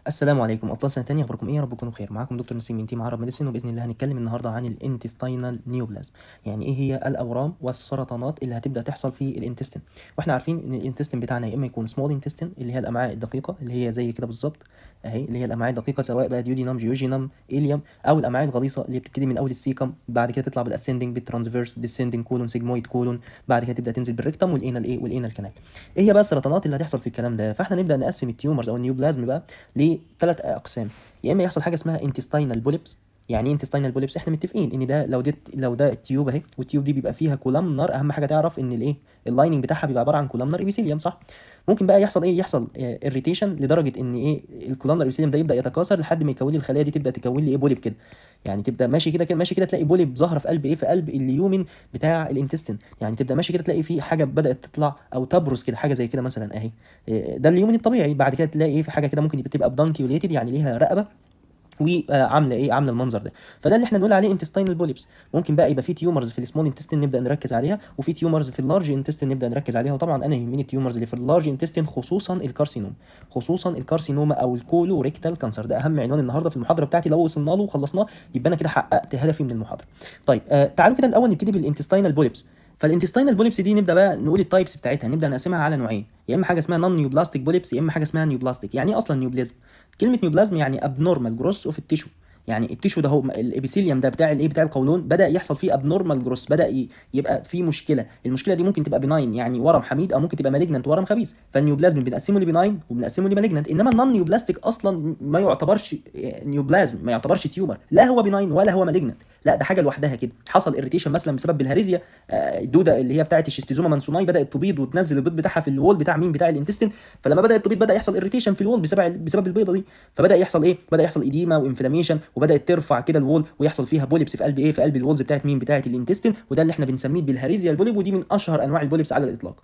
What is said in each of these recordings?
السلام عليكم ابطال سنه تانية اخباركم ايه يا رب تكونوا بخير معاكم دكتور نسيم من تيم عرب ميديسين وباذن الله هنتكلم النهارده عن الانتستينال نيوبلازم يعني ايه هي الاورام والسرطانات اللي هتبدا تحصل في الانتستين واحنا عارفين ان الانتستين بتاعنا يا اما يكون سمول انتستين اللي هي الامعاء الدقيقه اللي هي زي كده بالظبط اهي اللي هي الامعاء الدقيقه سواء بقى ديودينم جيوجينم اليوم او الامعاء الغليظه اللي بتبتدي من اول السيكم بعد كده تطلع بالاسندنج بالترانسفيرس ديسندنج كولون سيجمويد كولون بعد كده تبدا تنزل بالريكتم والانال ايه والانال كانال ايه هي بقى السرطانات اللي هتحصل في الكلام ده فاحنا نبدا نقسم التيومرز او النيوبلازم بقى لثلاث اقسام يا اما يحصل حاجه اسمها انتستينال بوليبس يعني ايه انتستينال بوليبس احنا متفقين ان ده لو ده لو ده التيوب اهي والتيوب دي بيبقى فيها كولامنر اهم حاجه تعرف ان الايه اللايننج بتاعها بيبقى عباره عن كولامنر ايبيثيليوم صح ممكن بقى يحصل ايه يحصل اريتيشن لدرجه ان ايه الكولامنر ايبيثيليوم ده يبدا يتكاثر لحد ما يكون لي الخلايا دي تبدا تكون لي ايه بوليب كده يعني تبدا ماشي كده كده ماشي كده تلاقي بوليب ظاهره في قلب ايه في قلب اليومن بتاع الانتستين يعني تبدا ماشي كده تلاقي في حاجه بدات تطلع او تبرز كده حاجه زي كده مثلا اهي ده اليومن الطبيعي بعد كده تلاقي ايه في حاجه كده ممكن تبقى بدانكيوليتد يعني ليها رقبه وعامله ايه عامله المنظر ده فده اللي احنا بنقول عليه انتستينال بوليبس ممكن بقى يبقى في تيومرز في السمول انتستين نبدا نركز عليها وفي تيومرز في اللارج انتستين نبدا نركز عليها وطبعا انا يهمني التيومرز اللي في اللارج انتستين خصوصا الكارسينوم خصوصا الكارسينوما او الكولو ريكتال كانسر ده اهم عنوان النهارده في المحاضره بتاعتي لو وصلنا له وخلصناه يبقى انا كده حققت هدفي من المحاضره طيب آه تعالوا كده الاول نبتدي بالانتستينال بوليبس فالانتستينال بوليبس دي نبدا بقى نقول التايبس بتاعتها نبدا نقسمها على نوعين يا اما حاجه اسمها نون نيوبلاستيك بوليبس يا اما حاجه اسمها نيوبلاستيك يعني ايه اصلا نيوبلازم كلمه نيوبلازم يعني ابنورمال جروس اوف التيشو يعني التيشو ده هو الابيثيليوم ده بتاع الايه بتاع القولون بدا يحصل فيه ابنورمال جروس بدا يبقى فيه مشكله المشكله دي ممكن تبقى بناين يعني ورم حميد او ممكن تبقى مالجنت ورم خبيث فالنيوبلازم بنقسمه لبناين وبنقسمه لمالجنت انما النون نيوبلاستيك اصلا ما يعتبرش نيوبلازم ما يعتبرش تيومر لا هو بناين ولا هو مالجنت لا ده حاجه لوحدها كده حصل اريتيشن مثلا بسبب الهاريزيا الدوده اللي هي بتاعه الشيستيزوما مانسوناي بدات تبيض وتنزل البيض بتاعها في الوول بتاع مين بتاع الانتستين فلما بدات تبيض بدا يحصل اريتيشن في الوول بسبب بسبب البيضه دي فبدا يحصل ايه بدا يحصل ايديما وانفلاميشن وبدات ترفع كده الوول ويحصل فيها بوليبس في قلب ايه في قلب الوولز بتاعت مين بتاعت الانتستين وده اللي احنا بنسميه بالهاريزيا البوليب ودي من اشهر انواع البوليبس على الاطلاق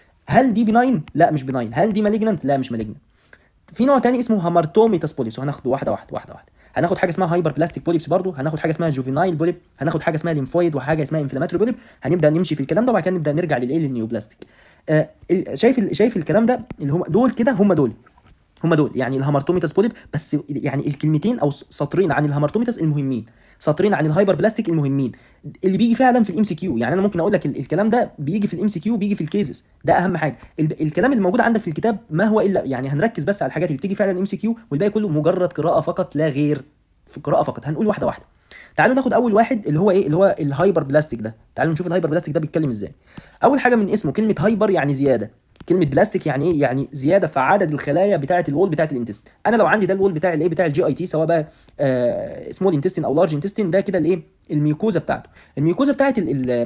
هل دي بناين لا مش بناين هل دي مالجننت لا مش مالجننت في نوع تاني اسمه هامارتوميتاس بوليبس وهناخده واحده واحده واحده واحده هناخد حاجه اسمها هايبر بلاستيك بوليبس برضو هناخد حاجه اسمها جوفينايل بوليب هناخد حاجه اسمها ليمفويد وحاجه اسمها انفلاماتوري بوليب هنبدا نمشي في الكلام ده وبعد كده نبدا نرجع للايه للنيوبلاستيك آه شايف شايف الكلام ده اللي هم دول كده هم دول هم دول يعني الهامارتوميتاس بوليب بس يعني الكلمتين او سطرين عن الهامارتوميتاس المهمين سطرين عن الهايبر بلاستيك المهمين اللي بيجي فعلا في الام سي كيو يعني انا ممكن اقول لك الكلام ده بيجي في الام سي كيو بيجي في الكيسز ده اهم حاجه الكلام اللي موجود عندك في الكتاب ما هو الا يعني هنركز بس على الحاجات اللي بتيجي فعلا ام سي كيو والباقي كله مجرد قراءه فقط لا غير في قراءه فقط هنقول واحده واحده تعالوا ناخد اول واحد اللي هو ايه اللي هو الهايبر بلاستيك ده تعالوا نشوف الهايبر بلاستيك ده بيتكلم ازاي اول حاجه من اسمه كلمه هايبر يعني زياده كلمه بلاستيك يعني ايه يعني زياده في عدد الخلايا بتاعه الوول بتاعه الانتست انا لو عندي ده الوول بتاع الايه بتاع الجي اي تي سواء بقى آه سمول انتستين او لارج انتستين ده كده الايه الميوكوزا بتاعته الميوكوزا بتاعه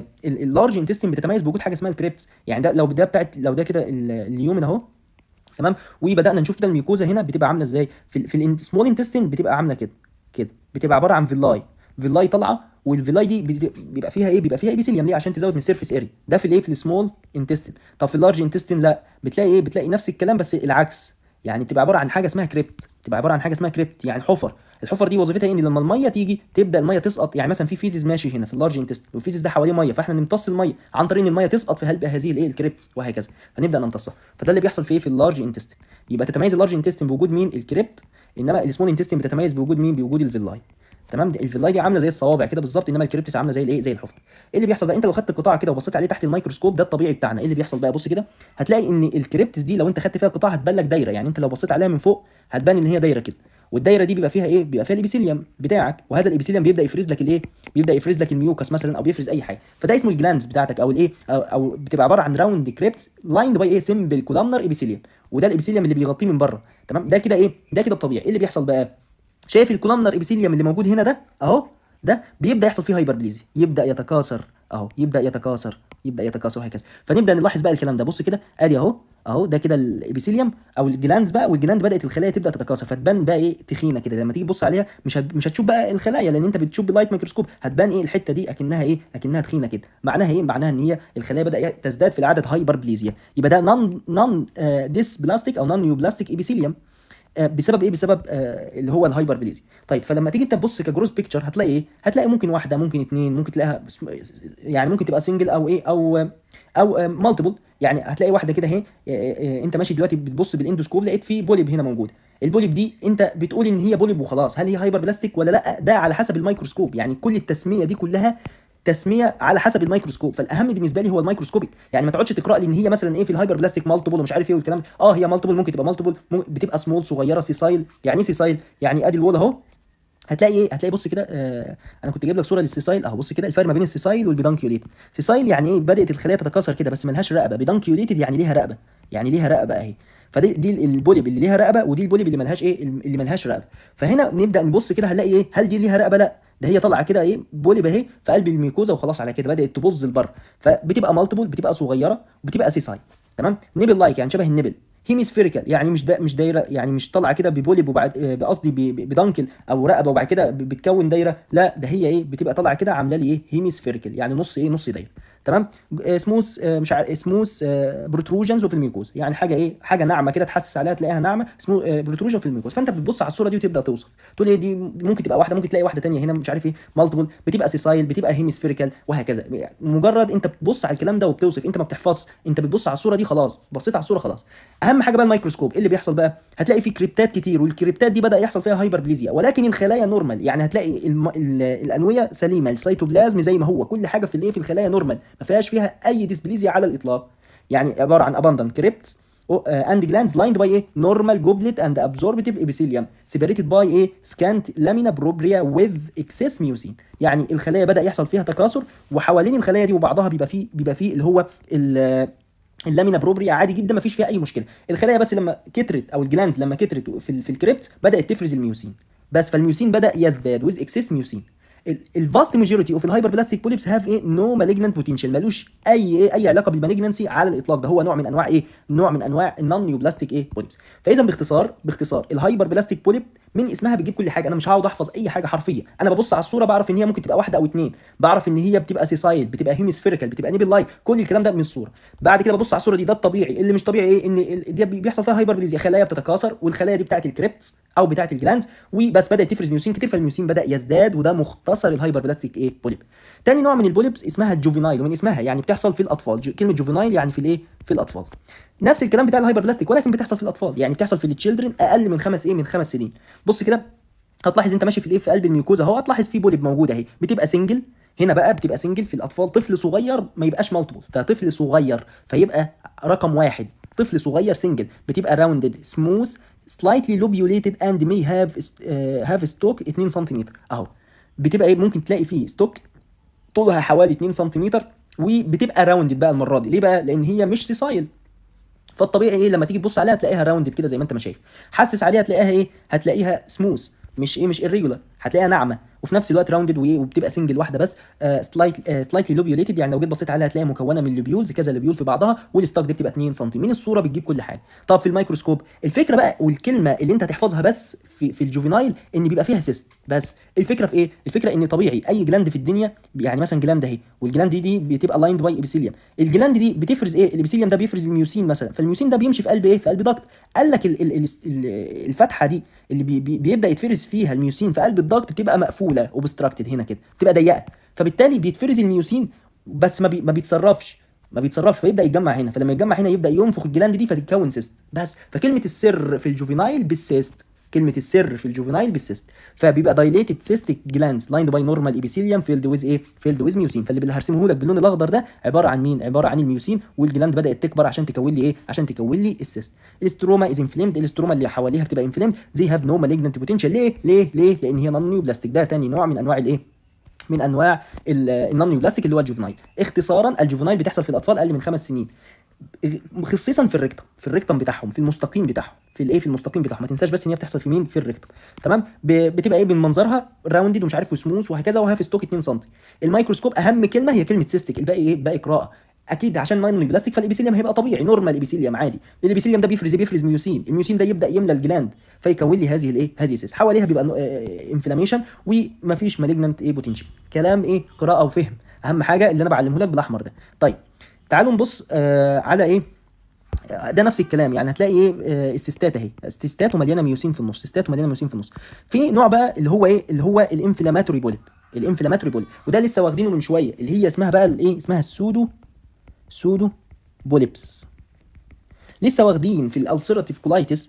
اللارج انتستين بتتميز بوجود حاجه اسمها الكريبتس يعني ده لو ده بتاعه لو ده كده اليومن اهو تمام وبدانا نشوف كده الميوكوزا هنا بتبقى عامله ازاي في, في السمول انتستين بتبقى عامله كده كده بتبقى عباره عن فيلاي فيلاي طالعه والفيلاي دي بيبقى فيها ايه بيبقى فيها ايبيثيليوم ليه عشان تزود من السيرفيس اريا ده في الايه في السمول انتستين طب في اللارج انتستين لا بتلاقي ايه بتلاقي نفس الكلام بس العكس يعني بتبقى عباره عن حاجه اسمها كريبت بتبقى عباره عن حاجه اسمها كريبت يعني حفر الحفر دي وظيفتها ان لما الميه تيجي تبدا الميه تسقط يعني مثلا في فيزيز ماشي هنا في اللارج انتستين والفيزيز ده حواليه ميه فاحنا نمتص الميه عن طريق ان الميه تسقط في قلب هذه الايه الكريبت وهكذا فنبدا نمتصها فده اللي بيحصل في ايه في اللارج انتستين يبقى تتميز اللارج انتستين بوجود مين الكريبت انما السمول انتستين بتتميز بوجود مين بوجود الفيلاي تمام الفيلاي دي عامله زي الصوابع كده بالظبط انما الكريبتس عامله زي الايه زي الحفر ايه اللي بيحصل بقى انت لو خدت القطاع كده وبصيت عليه تحت الميكروسكوب ده الطبيعي بتاعنا ايه اللي بيحصل بقى بص كده هتلاقي ان الكريبتس دي لو انت خدت فيها قطاع هتبان لك دايره يعني انت لو بصيت عليها من فوق هتبان ان هي دايره كده والدايره دي بيبقى فيها ايه بيبقى فيها الابيثيليوم بتاعك وهذا الابيثيليوم بيبدا يفرز لك الايه بيبدا يفرز لك الميوكس مثلا او بيفرز اي حاجه فده اسمه الجلانز بتاعتك او الايه أو, او بتبقى عباره عن راوند كريبتس لايند باي ايه سمبل كولامنر ابيثيليوم وده الابيثيليوم اللي بيغطيه من بره تمام ده كده ايه ده كده الطبيعي ايه اللي بيحصل بقى شايف الكولامنر ابيثيليوم اللي موجود هنا ده اهو ده بيبدا يحصل فيه هايبربليزيا يبدا يتكاثر اهو يبدا يتكاثر يبدا يتكاثر وهكذا فنبدا نلاحظ بقى الكلام ده بص كده ادي اهو اهو ده كده الابيثيليوم او الجلاندز بقى والجلاند بدات الخلايا تبدا تتكاثر فتبان بقى ايه تخينه كده لما تيجي تبص عليها مش هت... مش هتشوف بقى الخلايا لان انت بتشوف باللايت ميكروسكوب هتبان ايه الحته دي اكنها ايه اكنها تخينه كده معناها ايه معناها ان هي الخلايا بدا تزداد في العدد هايبربليزيا يبقى ده نون نون ديس بلاستيك او نون نيو بلاستيك ابيثيليوم بسبب ايه بسبب آه اللي هو الهايبر بليزي طيب فلما تيجي انت تبص كجروس بيكتشر هتلاقي ايه هتلاقي ممكن واحده ممكن اتنين ممكن تلاقيها يعني ممكن تبقى سنجل او ايه او او مالتيبل يعني هتلاقي واحده كده اهي انت ماشي دلوقتي بتبص بالاندوسكوب لقيت في بوليب هنا موجود البوليب دي انت بتقول ان هي بوليب وخلاص هل هي هايبر بلاستيك ولا لا ده على حسب الميكروسكوب يعني كل التسميه دي كلها تسميه على حسب الميكروسكوب فالاهم بالنسبه لي هو الميكروسكوبيك يعني ما تقعدش تقرا لي ان هي مثلا ايه في الهايبر بلاستيك مالتيبل ومش عارف ايه والكلام ده. اه هي مالتيبل ممكن تبقى مالتيبل بتبقى سمول صغيره سيسايل يعني ايه سيسايل يعني ادي الوول اهو هتلاقي ايه هتلاقي بص كده آه انا كنت جايب لك صوره للسيسايل اهو بص كده الفرق ما بين السيسايل والبيدانكيوليتد سيسايل يعني ايه بدات الخلايا تتكاثر كده بس ملهاش رقبه بيدانكيوليتد يعني ليها رقبه يعني ليها رقبه اهي فدي دي البوليب اللي ليها رقبه ودي البوليب اللي ملهاش ايه اللي ملهاش رقبه فهنا نبدا نبص كده هنلاقي ايه هل دي ليها رقبه لا ده هي طالعه كده ايه بوليب اهي في قلب الميكوزا وخلاص على كده بدات تبظ لبره فبتبقى مالتيبل بتبقى صغيره وبتبقى سيسايل تمام نيبل لايك يعني شبه النبل هيميسفيريكال يعني مش دا مش دايره يعني مش طالعه كده ببوليب وبعد قصدي بدنكل او رقبه وبعد كده بتكون دايره لا ده هي ايه بتبقى طالعه كده عامله لي ايه هيميسفيريكال يعني نص ايه نص دايره تمام سموث مش عارف سموث بروتروجنز في الميوكوز يعني حاجه ايه حاجه ناعمه كده تحسس عليها تلاقيها ناعمه اسمه بروتروجن في الميوكوز فانت بتبص على الصوره دي وتبدا توصف تقول ايه دي ممكن تبقى واحده ممكن تلاقي واحده ثانيه هنا مش عارف ايه مالتيبل بتبقى سيسايل بتبقى هيميسفيريكال وهكذا مجرد انت بتبص على الكلام ده وبتوصف انت ما بتحفظش انت بتبص على الصوره دي خلاص بصيت على الصوره خلاص اهم حاجه بقى الميكروسكوب ايه اللي بيحصل بقى هتلاقي في كريبتات كتير والكريبتات دي بدا يحصل فيها هايبربليزيا ولكن الخلايا نورمال يعني هتلاقي الم... ال... الانويه سليمه السيتوبلازم زي ما هو كل حاجه في الايه في الخلايا نورمال ما فيهاش فيها اي ديسبليزيا على الاطلاق يعني عباره عن abundant crypts and glands lined by ايه normal goblet and absorptive epithelium separated by ايه scant lamina propria with excess mucin يعني الخلايا بدا يحصل فيها تكاثر وحوالين الخلايا دي وبعضها بيبقى فيه بيبقى فيه اللي هو اللامينا بروبريا عادي جدا ما فيش فيها اي مشكله الخلايا بس لما كترت او الجلانز لما كترت في, في الكريبت بدات تفرز الميوسين بس فالميوسين بدا يزداد ويز اكسس ميوسين الفاست ماجوريتي اوف الهايبر بلاستيك بوليبس هاف ايه نو مالجنانت بوتنشال ملوش اي ايه اي علاقه بالمالجنسي على الاطلاق ده هو نوع من انواع ايه نوع من انواع النون نيو بلاستيك ايه بوليبس فاذا باختصار باختصار الهايبر بلاستيك بوليب من اسمها بتجيب كل حاجه انا مش هقعد احفظ اي حاجه حرفيه انا ببص على الصوره بعرف ان هي ممكن تبقى واحده او اتنين بعرف ان هي بتبقى سيسايل بتبقى هيميسفيريكال بتبقى نيبل لايك كل الكلام ده من الصوره بعد كده ببص على الصوره دي ده الطبيعي اللي مش طبيعي ايه ان دي بيحصل فيها هايبربليزيا خلايا بتتكاثر والخلايا دي بتاعت الكريبتس او بتاعت الجلانز وبس بدات تفرز ميوسين كتير فالميوسين بدا يزداد وده مختصر الهايبر بلاستيك ايه بوليب تاني نوع من البوليبس اسمها الجوفينايل ومن اسمها يعني بتحصل في الاطفال جو كلمه جوفينايل يعني في الايه في الاطفال نفس الكلام بتاع الهايبر بلاستيك ولكن بتحصل في الاطفال يعني بتحصل في التشيلدرن اقل من خمس ايه من خمس سنين بص كده هتلاحظ انت ماشي في الايه في قلب الميوكوزا اهو هتلاحظ في بوليب موجوده اهي بتبقى سنجل هنا بقى بتبقى سنجل في الاطفال طفل صغير ما يبقاش مالتيبل ده طفل صغير فيبقى رقم واحد طفل صغير سنجل بتبقى راوندد سموث slightly lobulated and may have uh, have stock 2 سم اهو بتبقى ايه ممكن تلاقي فيه ستوك طولها حوالي 2 سم وبتبقى راوندد بقى المره دي ليه بقى لان هي مش سيسايل فالطبيعي ايه لما تيجي تبص عليها تلاقيها راوندد كده زي ما انت ما شايف حسس عليها تلاقيها ايه هتلاقيها سموث مش ايه مش irregular هتلاقيها ناعمه وفي نفس الوقت راوندد وايه وبتبقى سنجل واحده بس سلايت سلايتلي لوبيوليتد يعني لو جيت بصيت عليها هتلاقيها مكونه من لوبيولز كذا لوبيول في بعضها والستوك دي بتبقى 2 سم من الصوره بتجيب كل حاجه طب في الميكروسكوب الفكره بقى والكلمه اللي انت هتحفظها بس في في الجوفينايل ان بيبقى فيها سيست بس الفكره في ايه الفكره ان طبيعي اي جلاند في الدنيا يعني مثلا جلاند اهي والجلاند دي, دي بتبقى لايند باي ابيثيليوم الجلاند دي بتفرز ايه الابيثيليوم ده بيفرز الميوسين مثلا فالميوسين ده بيمشي في قلب ايه في قلب ضغط قال لك ال ال ال ال الفتحه دي اللي بي بي بيبدا يتفرز فيها الميوسين في قلب الضغط بتبقى مقفوله اوبستراكتد هنا كده بتبقى ضيقه فبالتالي بيتفرز الميوسين بس ما, بي ما بيتصرفش ما بيتصرفش فيبدا يتجمع هنا فلما يتجمع هنا يبدا ينفخ الجلاند دي فتتكون سيست بس فكلمه السر في الجوفينايل بالسيست كلمه السر في الجوفينايل بالسيست فبيبقى دايليتد سيستيك جلاندز لايند باي نورمال ايبيثيليوم فيلد ويز ايه فيلد ويز ميوسين فاللي اللي هرسمه لك باللون الاخضر ده عباره عن مين عباره عن الميوسين والجلاند بدات تكبر عشان تكون لي ايه عشان تكون لي السيست الاستروما از انفليمد الاستروما اللي حواليها بتبقى انفليمد زي هاف نو مالجنت بوتنشال ليه ليه ليه لان هي نون بلاستيك ده تاني نوع من انواع الايه من انواع النون بلاستيك اللي هو الجوفينايل اختصارا الجوفينايل بتحصل في الاطفال اقل من خمس سنين خصيصا في الريكتم في الريكتم بتاعهم في المستقيم بتاعهم في الايه في المستقيم بتاعهم ما تنساش بس ان هي بتحصل في مين في الريكتم تمام بتبقى ايه من منظرها راوندد ومش عارف وسموث وهكذا وهاف ستوك 2 سم الميكروسكوب اهم كلمه هي كلمه سيستيك الباقي ايه باقي قراءه اكيد عشان ناين بلاستيك فالابيثيليوم هيبقى طبيعي نورمال ابيثيليوم عادي الابيثيليوم ده بيفرز بيفرز ميوسين الميوسين ده يبدا يملى الجلاند فيكون لي هذه الايه هذه السيس حواليها بيبقى انفلاميشن ومفيش مالجنانت ايه بوتنشال كلام ايه قراءه وفهم اهم حاجه اللي انا بعلمه لك بالاحمر ده طيب تعالوا نبص آه على ايه ده نفس الكلام يعني هتلاقي ايه آه السيستات اهي السيستات ومليانه ميوسين في النص سيستات ومليانه ميوسين في النص في نوع بقى اللي هو ايه اللي هو الانفلاماتوري بوليب الانفلاماتوري بوليب وده لسه واخدينه من شويه اللي هي اسمها بقى الايه اسمها السودو سودو بوليبس لسه واخدين في الالسيراتيف كولايتس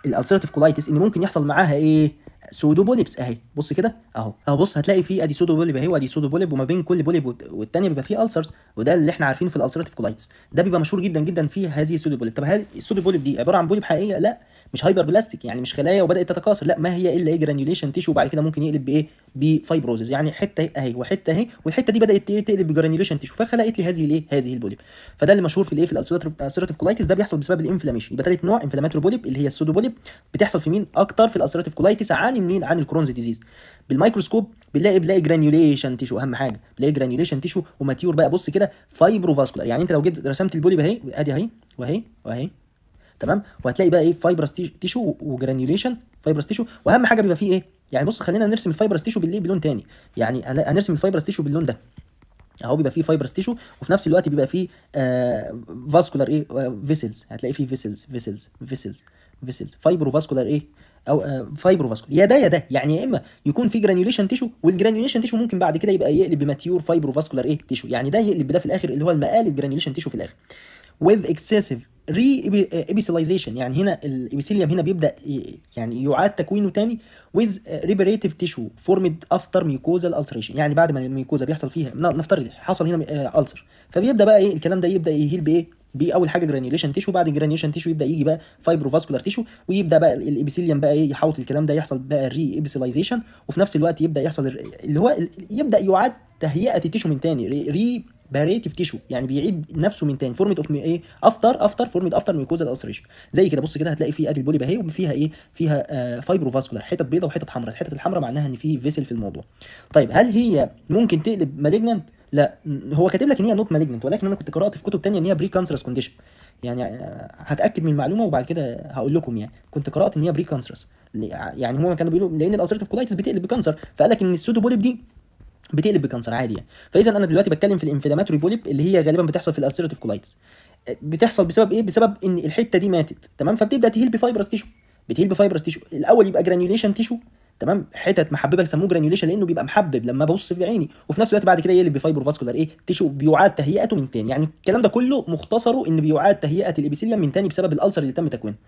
الالسرتيف كولايتس ان ممكن يحصل معاها ايه سودو بوليبس اهي بص كده اهو اهو بص هتلاقي في ادي سودو بوليب اهي وادي سودو بوليب وما بين كل بوليب والت- والتانيه بيبقى فيه السرز وده اللي احنا عارفينه في الالسرتيف كولايتس ده بيبقى مشهور جدا جدا في هذه السودو بوليب طب هل السودو بوليب دي عباره عن بوليب حقيقيه لا مش هايبر بلاستيك يعني مش خلايا وبدات تتكاثر لا ما هي الا ايه جرانيوليشن تيشو وبعد كده ممكن يقلب بايه بفايبروزز يعني حته اهي وحته اهي والحته دي بدات ت- تقلب بجرانيوليشن تيشو فخلقت لي هذه الايه هذه البوليب فده اللي مشهور في الايه في الالسرتيف كولايتس ده بيحصل بسبب الانفلاميشن يبقى ثالث نوع انفلاماتوري بوليب اللي هي السودو بوليب بتحصل في مين اكتر في الالسرتيف كولايتس عن مين عن الكرونز ديزيز بالميكروسكوب بنلاقي بنلاقي جرانيوليشن تيشو اهم حاجه بنلاقي جرانيوليشن تيشو وماتيور بقى بص كده فايبروفاسكولار يعني انت لو جيت رسمت البوليب اهي ادي اهي واهي واهي تمام وهتلاقي بقى ايه فايبرس تيشو وجرانيوليشن فايبرس تيشو واهم حاجه بيبقى فيه ايه يعني بص خلينا نرسم الفايبرس تيشو بالليه بلون تاني يعني هن- هنرسم الفايبرس تيشو باللون ده اهو بيبقى فيه فايبرس تيشو وفي نفس الوقت بيبقى فيه آه فاسكولار ايه فيسلز هتلاقي فيه فيسلز فيسلز فيسلز فيسلز فايبرو فاسكولار ايه او آه فايبرو فاسكولار يا ده يا ده يعني يا اما يكون في جرانيوليشن تيشو والجرانيوليشن تيشو ممكن بعد كده يبقى يقلب بماتيور فايبرو فاسكولار ايه تيشو يعني ده يقلب بده في الاخر اللي هو المقال الجرانيوليشن تيشو في الاخر with excessive ري ابيسيلايزيشن يعني هنا الابيثيليوم هنا بيبدا ي- يعني يعاد تكوينه تاني with ريبريتيف تيشو فورمد افتر ميوكوزال السريشن يعني بعد ما الميوكوزا بيحصل فيها ن- نفترض حصل هنا السر فبيبدا بقى ايه الكلام ده يبدا يهيل بايه باول حاجه جرانيوليشن تيشو بعد الجرانيوليشن تيشو يبدا يجي بقى فايبروفاسكولار تيشو ويبدا بقى الابيثيليوم بقى ايه يحوط الكلام ده يحصل بقى ري ابيثيلايزيشن وفي نفس الوقت يبدا يحصل ال- اللي هو ال- يبدا يعاد تهيئه التيشو من تاني ري, ري باريتيف تيشو يعني بيعيد نفسه من تاني فورميت اوف ايه افتر افتر فورميت افتر ميوكوزال السريشن زي كده بص كده هتلاقي في ادي البوليب اهي وفيها ايه فيها آه فايبروفاسكولار حتت بيضاء وحتت حمراء الحتت الحمراء معناها ان في فيسل في الموضوع طيب هل هي ممكن تقلب مالجننت لا م- هو كاتب لك ان هي نوت مالجننت ولكن انا كنت قرات في كتب تانية ان هي بري كانسرس كونديشن يعني آه، هتاكد من المعلومه وبعد كده هقول لكم يعني كنت قرات ان هي بري كانسرس يعني هما كانوا بيقولوا لان الالسرتيف كولايتس بتقلب بكانسر فقال لك ان السودو بوليب دي بتقلب بكانسر عادي يعني فاذا انا دلوقتي بتكلم في الانفلاماتوري بوليب اللي هي غالبا بتحصل في الالسرتيف كولايتس بتحصل بسبب ايه بسبب ان الحته دي ماتت تمام فبتبدا تهيل بفايبرس تيشو بتهيل بفايبرس تيشو الاول يبقى جرانيوليشن تيشو تمام حتت محببه يسموه جرانيوليشن لانه بيبقى محبب لما ببص بعيني وفي نفس الوقت بعد كده يقلب بفايبر فاسكولار ايه تيشو بيعاد تهيئته من تاني يعني الكلام ده كله مختصره ان بيعاد تهيئه الابيثيليوم من تاني بسبب الالسر اللي تم تكوينه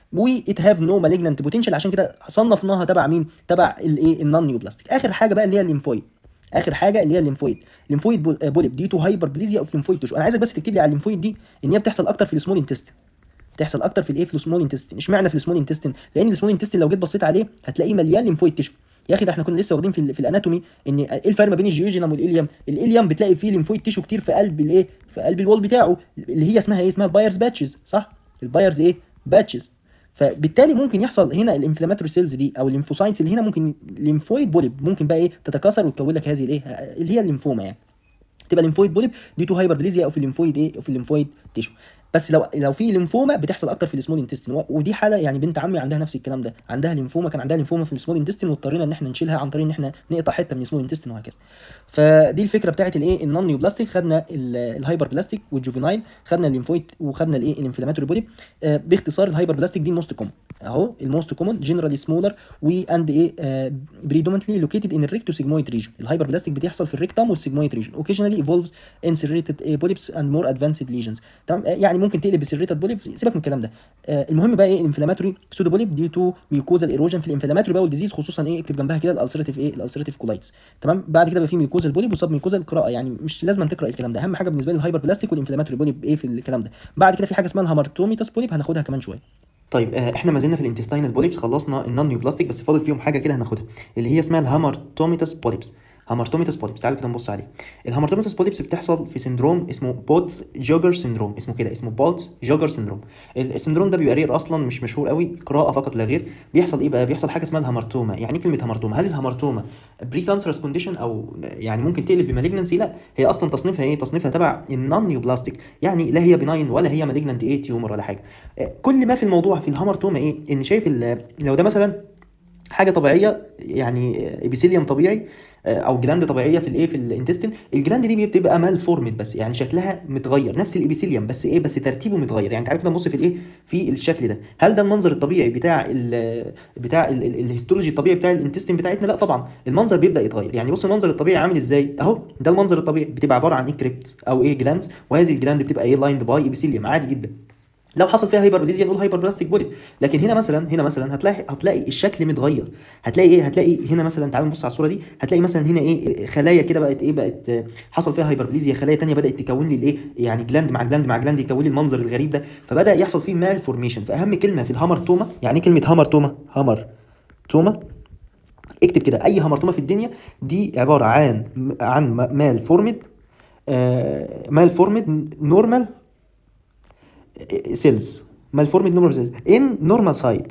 وات هاف نو مالجنانت بوتنشال عشان كده صنفناها تبع مين تبع الايه النون نيوبلاستيك اخر حاجه بقى اللي هي الليمفويد اخر حاجه اللي هي الليمفويد الليمفويد بول- آه، بوليب دي تو هايبر بليزيا اوف ليمفويد تشو انا عايزك بس تكتب لي على الليمفويد دي ان هي بتحصل اكتر في السمول انتستين بتحصل اكتر في الايه في السمول انتستين اشمعنى في السمول انتستين لان السمول انتستين لو جيت بصيت عليه هتلاقيه مليان ليمفويد تيشو يا اخي ده احنا كنا لسه واخدين في, ال- في الاناتومي ان ايه الفرق ما بين الجيوجينم والاليوم الاليوم بتلاقي فيه ليمفويد تيشو كتير في قلب الايه في قلب الوول بتاعه اللي هي اسمها ايه اسمها البايرز باتشز صح البايرز ايه باتشز فبالتالي ممكن يحصل هنا الانفلاماتوري سيلز دي او الليمفوسايتس اللي هنا ممكن ليمفويد بوليب ممكن بقى ايه تتكاثر وتكون لك هذه الايه اللي هي الليمفوما يعني تبقى ليمفويد بوليب دي تو هايبربليزيا او في الليمفويد ايه او في الليمفويد تيشو بس لو لو في ليمفوما بتحصل اكتر في السمول انتستين و- ودي حاله يعني بنت عمي عندها نفس الكلام ده عندها ليمفوما كان عندها ليمفوما في السمول انتستين واضطرينا ان احنا نشيلها عن طريق ان احنا نقطع حته من السمول انتستين وهكذا فدي الفكره بتاعت الايه النون نيوبلاستيك خدنا ال- الهايبر بلاستيك والجوفينايل خدنا الليمفويد وخدنا الايه الانفلاماتوري بوليب آه باختصار الهايبر بلاستيك دي الموست كومن اهو الموست كومن جنرالي سمولر واند ايه بريدومنتلي لوكيتد ان الريكتو سيجمويد ريجن الهايبر بلاستيك بتحصل في الريكتام والسيجمويد ريجن اوكيجنالي ايفولفز ان سيريتد بوليبس اند مور ادفانسد ليجنز تمام آه، يعني ممكن تقلب بسيريتد بوليب سيبك من الكلام ده آه المهم بقى ايه الانفلاماتوري سودو بوليب دي تو ميوكوزال ايروجن في الانفلاماتوري باول ديزيز خصوصا ايه اكتب جنبها كده الالسرتيف ايه الالسرتيف كولايتس تمام بعد كده بقى في ميوكوزال بوليب وسب ميوكوزال قراءه يعني مش لازم تقرا الكلام ده اهم حاجه بالنسبه لي الهايبر بلاستيك والانفلاماتوري بوليب ايه في الكلام ده بعد كده في حاجه اسمها الهامرتوميتاس بوليب هناخدها كمان شويه طيب آه، احنا ما زلنا في الانتستينال بوليبس خلصنا النون نيوبلاستيك بس فاضل فيهم حاجه كده هناخدها اللي هي اسمها الهامرتوميتاس بوليبس هامرتوميتاس بوليبس تعالوا كده نبص عليه الهامرتوميتاس بوليبس بتحصل في سندروم اسمه بودز جوجر سندروم اسمه كده اسمه بودز جوجر سندروم السندروم ده بيبقى رير اصلا مش مشهور قوي قراءه فقط لا غير بيحصل ايه بقى بيحصل حاجه اسمها الهامرتوما يعني ايه كلمه هامرتوما هل الهامرتوما بري كانسرس كونديشن او يعني ممكن تقلب بمالجنسي لا هي اصلا تصنيفها ايه تصنيفها تبع النون نيوبلاستيك يعني لا هي بناين ولا هي مالجننت ايه تيومر ولا حاجه آه، كل ما في الموضوع في الهامرتوما ايه ان شايف ال- لو ده مثلا حاجه طبيعيه يعني ابيثيليوم طبيعي آه، او جلاند طبيعيه في الايه في الانتستين الجلاند دي بتبقى مال فورمد بس يعني شكلها متغير نفس الابيثيليوم بس ايه بس ترتيبه متغير يعني تعالى كده نبص في الايه في الشكل ده هل ده المنظر الطبيعي بتاع ال بتاع ال- ال- الهيستولوجي الطبيعي بتاع الانتستين بتاعتنا لا طبعا المنظر بيبدا يتغير يعني بص المنظر الطبيعي عامل ازاي اهو ده المنظر الطبيعي بتبقى عباره عن ايه كريبت او ايه جلاندز وهذه الجلاند بتبقى ايه لايند باي ابيثيليوم عادي جدا لو حصل فيها هايبربليزيا نقول هايبر بلاستيك بوليب لكن هنا مثلا هنا مثلا هتلاقي هتلاقي الشكل متغير هتلاقي ايه هتلاقي هنا مثلا تعالوا نبص على الصوره دي هتلاقي مثلا هنا ايه خلايا كده بقت ايه بقت آه، حصل فيها هايبربليزيا خلايا تانية بدات تكون لي الايه يعني جلاند مع جلاند مع جلاند يكون لي المنظر الغريب ده فبدا يحصل فيه مال فورميشن فاهم كلمه في الهامرتوما يعني ايه كلمه هامرتوما هامر توما اكتب كده اي هامرتوما في الدنيا دي عباره عن عن مال فورمد مال فورمد نورمال سيلز مالفورمد نورمال سيلز ان نورمال سايت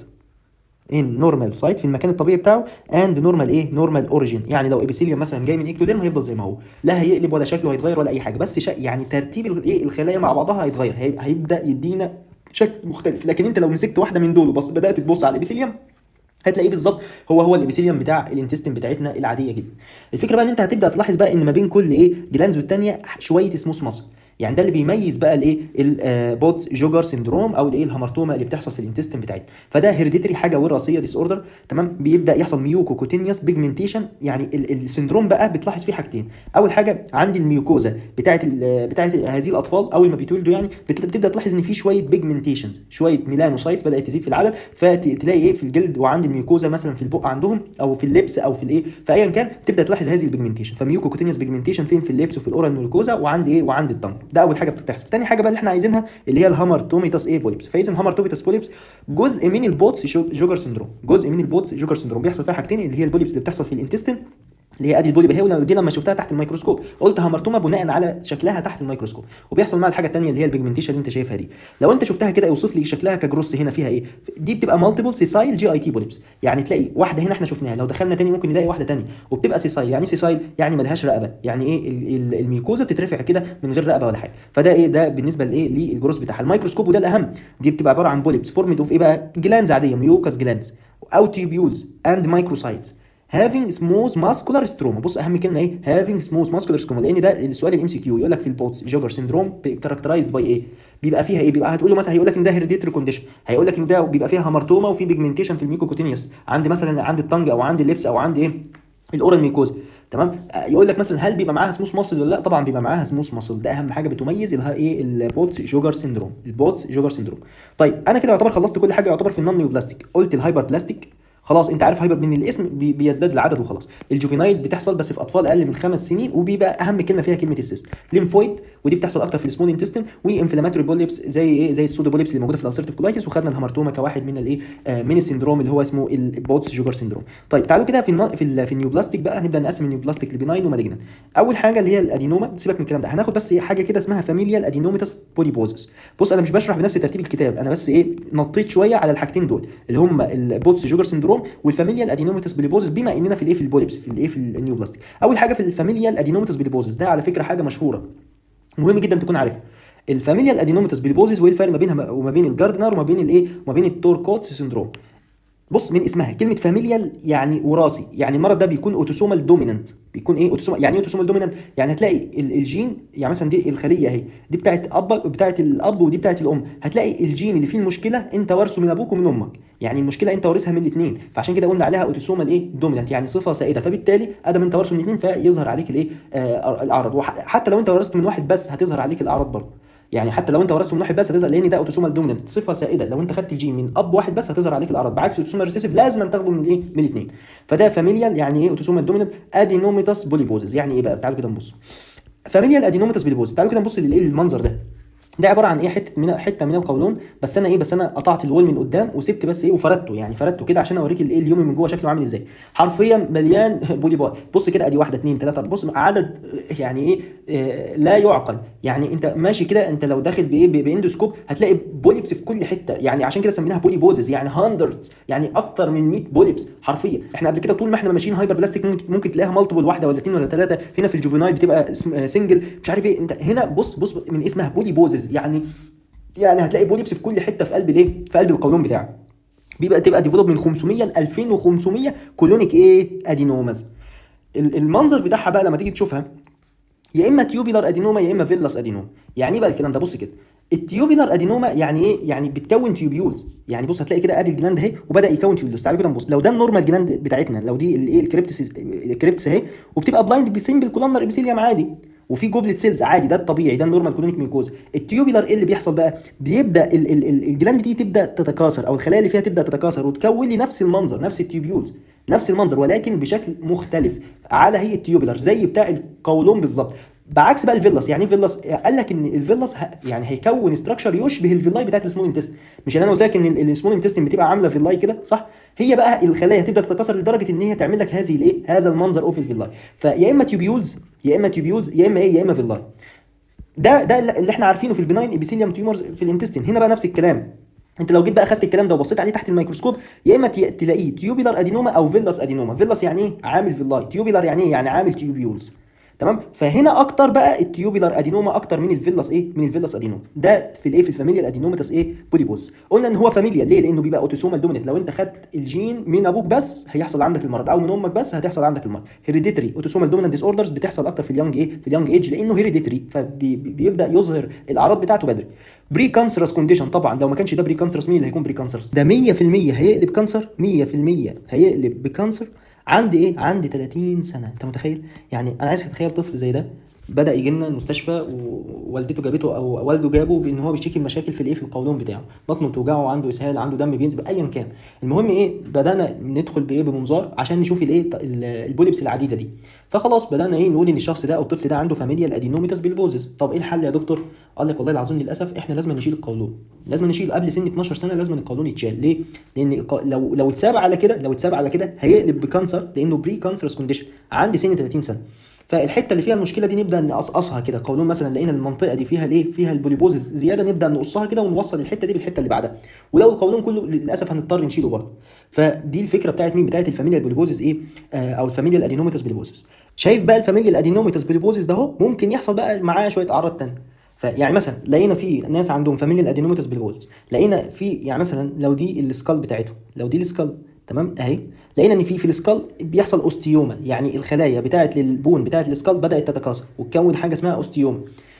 ان نورمال سايت في المكان الطبيعي بتاعه اند نورمال ايه نورمال اوريجين يعني لو ابيثيليوم مثلا جاي من اكتوديرم هيفضل زي ما هو لا هيقلب ولا شكله هيتغير ولا اي حاجه بس شا يعني ترتيب الايه الخلايا مع بعضها هيتغير هي- هيبدا يدينا شكل مختلف لكن انت لو مسكت واحده من دول وبص بدات تبص على الابيثيليوم هتلاقيه بالظبط هو هو الابيثيليوم بتاع الانتستين بتاعتنا العاديه جدا الفكره بقى ان انت هتبدا تلاحظ بقى ان ما بين كل ايه جلاندز والتانيه شويه سموث ماسل يعني ده اللي بيميز بقى الايه البوت جوجر سيندروم او الايه الهامرتوما اللي بتحصل في الانتستين بتاعتنا فده هيريديتري حاجه وراثيه ديس اوردر تمام بيبدا يحصل ميوكو كوتينيوس بيجمنتيشن يعني ال- السندروم بقى بتلاحظ فيه حاجتين اول حاجه عندي الميوكوزا بتاعت ال- بتاعت هذه الاطفال اول ما بيتولدوا يعني بت- بتبدا تلاحظ ان في شويه بيجمنتيشنز شويه ميلانوسايتس بدات تزيد في العدد فتلاقي ايه في الجلد وعند الميوكوزا مثلا في البق عندهم او في اللبس او في الايه فايا كان تبدا تلاحظ هذه البيجمنتيشن فميوكو كوتينيوس بيجمنتيشن فين في اللبس وفي الاورال ميوكوزا وعند ايه وعند الطنج ده اول حاجه بتحصل تاني حاجه بقى اللي احنا عايزينها اللي هي الهامرتوميتاس ايه بوليبس فاذا الهامرتوميتاس بوليبس جزء من البوتس شو- جوجر سندروم جزء من البوتس جوجر سندروم بيحصل فيها حاجتين اللي هي البوليبس اللي بتحصل في الانتستين اللي هي ادي البوليب اهي ولو- دي لما شفتها تحت الميكروسكوب قلت همرتومه بناء على شكلها تحت الميكروسكوب وبيحصل معاها الحاجه الثانيه اللي هي البيجمنتيشن اللي انت شايفها دي لو انت شفتها كده اوصف لي شكلها كجروس هنا فيها ايه دي بتبقى مالتيبل سيسايل جي اي تي بوليبس يعني تلاقي واحده هنا احنا شفناها لو دخلنا تاني ممكن نلاقي واحده تانية وبتبقى سيسايل يعني سيسايل يعني ملهاش رقبه يعني ايه ال- ال- الميوكوزا بتترفع كده من غير رقبه ولا حاجه فده ايه ده بالنسبه لايه للجروس بتاعها الميكروسكوب وده الاهم دي بتبقى عباره عن بوليبس فورمد اوف ايه بقى جلاندز عاديه ميوكاس جلاندز او تيوبيولز اند مايكروسايتس having smooth muscular stroma بص اهم كلمه ايه having smooth muscular stroma لان ده السؤال الام سي كيو يقول لك في البوتس جوجر سيندروم كاركترايزد باي ايه بيبقى فيها ايه بيبقى هتقول له مثلا هيقول لك ان ده هيريديتري كونديشن هيقول لك ان ده بيبقى فيها هامرتوما وفي بيجمنتيشن في الميكوكوتينيوس عند مثلا عند الطنج او عند اللبس او عند ايه الاورال ميكوز تمام آه، يقول لك مثلا هل بيبقى معاها سموث ماسل ولا لا طبعا بيبقى معاها سموث ماسل ده اهم حاجه بتميز الها ايه البوتس جوجر سيندروم البوتس جوجر سيندروم طيب انا كده يعتبر خلصت كل حاجه يعتبر في النون نيوبلاستيك قلت الهايبر بلاستيك خلاص انت عارف هايبر من الاسم بي- بيزداد العدد وخلاص الجوفينايل بتحصل بس في اطفال اقل من خمس سنين وبيبقى اهم كلمه فيها كلمه السيست ليمفويد ودي بتحصل اكتر في السمول انتستين وانفلاماتوري بوليبس زي ايه زي السودو بوليبس اللي موجوده في الالسرتيف كولايتس وخدنا الهامرتوما كواحد من الايه آه من السندروم اللي هو اسمه البوتس جوجر سندروم طيب تعالوا كده في النا... في ال... في النيوبلاستيك بقى هنبدا نقسم النيوبلاستيك لبناين ومالجنان اول حاجه اللي هي الادينوما سيبك من الكلام ده هناخد بس ايه حاجه كده اسمها فاميليال ادينوميتاس بوليبوزس بص انا مش بشرح بنفس ترتيب الكتاب انا بس ايه نطيت شويه على الحاجتين دول اللي هم البوتس جوجر سندروم والفاميليال ادينوميتاس بوليبوزس بما اننا في الايه في البوليبس في الايه في النيوبلاستيك اول حاجه في الفاميليال ادينوميتاس بوليبوزس ده على فكره حاجه مشهوره مهم جدا تكون عارفها الفاميليال ادينوميتاس بوليبوزس وايه الفرق ما بينها وما بين الجاردنر وما بين الايه وما بين التوركوتس سندروم بص من اسمها كلمه فاميليال يعني وراثي يعني المرض ده بيكون اوتوسومال دومينانت بيكون ايه اوتوسومال يعني ايه اوتوسومال دومينانت يعني هتلاقي ال- الجين يعني مثلا دي الخليه اهي دي بتاعت اب بتاعت الاب ودي بتاعت الام هتلاقي الجين اللي فيه المشكله انت وارثه من ابوك ومن امك يعني المشكله انت وارثها من الاثنين فعشان كده قلنا عليها اوتوسومال ايه دومينانت يعني صفه سائده فبالتالي ادم انت وارثه من الاثنين فيظهر عليك الايه آه الاعراض وحتى لو انت ورثت من واحد بس هتظهر عليك الاعراض برضه يعني حتى لو انت ورثته من واحد بس هتظهر لان ده اوتوسومال دومينانت صفه سائده لو انت خدت الجين من اب واحد بس هتظهر عليك الاعراض بعكس الاوتوسومال ريسيسيف لازم تاخده من الايه من الاثنين فده فاميليال يعني ايه اوتوسومال دومينانت ادينوميتاس بوليبوزس يعني ايه بقى تعالوا كده نبص فاميليال ادينوميتاس بوليبوزس تعالوا كده نبص للايه المنظر ده ده عباره عن ايه حته من حته من القولون بس انا ايه بس انا قطعت الوول من قدام وسبت بس ايه وفردته يعني فردته كده عشان اوريك الايه اليومي من جوه شكله عامل ازاي حرفيا مليان بولي باي بص كده ادي واحده اثنين ثلاثه بص عدد يعني ايه آه لا يعقل يعني انت ماشي كده انت لو داخل بايه ب- باندوسكوب هتلاقي بوليبس في كل حته يعني عشان كده سميناها بولي بوزز يعني هاندردز يعني اكتر من 100 بوليبس حرفيا احنا قبل كده طول ما احنا ماشيين هايبر بلاستيك ممكن, ممكن تلاقيها مالتيبل واحده ولا اثنين ولا ثلاثه هنا في الجوفينايل بتبقى سنجل مش عارف ايه انت هنا بص بص من اسمها بولي بوزز يعني يعني هتلاقي بوليبس في كل حته في قلب الايه في قلب القولون بتاعك بيبقى تبقى ديفلوب من 500 ل 2500 كولونيك ايه ادينوماز ال- المنظر بتاعها بقى لما تيجي تشوفها يا اما تيوبيلار ادينوما يا اما فيلاس ادينوما يعني ايه بقى الكلام ده بص كده التيوبيلار ادينوما يعني ايه يعني بتكون تيوبيولز يعني بص هتلاقي كده ادي الجلاند اهي وبدا يكون تيوبيولز تعالوا كده نبص لو ده النورمال جلاند بتاعتنا لو دي الايه الكريبتس الكريبتس اهي وبتبقى بلايند بسيمبل كولومنر ابيثيليوم عادي وفي جوبلت سيلز عادي ده الطبيعي ده النورمال كولونيك ميوكوزا التيوبيلر ايه اللي بيحصل بقى بيبدا ال ال ال الجلاند دي تبدا تتكاثر او الخلايا اللي فيها تبدا تتكاثر وتكون لي نفس المنظر نفس التيوبيولز نفس المنظر ولكن بشكل مختلف على هيئه تيوبيلر زي بتاع القولون بالظبط بعكس بقى الفيلاس يعني ايه فيلاس قال لك ان الفيلاس ه... يعني هيكون استراكشر يشبه الفيلاي بتاعت السمول انتست مش انا قلت لك ان السمول انتستين بتبقى عامله فيلاي كده صح هي بقى الخلايا هتبدا تتكاثر لدرجه ان هي تعمل لك هذه الايه هذا المنظر اوف الفيلاي فيا اما تيوبيولز يا اما تيوبيولز يا اما ايه يا اما فيلاي ده ده اللي احنا عارفينه في البناين ابيثيليوم تيومرز في الانتستين هنا بقى نفس الكلام انت لو جيت بقى خدت الكلام ده وبصيت عليه تحت الميكروسكوب يا اما تلاقيه تيوبيلر ادينوما او فيلاس ادينوما فيلاس يعني ايه عامل فيلاي تيوبيلر يعني ايه يعني عامل تيوبيولز تمام فهنا اكتر بقى التيوبيلر ادينوما اكتر من الفيلاس ايه من الفيلاس ادينوما ده في الايه في الفاميليا الادينوماتس ايه بوليبوز قلنا ان هو فاميليا ليه لانه بيبقى اوتوسومال دوميننت لو انت خدت الجين من ابوك بس هيحصل عندك المرض او من امك بس هتحصل عندك المرض هيريديتري اوتوسومال دوميننت ديس اوردرز بتحصل اكتر في اليونج ايه في اليونج ايج لانه هيريديتري فبيبدا يظهر الاعراض بتاعته بدري بري كانسرس كونديشن طبعا لو ما كانش ده بري كانسرس مين اللي هيكون بري كانسرس ده 100% هيقلب كانسر 100% هيقلب بكانسر عندي ايه عندي 30 سنه انت متخيل يعني انا عايز اتخيل طفل زي ده بدا يجي لنا المستشفى ووالدته جابته او والده جابه بان هو بيشتكي مشاكل في الايه في القولون بتاعه بطنه بتوجعه عنده اسهال عنده دم بينزل ايا كان المهم ايه بدانا ندخل بايه بمنظار عشان نشوف الايه البوليبس العديده دي فخلاص بدانا ايه نقول ان الشخص ده او الطفل ده عنده فاميليا الادينوميتاس بالبوزز طب ايه الحل يا دكتور قال لك والله العظيم للاسف احنا لازم نشيل القولون لازم نشيل قبل سن 12 سنه لازم القولون يتشال ليه لان لو لو اتساب على كده لو اتساب على كده هيقلب بكانسر لانه بري كانسرس كونديشن عندي سن 30 سنه فالحته اللي فيها المشكله دي نبدا نقصقصها كده قولون مثلا لقينا المنطقه دي فيها الايه فيها البوليبوزس زياده نبدا نقصها كده ونوصل الحته دي بالحته اللي بعدها ولو القولون كله للاسف هنضطر نشيله برضه فدي الفكره بتاعت مين بتاعت الفاميليا البوليبوزس ايه آه او الفاميليا الادينوميتاس بوليبوزس شايف بقى الفاميليا الادينوميتاس بوليبوزس ده اهو ممكن يحصل بقى معاه شويه اعراض ثانيه فيعني مثلا لقينا في ناس عندهم فاميليا الادينوميتاس بالبوزس لقينا في يعني مثلا لو دي السكال بتاعته لو دي السكال تمام اهي لقينا ان في في السكال بيحصل اوستيوما يعني الخلايا بتاعه البون بتاعه السكال بدات تتكاثر وتكون حاجه اسمها اوستيوما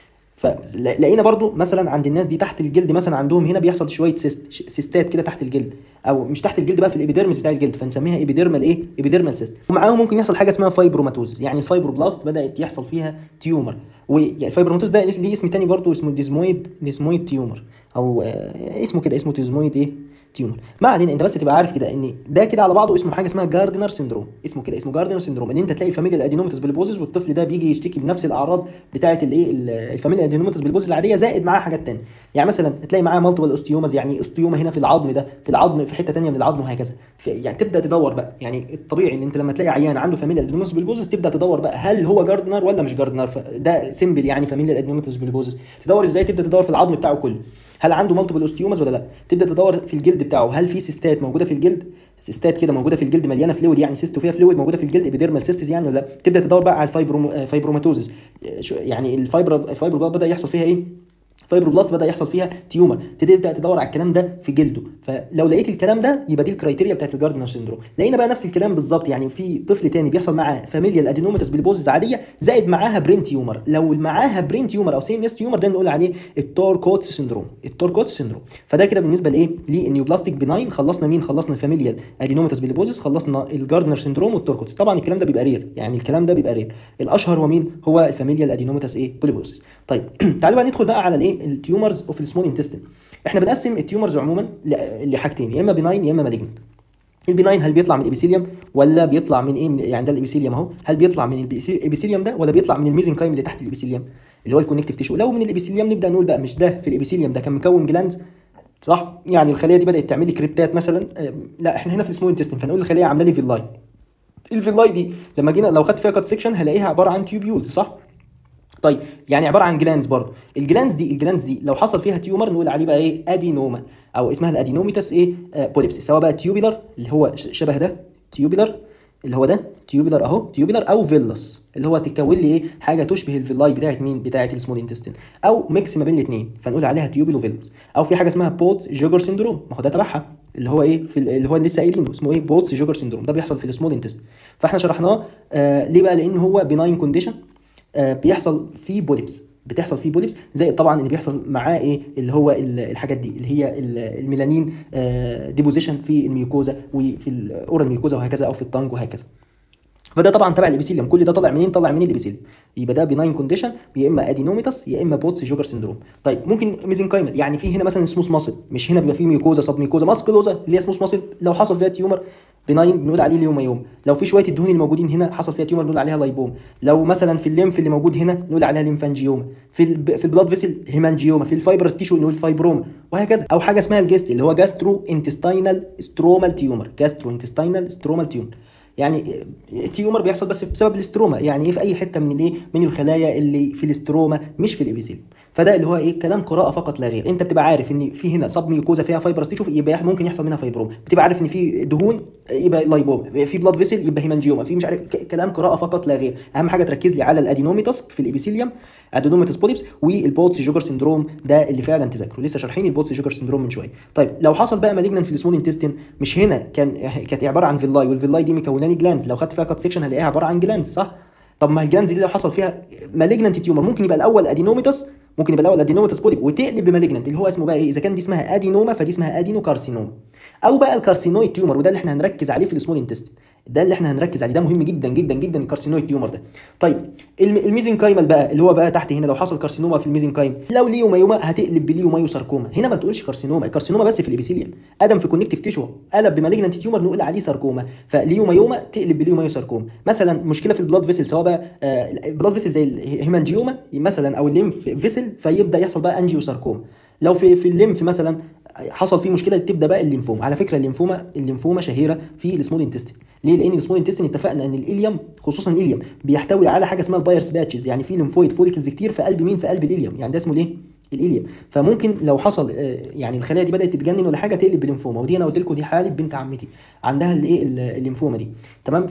فلقينا برضو مثلا عند الناس دي تحت الجلد مثلا عندهم هنا بيحصل شويه سيست سيستات كده تحت الجلد او مش تحت الجلد بقى في الابيديرمس بتاع الجلد فنسميها ايبيديرمال ايه ايبيديرمال سيست ومعاهم ممكن يحصل حاجه اسمها فايبروماتوز يعني الفايبروبلاست بدات يحصل فيها تيومر والفايبروماتوز ده ليه اسم تاني برضو اسمه ديزمويد ديزمويد تيومر او آه اسمه كده اسمه ديزمويد ايه تيومر ما علينا انت بس تبقى عارف كده ان ده كده على بعضه اسمه حاجه اسمها جاردنر سيندروم اسمه كده اسمه جاردنر سيندروم ان انت تلاقي الفاميليا الادينوماتس بالبوزز والطفل ده بيجي يشتكي بنفس الاعراض بتاعه الايه الفاميليا الادينوماتس بالبوزز العاديه زائد معاها حاجات ثانيه يعني مثلا تلاقي معاه مالتيبل اوستيوماز يعني اوستيوما هنا في العظم ده في العظم في حته ثانيه من العظم وهكذا يعني تبدا تدور بقى يعني الطبيعي ان انت لما تلاقي عيان عنده فاميليا الادينوماتس بالبوزز تبدا تدور بقى هل هو جاردنر ولا مش جاردنر ده سيمبل يعني فاميليا الادينوماتس بالبوزز تدور ازاي تبدا تدور في العظم بتاعه كله هل عنده مالتيبل اوستيوماز ولا لا تبدا تدور في الجلد بتاعه هل في سيستات موجوده في الجلد سيستات كده موجوده في الجلد مليانه فلويد يعني سيست وفيها فلويد موجوده في الجلد ايبيديرمال سيستس يعني ولا لا تبدا تدور بقى على الفايبروم فايبروماتوزس يعني الفايبر الفايبر بدا يحصل فيها ايه فايبروبلاست بدا يحصل فيها تيومر تبدا تدور على الكلام ده في جلده فلو لقيت الكلام ده يبقى دي الكرايتيريا بتاعت الجاردنر سيندروم لقينا بقى نفس الكلام بالظبط يعني في طفل تاني بيحصل معاه فاميليا الادينوماتس بالبوزز عاديه زائد معاها برين تيومر لو معاها برين تيومر او سي ان اس تيومر ده نقول عليه التوركوتس سيندروم التوركوتس سيندروم فده كده بالنسبه لايه للنيوبلاستيك بناين خلصنا مين خلصنا الفاميليا الادينوماتس بالبوزز خلصنا الجاردنر سيندروم والتوركوتس طبعا الكلام ده بيبقى رير يعني الكلام ده بيبقى رير الاشهر هو مين هو الفاميليا الادينوماتس ايه بوليبوزز طيب تعالوا بقى ندخل بقى على الايه التيومرز اوف السمول انتستين احنا بنقسم التيومرز عموما لحاجتين يا اما بناين يا اما مالجنت البناين هل بيطلع من الابيثيليوم ولا بيطلع من ايه يعني ده الابيثيليوم اهو هل بيطلع من الابيثيليوم ده ولا بيطلع من الميزنكايم اللي تحت الابيثيليوم اللي هو الكونكتيف تيشو لو من الابيثيليوم نبدا نقول بقى مش ده في الابيثيليوم ده كان مكون جلاندز صح يعني الخليه دي بدات تعمل لي كريبتات مثلا لا احنا هنا في السمول انتستين فنقول الخليه عامله لي فيلاي الفيلاي دي لما جينا لو خدت فيها كات سيكشن هلاقيها عباره عن تيوبيولز صح طيب يعني عباره عن جلاندز برضه الجلاندز دي الجلاندز دي لو حصل فيها تيومر نقول عليه بقى ايه ادينوما او اسمها الادينوميتاس ايه آه بوليبس سواء بقى تيوبيلر اللي هو شبه ده تيوبيلر اللي هو ده تيوبيلر اهو تيوبيلر او فيلس اللي هو تكون لي ايه حاجه تشبه الفيلاي بتاعت مين بتاعت السمول انتستين او ميكس ما بين الاثنين فنقول عليها تيوبيلو فيلس او في حاجه اسمها بوتس جوجر سيندروم ما هو ده تبعها اللي هو ايه في اللي هو اللي لسه قايلينه اسمه ايه بوتس جوجر سيندروم ده بيحصل في السمول انتستين فاحنا شرحناه آه ليه بقى لان هو بناين كونديشن آه بيحصل فيه بوليبس بتحصل فيه بوليبس زائد طبعا اللي بيحصل معاه ايه اللي هو الحاجات دي اللي هي الميلانين ديبوزيشن في الميوكوزا وفي الاورال ميوكوزا وهكذا او في الطنج وهكذا فده طبعا تبع الابيثيليوم كل ده طالع منين طالع من الابيثيليوم يبقى ده بناين كونديشن يا اما ادينوميتاس يا اما بوتس جوجر سندروم طيب ممكن ميزنكايمال يعني في هنا مثلا سموث ماسل مش هنا بيبقى فيه ميوكوزا سب ميوكوزا ماسكلوزا اللي هي سموث ماسل لو حصل فيها تيومر بناين بنقول عليه ليوما يوم لو في شويه الدهون الموجودين هنا حصل فيها تيومر نقول عليها لايبوم لو مثلا في الليمف اللي موجود هنا نقول عليها ليمفانجيوما في الب... في البلاد فيسل هيمانجيوما في الفايبرس تيشو نقول فايبروما وهكذا او حاجه اسمها الجست اللي هو جاسترو انتستينال سترومال تيومر جاسترو انتستينال سترومال تيومر يعني التيومر بيحصل بس بسبب الاستروما يعني ايه في اي حته من الايه من الخلايا اللي في الاستروما مش في الابيثيل فده اللي هو ايه كلام قراءه فقط لا غير انت بتبقى عارف ان في هنا صب ميوكوزا فيها فايبرس تيشو يبقى ممكن يحصل منها فايبروم بتبقى عارف ان في دهون يبقى لايبوم في بلاد فيسل يبقى هيمانجيوما في مش عارف كلام قراءه فقط لا غير اهم حاجه تركز لي على الادينوميتاس في الابيثيليوم ادينوميتاس بوليبس والبوتس جوجر سندروم ده اللي فعلا تذاكره لسه شارحين البوتس جوجر سندروم من شويه طيب لو حصل بقى مالجنان في السمول انتستين مش هنا كان كانت عباره عن فيلاي والفيلاي دي مكوناني جلانز لو خدت فيها كات سيكشن هلاقيها عباره عن جلانز صح طب ما الجلانز دي لو حصل فيها مالجنانت تيومر ممكن يبقى الاول ادينوميتاس ممكن يبقى الاول ادينوماتس بوليب وتقلب بمالجنانت اللي هو اسمه بقى ايه اذا كان دي اسمها ادينوما فدي اسمها ادينو كارسينوما او بقى الكارسينويد تيومر وده اللي احنا هنركز عليه في السمول انتستين ده اللي احنا هنركز عليه ده مهم جدا جدا جدا الكارسينويد تيومر ده طيب الميزنكايمال بقى اللي هو بقى تحت هنا لو حصل كارسينوما في الميزنكايم لو ليومايوما هتقلب بليومايو ساركوما هنا ما تقولش كارسينوما الكارسينوما بس في الابيثيليوم ادم في كونكتيف تيشو قلب بمالجنانت تيومر نقول عليه ساركوما فليومايوما تقلب بليومايو ساركوما مثلا مشكله في البلاد فيسل سواء بقى آه بلاد فيسل زي الهيمانجيوما مثلا او الليمف فيسل فيبدا يحصل بقى انجيو ساركوما لو في في الليمف مثلا حصل فيه مشكله تبدا بقى الليمفوما على فكره الليمفوما الليمفوما شهيره في السمول انتستين ليه لان السمول انتستين اتفقنا ان الاليوم خصوصا الاليوم بيحتوي على حاجه اسمها البايرس باتشز يعني في ليمفويد فوليكلز كتير في قلب مين في قلب الاليوم يعني ده اسمه ليه الاليوم فممكن لو حصل يعني الخلايا دي بدات تتجنن ولا حاجه تقلب بليمفوما ودي انا قلت لكم دي حاله بنت عمتي عندها الايه الليمفوما دي تمام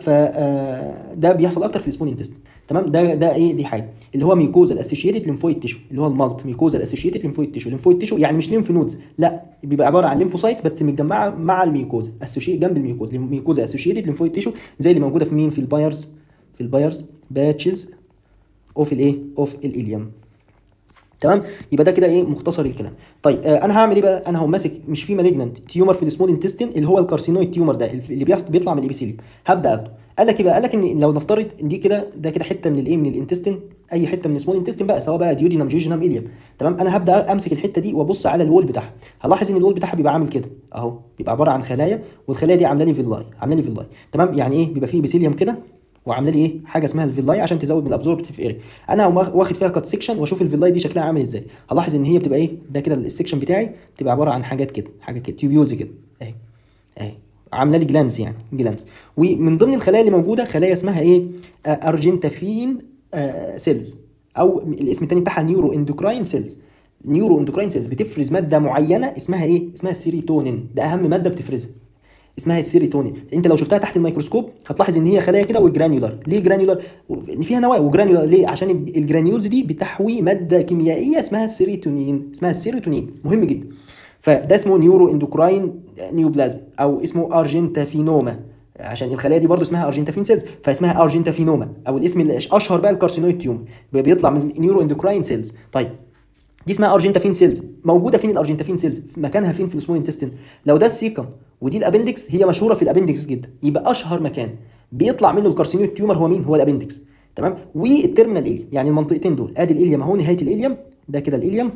فده بيحصل اكتر في السمول انتستين تمام ده ده ايه دي حاجه اللي هو ميكوزا الاسوشيتد ليمفويد تيشو اللي هو المالت ميكوزا الاسوشيتد ليمفويد تيشو ليمفويد تيشو يعني مش ليمف نودز لا بيبقى عباره عن ليمفوسايتس بس متجمعه مع الميكوزا اسوشيت جنب الميكوزا ميكوزا اسوشيتد ليمفويد تيشو زي اللي موجوده في مين في البايرز في البايرز باتشز اوف الايه اوف الاليوم تمام يبقى ده كده ايه مختصر الكلام طيب آه انا هعمل ايه بقى انا هقوم ماسك مش في مالجنانت تيومر في السمول انتستين اللي هو الكارسينويد تيومر ده اللي بيطلع من الابيثيليوم هبدا اخده قال لك ايه بقى قال لك ان لو نفترض ان دي كده ده كده حته من الايه من الانتستين اي حته من السمول انتستين بقى سواء بقى ديودينام جوجينام اليم تمام انا هبدا امسك الحته دي وابص على الوول بتاعها هلاحظ ان الوول بتاعها بيبقى عامل كده اهو بيبقى عباره عن خلايا والخلايا دي عامله لي فيلاي عامله لي فيلاي تمام يعني ايه بيبقى فيه بيسيليوم كده وعامله لي ايه حاجه اسمها الفيلاي عشان تزود من الابزوربتيف اريا انا هقوم واخد فيها كات سيكشن واشوف الفيلاي دي شكلها عامل ازاي هلاحظ ان هي بتبقى ايه ده كده السيكشن بتاعي بتبقى عباره عن حاجات كده حاجه كده تيوبيولز كده اهي اهي عامله لي جلانز يعني جلانز ومن ضمن الخلايا اللي موجوده خلايا اسمها ايه آه ارجنتافين آه سيلز او الاسم الثاني بتاعها نيورو اندوكراين سيلز نيورو اندوكراين سيلز بتفرز ماده معينه اسمها ايه اسمها السيروتونين ده اهم ماده بتفرزها اسمها السيروتونين انت لو شفتها تحت الميكروسكوب هتلاحظ ان هي خلايا كده وجرانيولار ليه جرانيولار ان فيها نواه وجرانيولار ليه عشان الجرانيولز دي بتحوي ماده كيميائيه اسمها السيروتونين اسمها السيروتونين مهم جدا فده اسمه نيورو اندوكراين نيوبلازم او اسمه ارجنتافينوما عشان الخلايا دي برضه اسمها ارجنتافين سيلز فاسمها ارجنتافينوما او الاسم الاشهر بقى الكارسينويد تيومر بيطلع من نيورو اندوكراين سيلز طيب دي اسمها ارجنتافين سيلز موجوده فين الارجنتافين سيلز مكانها فين في السمول انتستين لو ده السيكم ودي الابندكس هي مشهوره في الابندكس جدا يبقى اشهر مكان بيطلع منه الكارسينويد تيومر هو مين هو الابندكس تمام والتيرمينال اليم يعني المنطقتين دول ادي الاليم اهو نهايه الاليم ده كده الاليم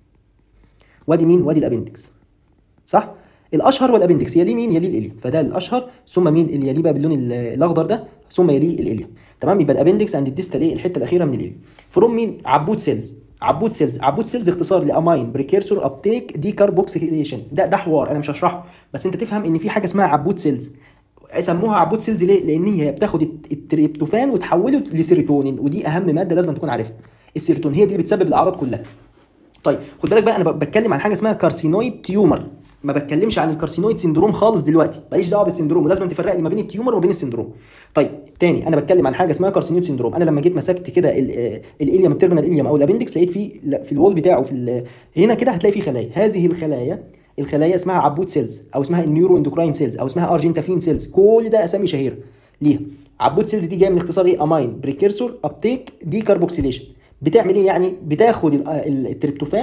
وادي مين وادي الابندكس صح الاشهر هو الابندكس يليه مين يليه الاليم فده الاشهر ثم مين اللي يليه بقى باللون الاخضر ده ثم يليه الاليم تمام يبقى الابندكس عند الديستال ايه الحته الاخيره من الاليم فروم مين عبود سيلز عبود سيلز عبود سيلز اختصار لامين بريكيرسور ابتيك دي كاربوكسيليشن ده ده حوار انا مش هشرحه بس انت تفهم ان في حاجه اسمها عبود سيلز سموها عبود سيلز ليه لان هي بتاخد التريبتوفان وتحوله لسيروتونين ودي اهم ماده لازم تكون عارفها السيروتونين هي دي اللي بتسبب الاعراض كلها طيب خد بالك بقى انا بتكلم عن حاجه اسمها كارسينويد تيومر ما بتكلمش عن الكارسينويد سندروم خالص دلوقتي ماليش دعوه بالسندروم ولازم تفرق لي ما بين التيومر وما بين السندروم طيب تاني انا بتكلم عن حاجه اسمها كارسينويد سندروم انا لما جيت مسكت كده الاليوم التيرمينال اليوم او الابندكس لقيت فيه في الوول بتاعه في هنا كده هتلاقي فيه خلايا هذه الخلايا الخلايا اسمها عبود سيلز او اسمها النيورو اندوكراين سيلز او اسمها ارجنتافين سيلز كل ده اسامي شهيره ليها عبود سيلز دي جايه من اختصار ايه امين بريكيرسور ابتيك دي كاربوكسيليشن بتعمل ايه يعني بتاخد التريبتوفان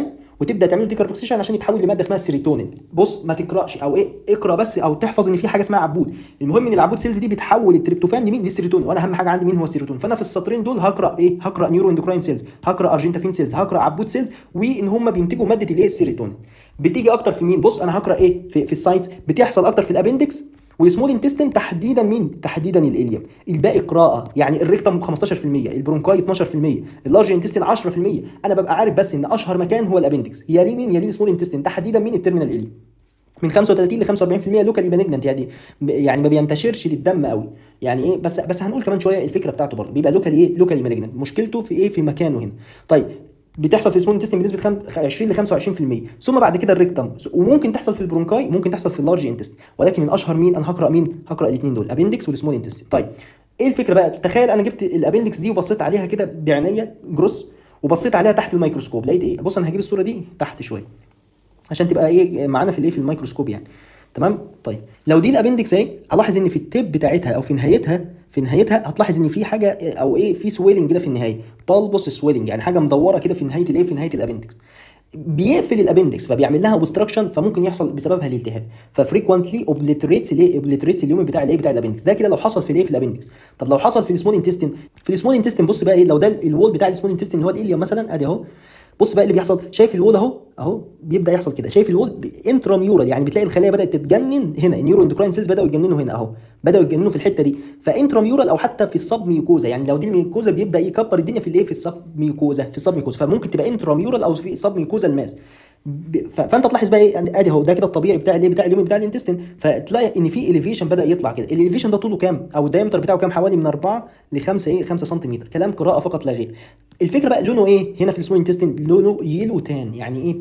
وتبدا تعمل له ديكربوكسيشن عشان يتحول لماده اسمها السيروتونين بص ما تقراش او ايه اقرا بس او تحفظ ان في حاجه اسمها عبود المهم ان العبود سيلز دي بتحول التريبتوفان لمين للسيروتونين وانا اهم حاجه عندي مين هو السيروتونين فانا في السطرين دول هقرا ايه هقرا نيورو اندوكراين سيلز هقرا ارجنتافين سيلز هقرا عبود سيلز وان هم بينتجوا ماده الايه السيروتونين بتيجي اكتر في مين بص انا هقرا ايه في, في الساينس بتحصل اكتر في الابندكس والسمول انتستين تحديدا مين؟ تحديدا الاليوم، الباقي قراءه يعني الريكتم 15%، البرونكاي 12%، اللارج انتستين 10%، انا ببقى عارف بس ان اشهر مكان هو الابندكس، يلي مين؟ يلي السمول انتستين تحديدا مين؟ التيرمينال اليوم. من 35 ل 45% لوكالي مالجنت يعني يعني ما بينتشرش للدم قوي يعني ايه بس بس هنقول كمان شويه الفكره بتاعته برضه بيبقى لوكالي ايه لوكالي مالجنت مشكلته في ايه في مكانه هنا طيب بتحصل في السمول انتستين بنسبه خم... 20 ل 25% ثم بعد كده الريكتم وممكن تحصل في البرونكاي ممكن تحصل في اللارج انتست ولكن الاشهر مين انا هقرا مين هقرا الاثنين دول ابندكس والسمول انتستين طيب ايه الفكره بقى تخيل انا جبت الابندكس دي وبصيت عليها كده بعينيا جروس وبصيت عليها تحت الميكروسكوب لقيت ايه بص انا هجيب الصوره دي تحت شويه عشان تبقى ايه معانا في الايه في الميكروسكوب يعني تمام طيب لو دي الابندكس اهي هلاحظ ان في التيب بتاعتها او في نهايتها في نهايتها هتلاحظ ان في حاجه او ايه في سويلنج كده في النهايه بالبوس سويلنج يعني حاجه مدوره كده في نهايه الايه في نهايه الابندكس بيقفل الابندكس فبيعمل لها اوبستراكشن فممكن يحصل بسببها الالتهاب ففريكوينتلي اوبليتريتس الايه اوبليتريتس اليوم بتاع الايه بتاع الابندكس ده كده لو حصل في الايه في الابندكس طب لو حصل في السمول انتستين في السمول انتستين بص بقى ايه لو ده الوول بتاع السمول انتستين اللي هو الاليوم مثلا ادي اهو بص بقى اللي بيحصل شايف الوول اهو اهو بيبدا يحصل كده شايف الوول انتراميورال يعني بتلاقي الخلايا بدات تتجنن هنا النيورو اندوكراين سيلز بداوا يتجننوا هنا اهو بداوا يتجننوا في الحته دي فانتراميورال او حتى في السب ميوكوزا يعني لو دي الميوكوزا بيبدا يكبر الدنيا في الايه في السب ميوكوزا في السب ميوكوزا فممكن تبقى انتراميورال او في سب ميوكوزا الماس فانت تلاحظ بقى ايه ادي اهو ده كده الطبيعي بتاع الايه بتاع اليوم بتاع الانتستين فتلاقي ان في اليفيشن بدا يطلع كده الاليفيشن ده طوله كام او الدايمتر بتاعه كام حوالي من 4 ل 5 ايه 5 سم كلام قراءه فقط لا غير الفكره بقى لونه ايه هنا في السمول انتستين لونه يلو تان يعني ايه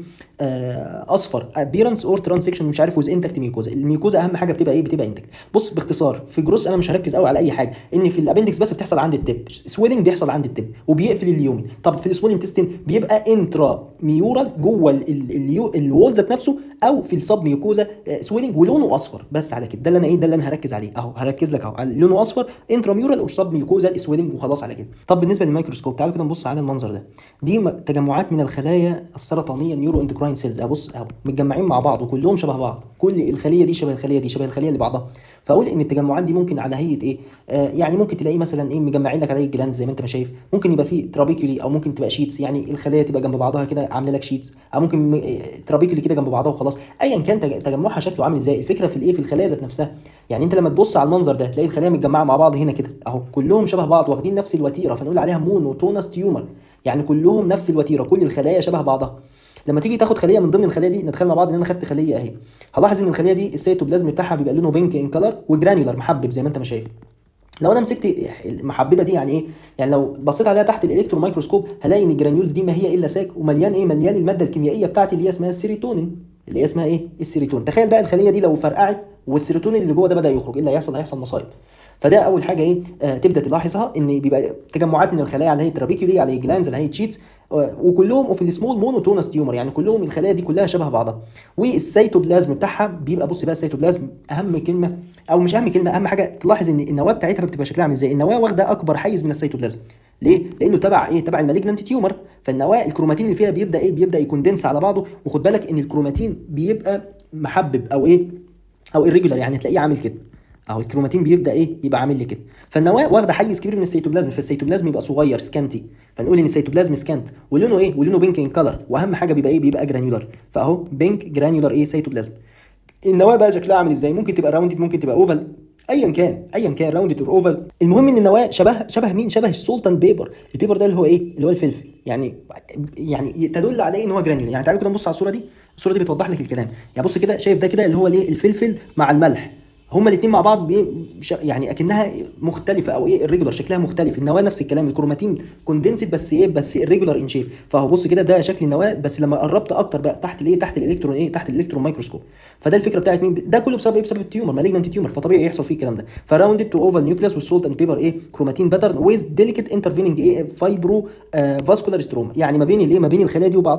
آه اصفر ابيرنس اور ترانسكشن مش عارف وز انتكت ميوكوزا الميوكوزا اهم حاجه بتبقى ايه بتبقى انتكت بص باختصار في جروس انا مش هركز قوي على اي حاجه ان في الابندكس بس بتحصل عند التب سويلنج بيحصل عند التب وبيقفل اليومين طب في السمول انتستين بيبقى انترا ميورال جوه الوول ذات نفسه او في السب ميوكوزا سويلنج ولونه اصفر بس على كده ده اللي انا ايه ده اللي انا هركز عليه اهو هركز لك اهو لونه اصفر انترا ميورال او سب ميوكوزا سويلنج وخلاص على كده طب بالنسبه للميكروسكوب تعالوا كده نبص على المنظر ده دي تجمعات من الخلايا السرطانيه نيورو اندوكراين سيلز ابص اهو متجمعين مع بعض وكلهم شبه بعض كل الخليه دي شبه الخليه دي شبه الخليه اللي بعضها فاقول ان التجمعات دي ممكن على هيئه ايه آه يعني ممكن تلاقي مثلا ايه مجمعين لك على جلاند زي ما انت ما شايف ممكن يبقى في ترابيكولي او ممكن تبقى شيتس يعني الخلايا تبقى جنب بعضها كده عامله لك شيتس او ممكن ترابيكولي كده جنب بعضها وخلاص ايا كان تجمعها شكله عامل ازاي الفكره في الايه في الخلايا ذات نفسها يعني انت لما تبص على المنظر ده تلاقي الخلايا متجمعه مع بعض هنا كده اهو كلهم شبه بعض واخدين نفس الوتيره فنقول عليها مونوتونس تيومر يعني كلهم نفس الوتيره كل الخلايا شبه بعضها لما تيجي تاخد خليه من ضمن الخلايا دي نتخيل مع بعض ان انا خدت خليه اهي هلاحظ ان الخليه دي السيتوبلازم بتاعها بيبقى لونه بينك ان كلر وجرانيولار محبب زي ما انت ما شايف لو انا مسكت المحببه دي يعني ايه يعني لو بصيت عليها تحت الالكترون مايكروسكوب هلاقي ان الجرانيولز دي ما هي الا ساك ومليان ايه مليان الماده الكيميائيه بتاعتي اللي هي اسمها السيروتونين اللي هي اسمها ايه السيروتونين تخيل بقى الخليه دي لو فرقعت والسيروتونين اللي جوه ده بدا يخرج ايه اللي هيحصل هيحصل مصايب فده اول حاجه ايه آه تبدا تلاحظها ان بيبقى تجمعات من الخلايا على هيئه ترابيكولي على جلانز على هيئه شيتس وكلهم وفي السمول مونوتونس تيومر يعني كلهم الخلايا دي كلها شبه بعضها والسيتوبلازم بتاعها بيبقى بص بقى السيتوبلازم اهم كلمه او مش اهم كلمه اهم حاجه تلاحظ ان النواه بتاعتها بتبقى شكلها عامل ازاي النواه واخده اكبر حيز من السيتوبلازم ليه لانه تبع ايه تبع المالجنانت تيومر فالنواه الكروماتين اللي فيها بيبدا ايه بيبدا يكوندنس على بعضه وخد بالك ان الكروماتين بيبقى محبب او ايه او irregular يعني تلاقيه عامل كده اهو الكروماتين بيبدا ايه يبقى عامل لي كده فالنواه واخده حيز كبير من السيتوبلازم فالسيتوبلازم يبقى صغير سكانتي فنقول ان السيتوبلازم سكانت ولونه ايه ولونه بينك ان كلر واهم حاجه بيبقى ايه بيبقى جرانيولار فاهو بينك جرانيولار ايه سيتوبلازم النواه بقى شكلها عامل ازاي ممكن تبقى راوندد ممكن تبقى اوفال ايا كان ايا كان راوندد اور اوفال المهم ان النواه شبه شبه مين شبه السولتان بيبر البيبر ده اللي هو ايه اللي هو الفلفل يعني يعني تدل على ايه ان هو جرانيولار يعني تعالوا كده نبص على الصوره دي الصوره دي بتوضح لك الكلام يعني بص كده شايف ده كده اللي هو ليه الفلفل مع الملح هما الاثنين مع بعض يعني اكنها مختلفه او ايه الريجولار شكلها مختلف النواه نفس الكلام الكروماتين كوندنسد بس ايه بس الريجولار ان شيب فهو بص كده ده شكل النواه بس لما قربت اكتر بقى تحت الايه تحت الالكترون ايه تحت الالكترون مايكروسكوب فده الفكره بتاعت مين ده كله بسبب ايه بسبب التيومر مالجنانت تيومر فطبيعي يحصل فيه الكلام ده فراوندد تو اوفال نيوكليس والسولت اند بيبر ايه كروماتين باترن ويز ديليكت انترفيننج ايه فايبرو آه فاسكولار ستروما يعني ما بين الايه ما بين الخلايا دي وبعضها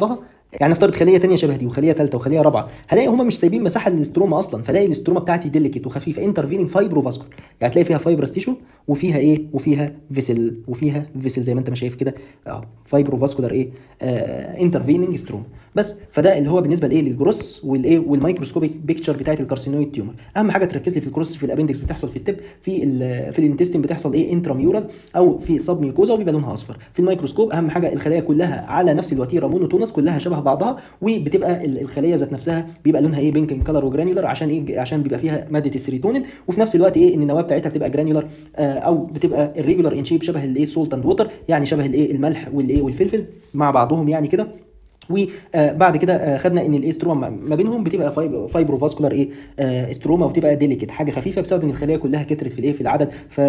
يعني نفترض خليه تانية شبه دي وخليه ثالثه وخليه رابعه هلاقي هما مش سايبين مساحه للاستروما اصلا فلاقي الاستروما بتاعتي ديليكت وخفيفه انترفيننج فايبرو فاسكولار يعني تلاقي فيها فايبرس تيشو وفيها ايه وفيها فيسل وفيها فيسل زي ما انت ما شايف كده اه فايبرو فاسكولار ايه آه انترفيننج ستروما بس فده اللي هو بالنسبه لايه للجروس والايه والميكروسكوبيك بيكتشر بتاعت الكارسينويد تيومر اهم حاجه تركز لي في الكروس في الابندكس بتحصل في التب في ال في الانتستين بتحصل ايه انتراميورال او في سب ميوكوزا وبيبقى لونها اصفر في الميكروسكوب اهم حاجه الخلايا كلها على نفس الوتيره مونوتونس كلها شبه بعضها وبتبقى ال- الخليه ذات نفسها بيبقى لونها ايه بينك كلر وجرانيولار عشان ايه عشان بيبقى فيها ماده السيروتونين وفي نفس الوقت ايه ان النواه بتاعتها بتبقى جرانيولار آه او بتبقى الريجولار ان شيب شبه الايه سولت اند ووتر يعني شبه الايه الملح والايه والفلفل مع بعضهم يعني كده وبعد كده آه، خدنا ان الاستروما ما بينهم بتبقى فايب- فايبرو فاسكولار ايه آه، استروما وتبقى ديليكت حاجه خفيفه بسبب ان الخلايا كلها كترت في الايه في العدد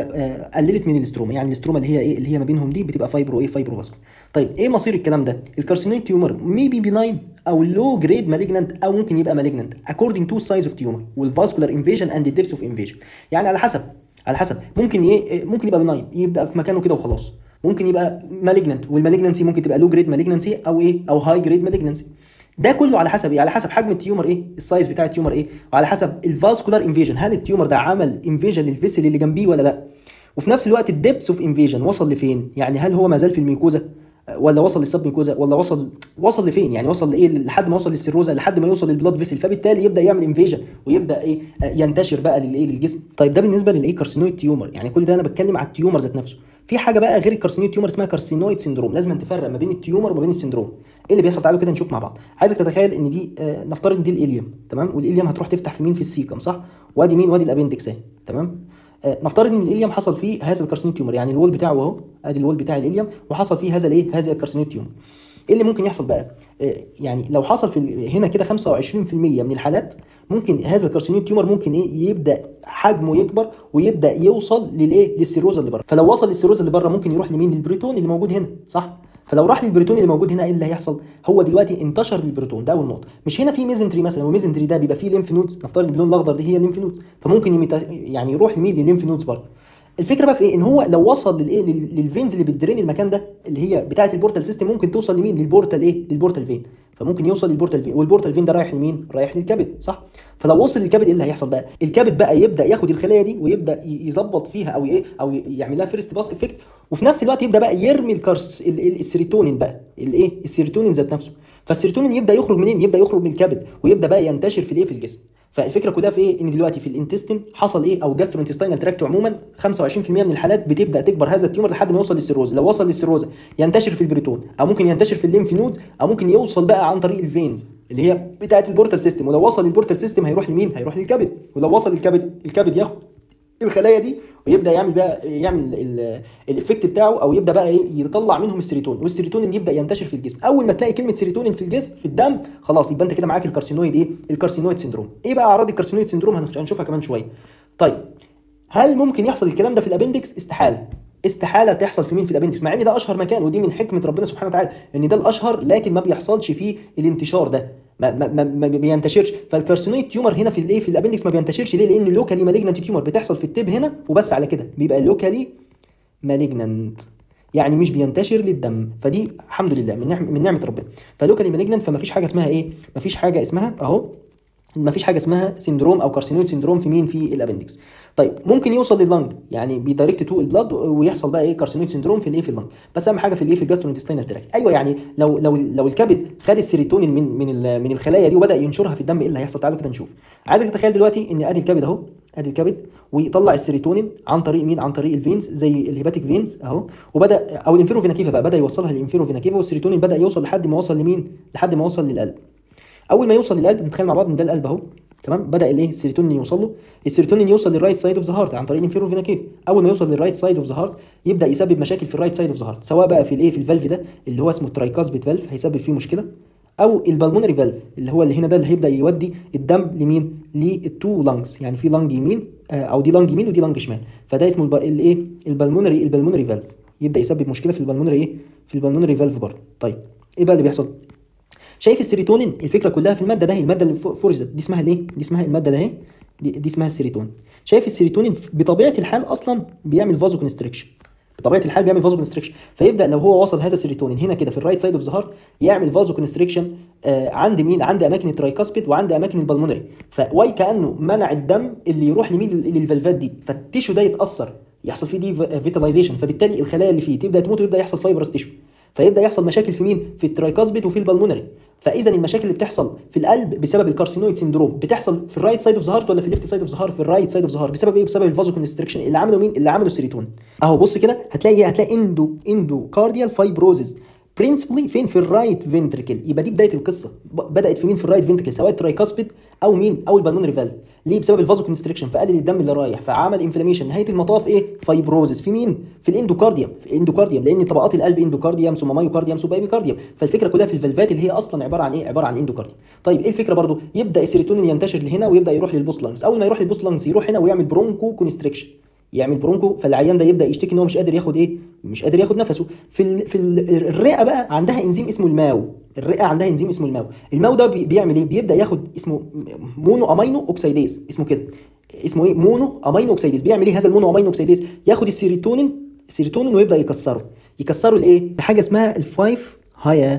فقللت من الاستروما يعني الاستروما اللي هي ايه اللي هي ما بينهم دي بتبقى فايبرو ايه فايبرو فاسكولار طيب ايه مصير الكلام ده الكارسينويد تيومر ميبي بيناين او لو جريد مالجنانت او ممكن يبقى مالجنانت according to size of tumor والفاسكولار انفيجن اند depth of invasion يعني على حسب على حسب ممكن ايه ممكن يبقى بناين يبقى في مكانه كده وخلاص ممكن يبقى مالجنانت والمالجنانسي ممكن تبقى لو جريد مالجنانسي او ايه او هاي جريد مالجنانسي ده كله على حسب ايه على حسب حجم التيومر ايه السايز بتاع التيومر ايه وعلى حسب الفاسكولار انفيجن هل التيومر ده عمل انفيجن للفيسل اللي جنبيه ولا لا وفي نفس الوقت الدبس اوف انفيجن وصل لفين يعني هل هو ما زال في الميكوزا ولا وصل للسب ميكوزا ولا وصل وصل لفين يعني وصل لايه لحد ما وصل للسيروزا لحد ما يوصل للبلاد فيسل فبالتالي يبدا يعمل انفيجن ويبدا ايه آه، ينتشر بقى للايه للجسم طيب ده بالنسبه للايه كارسينويد تيومر يعني كل ده انا بتكلم على التيومر ذات نفسه في حاجه بقى غير الكارسينويد تيومر اسمها كارسينويد سندروم لازم تفرق ما بين التيومر وما بين السندروم ايه اللي بيحصل تعالوا كده نشوف مع بعض عايزك تتخيل ان دي آه نفترض ان دي الاليوم تمام والاليوم هتروح تفتح في مين في السيكم صح وادي مين وادي الابندكس اهي تمام آه، نفترض ان الاليوم حصل فيه هذا الكارسينويد تيومر يعني الوول بتاعه اهو ادي الوول بتاع الاليوم وحصل فيه هذا الايه هذا الكارسينويد تيومر ايه اللي ممكن يحصل بقى آه، يعني لو حصل في ال- هنا كده 25% من الحالات ممكن هذا الكارسينويد تيومر ممكن ايه يبدا حجمه يكبر ويبدا يوصل للايه للسيروزا اللي بره فلو وصل للسيروزا اللي بره ممكن يروح لمين للبريتون اللي موجود هنا صح فلو راح للبريتون اللي موجود هنا ايه اللي هيحصل هو دلوقتي انتشر للبريتون ده اول نقطه مش هنا في ميزنتري مثلا والميزنتري ده بيبقى فيه ليمف نودز نفترض باللون الاخضر دي هي الليمف نودز فممكن يميت- يعني يروح لمين للليمف نودز بره الفكره بقى في ايه ان هو لو وصل للايه لل- للفينز اللي بتدرين المكان ده اللي هي بتاعه البورتال سيستم ممكن توصل لمين للبورتال ايه للبورتال فين فممكن يوصل للبورتال فين والبورتال فين ده رايح لمين رايح للكبد صح فلو وصل للكبد ايه اللي هيحصل بقى الكبد بقى يبدا ياخد الخلايا دي ويبدا ي- يظبط فيها او ايه او ي- يعمل لها فيرست باس افكت وفي نفس الوقت يبدا بقى يرمي الكرس ال- ال- السيروتونين بقى الايه السيروتونين ذات نفسه فالسيروتونين يبدا يخرج منين يبدا يخرج من الكبد ويبدا بقى ينتشر في الايه في الجسم فالفكره كلها في ايه ان دلوقتي في الانتستين حصل ايه او جاسترو انتستينال تراكت عموما 25% من الحالات بتبدا تكبر هذا التيومر لحد ما يوصل للسيروز لو وصل للسيروزا ينتشر في البريتون او ممكن ينتشر في الليمف نودز او ممكن يوصل بقى عن طريق الفينز اللي هي بتاعه البورتال سيستم ولو وصل للبورتال سيستم هيروح لمين هيروح للكبد ولو وصل للكبد الكبد ياخد الخلايا دي ويبدا يعمل بقى يعمل ال- الايفكت بتاعه او يبدا بقى ايه يطلع منهم السيروتونين والسيروتونين يبدا ينتشر في الجسم اول ما تلاقي كلمه سيروتونين في الجسم في الدم خلاص يبقى انت كده معاك الكارسينويد ايه الكارسينويد سندروم ايه بقى اعراض الكارسينويد سندروم هنخ- هنشوفها كمان شويه طيب هل ممكن يحصل الكلام ده في الابندكس استحاله استحاله تحصل في مين في الابندكس مع ان ده اشهر مكان ودي من حكمه ربنا سبحانه وتعالى ان ده الاشهر لكن ما بيحصلش فيه الانتشار ده ما, ما, ما, ما بينتشرش فالكارسينويد تيومر هنا في الايه في الابندكس ما بينتشرش ليه لان لوكالي مالجنانت تيومر بتحصل في التب هنا وبس على كده بيبقى لوكالي مالجنانت يعني مش بينتشر للدم فدي الحمد لله من نعمه من نعمه ربنا فلوكالي مالجنانت فما فيش حاجه اسمها ايه ما فيش حاجه اسمها اهو ما فيش حاجه اسمها سندروم او كارسينويد سندروم في مين في الابندكس طيب ممكن يوصل لللنج يعني بيدايركت تو البلاد ويحصل بقى ايه كارسينويد سندروم في الايه في اللنج بس اهم حاجه في الايه في الجاسترونتستينال تراكت ايوه يعني لو لو لو الكبد خد السيروتونين من من ال- من الخلايا دي وبدا ينشرها في الدم ايه اللي هيحصل تعالوا كده نشوف عايزك تتخيل دلوقتي ان ادي الكبد اهو ادي الكبد ويطلع السيروتونين عن طريق مين عن طريق الفينز زي الهيباتيك فينز اهو وبدا او الانفيرو فينا كيفا بقى بدا يوصلها للانفيرو فينا كيفا والسيروتونين بدا يوصل لحد ما وصل لمين لحد ما وصل للقلب اول ما يوصل للقلب نتخيل مع بعض ان ده القلب اهو تمام بدا الايه السيروتونين يوصل له السيروتونين يوصل للرايت سايد اوف ذا هارت عن طريق الانفيرو فينا كيف اول ما يوصل للرايت سايد اوف ذا هارت يبدا يسبب مشاكل في الرايت سايد اوف ذا هارت سواء بقى في الايه في الفالف ده اللي هو اسمه الترايكاسبيد فالف هيسبب فيه مشكله او البلمونري فالف اللي هو اللي هنا ده اللي هيبدا يودي الدم لمين للتو لانجز يعني في لانج يمين آه، او دي لانج يمين ودي لانج شمال فده اسمه الب- الايه البلمونري البلمونري فالف يبدا يسبب مشكله في البلمونري ايه في البلمونري فالف برضه طيب ايه بقى اللي بيحصل شايف السيروتونين الفكره كلها في الماده ده الماده اللي فوق- فرزت دي اسمها الايه دي اسمها الماده ده اهي دي, دي اسمها السيروتونين شايف السيروتونين بطبيعه الحال اصلا بيعمل فازو كونستريكشن بطبيعه الحال بيعمل فازو كونستريكشن فيبدا لو هو وصل هذا السيروتونين هنا كده في الرايت سايد اوف ذا هارت يعمل فازو كونستريكشن آه عند مين عند اماكن الترايكاسبيد وعند اماكن البلمونري فواي كانه منع الدم اللي يروح لمين للفالفات دي فالتيشو ده يتاثر يحصل فيه دي فيتاليزيشن فبالتالي الخلايا اللي فيه تبدا تموت ويبدا يحصل فايبرس تيشو فيبدا يحصل مشاكل في مين في الترايكاسبيد وفي البلمونري فاذا المشاكل اللي بتحصل في القلب بسبب الكارسينويد سيندروم بتحصل في الرايت سايد اوف ذا هارت ولا في الليفت سايد اوف ذا هارت في الرايت سايد اوف ذا هارت بسبب ايه بسبب الفازو كونستريكشن اللي عمله مين اللي عمله السيروتونين اهو بص كده هتلاقي ايه هتلاقي اندو اندو كارديال فايبروزز برنسبلي فين في الرايت فنتركل يبقى دي بدايه القصه بدات في مين في الرايت فنتركل سواء الترايكاسبيد او مين او البالمونري فالف ليه بسبب الفازو كونستريكشن فقلل الدم اللي رايح فعمل انفلاميشن نهايه المطاف ايه فايبروزس في مين في الاندوكارديوم في الاندوكارديوم لان طبقات القلب اندوكارديوم ثم مايوكارديوم ثم بايبيكارديوم فالفكره كلها في الفالفات اللي هي اصلا عباره عن ايه عباره عن اندوكارديوم طيب ايه الفكره برضو يبدا السيروتونين ينتشر لهنا ويبدا يروح للبوست لانجز اول ما يروح للبوست لانجز يروح هنا ويعمل برونكو كونستريكشن يعمل برونكو فالعيان ده يبدا يشتكي ان هو مش قادر ياخد ايه مش قادر ياخد نفسه في ال في ال الرئه بقى عندها انزيم اسمه الماو الرئه عندها انزيم اسمه الماو الماو ده بيعمل ايه بيبدا ياخد اسمه مونو امينو اوكسيديز اسمه كده اسمه ايه مونو امينو اوكسيديز بيعمل ايه هذا المونو امينو اوكسيديز ياخد السيروتونين السيروتونين ويبدا يكسره يكسره لايه بحاجه اسمها الفايف هايا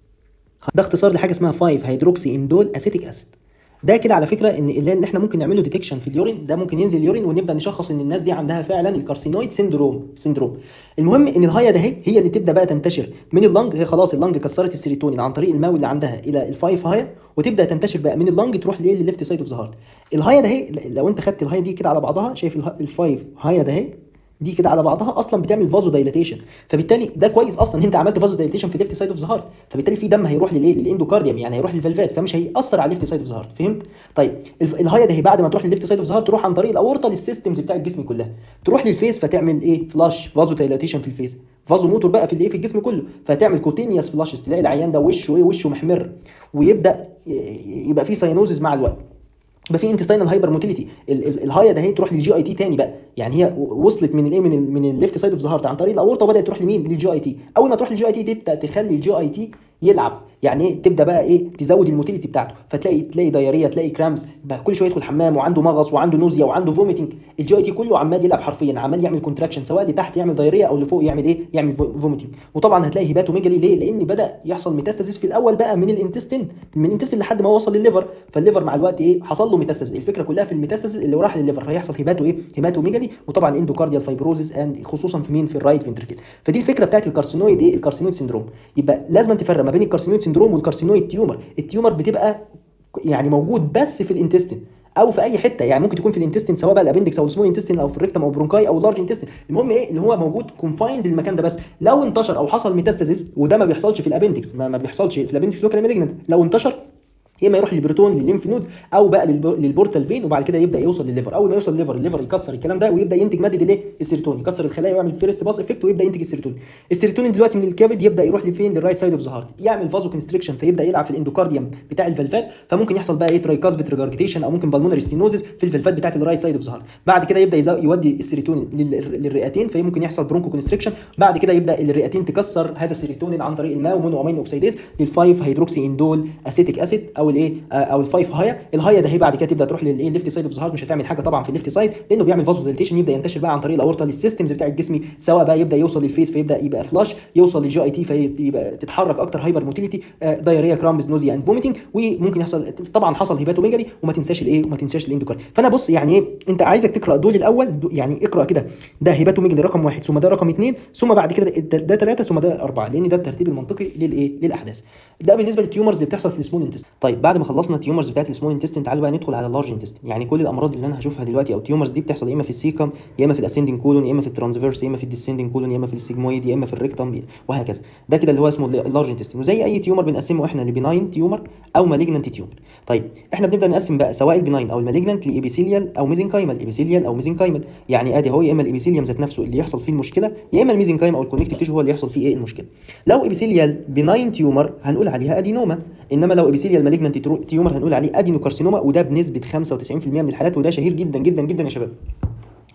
ده اختصار لحاجه اسمها 5 هيدروكسي اندول اسيتيك اسيد ده كده على فكره ان اللي احنا ممكن نعمله ديتكشن في اليورين ده ممكن ينزل اليورين ونبدا نشخص ان الناس دي عندها فعلا الكارسينويد سيندروم سيندروم المهم ان الهايه ده هي هي اللي تبدا بقى تنتشر من اللنج هي خلاص اللنج كسرت السيروتونين عن طريق الماء اللي عندها الى الفايف هايه وتبدا تنتشر بقى من اللنج تروح ليه للليفت سايد اوف ذا هارت الهايه ده هي لو انت خدت الهايه دي كده على بعضها شايف الفايف هايه ده هي دي كده على بعضها اصلا بتعمل فازو دايليتيشن فبالتالي ده كويس اصلا انت عملت فازو دايليتيشن في الليفت سايد اوف ذا هارت فبالتالي في دم هيروح للايه للاندوكارديوم يعني هيروح للفالفات فمش هيأثر على الليفت سايد اوف ذا هارت فهمت طيب الهايه ده هي بعد ما تروح للليفت سايد اوف ذا هارت تروح عن طريق الاورطه للسيستمز بتاع الجسم كلها تروح للفيس فتعمل ايه فلاش فازو دايليتيشن في الفيس فازو موتور بقى في الايه في الجسم كله فتعمل كوتينيوس فلاشز تلاقي العيان ده وشه ايه وشه محمر ويبدا يبقى فيه ساينوزز مع الوقت يبقى في انتستينال هايبر موتيليتي الهايه ده هي تروح للجي اي تي تاني بقى يعني هي وصلت من الايه من ال من الليفت سايد اوف ذا هارت عن طريق الاورطه وبدات تروح لمين للجي اي تي اول ما تروح للجي اي تي تبدا تخلي الجي اي تي يلعب يعني ايه تبدا بقى ايه تزود الموتيليتي بتاعته فتلاقي تلاقي دايريه تلاقي كرامز بقى كل شويه يدخل حمام وعنده مغص وعنده نوزيا وعنده فوميتنج الجي اي تي كله عمال يلعب حرفيا عمال يعمل كونتراكشن سواء لتحت يعمل دايريه او لفوق يعمل ايه يعمل فوميتنج وطبعا هتلاقي هيباتوميجالي ليه لان بدا يحصل ميتاستاسيس في الاول بقى من الانتستين من الانتستين لحد ما وصل للليفر فالليفر مع الوقت ايه حصل له ميتاستاسيس الفكره كلها في الميتاستاسيس اللي راح للليفر فهيحصل هيباتو ايه هيباتوميجالي وطبعا اندوكارديال فايبروزيس اند خصوصا في مين في الرايت فنتركل فدي الفكره بتاعت الكارسينويد ايه الكارسينويد سيندروم يبقى لازم تفرق ما بين الكارسينويد سيندروم والكارسينويد تيومر التيومر بتبقى يعني موجود بس في الانتستين او في اي حته يعني ممكن تكون في الانتستين سواء بقى الابندكس او السمول انتستين او في الريكتم او برونكاي او اللارج انتستين المهم ايه اللي هو موجود كونفايند للمكان ده بس لو انتشر او حصل ميتاستاسيس وده ما بيحصلش في الابندكس ما, ما بيحصلش في الابندكس لوكال مالجنت لو انتشر يا اما يروح للبروتون للليمف نودز او بقى للبورتال فين وبعد كده يبدا يوصل للليفر اول ما يوصل للليفر الليفر يكسر الكلام ده ويبدا ينتج ماده الايه السيروتونين يكسر الخلايا ويعمل فيرست باس افكت ويبدا ينتج السيروتونين السيروتونين دلوقتي من الكبد يبدا يروح لفين للرايت سايد اوف ذا هارت يعمل فازو كونستريكشن فيبدا يلعب في الاندوكارديوم بتاع الفالفات فممكن يحصل بقى ايه ترايكاسبيت ريجارجيتيشن او ممكن بالمونري ستينوزيس في الفالفات بتاعت الرايت سايد اوف ذا هارت بعد كده يبدا يودي السيروتونين للرئتين فممكن يحصل برونكو كونستريكشن بعد كده يبدا الرئتين تكسر هذا السيروتونين عن طريق الماء ومونو امينو اوكسيديز للفايف هيدروكسي اندول اسيتيك اسيد او الايه او الفايف هايا الهايا ده هي بعد كده تبدا تروح للايه ليفت سايد اوف ذا هارت مش هتعمل حاجه طبعا في الليفت سايد لانه بيعمل فازو ديليتيشن يبدا ينتشر بقى عن طريق الاورطه للسيستمز بتاع الجسم سواء بقى يبدا يوصل للفيس فيبدا يبقى فلاش يوصل للجي اي تي فيبقى تتحرك اكتر هايبر موتيليتي دايريا كرامز نوزيا اند فوميتنج وممكن يحصل طبعا حصل هيباتوميجالي وما تنساش الايه وما تنساش الاندوكار فانا بص يعني ايه انت عايزك تقرا دول الاول يعني اقرا كده ده هيباتوميجالي رقم واحد ثم ده رقم اثنين ثم بعد كده ده ثلاثه ثم ده اربعه لان ده الترتيب المنطقي للايه للاحداث ده بالنسبه للتيومرز اللي بتحصل في السمول انتست طيب بعد ما خلصنا التيومرز بتاعت السمول انتستين تعالوا بقى ندخل على اللارج انتستين يعني كل الامراض اللي انا هشوفها دلوقتي او التيومرز دي بتحصل يا اما في السيكم يا اما في الاسندنج كولون يا اما في الترانسفيرس يا اما في الديسندنج كولون يا اما في السيجمويد يا اما في الريكتم وهكذا ده كده اللي هو اسمه اللارج انتستين وزي اي تيومر بنقسمه احنا لبناين تيومر او مالجنانت تيومر طيب احنا بنبدا نقسم بقى سواء البناين او المالجنانت لابيثيليال او ميزنكايمال ابيثيليال او ميزنكايمال يعني ادي هو يا اما الابيثيليوم ذات نفسه اللي يحصل فيه المشكله يا اما الميزنكايم او الكونكتيف تيشو هو اللي يحصل فيه ايه المشكله لو ابيثيليال بناين تيومر هنقول عليها ادينوما انما لو ابيثيليال مالجنانت تيومر هنقول عليه ادينوكارسينوما وده بنسبه 95% من الحالات وده شهير جدا جدا جدا يا شباب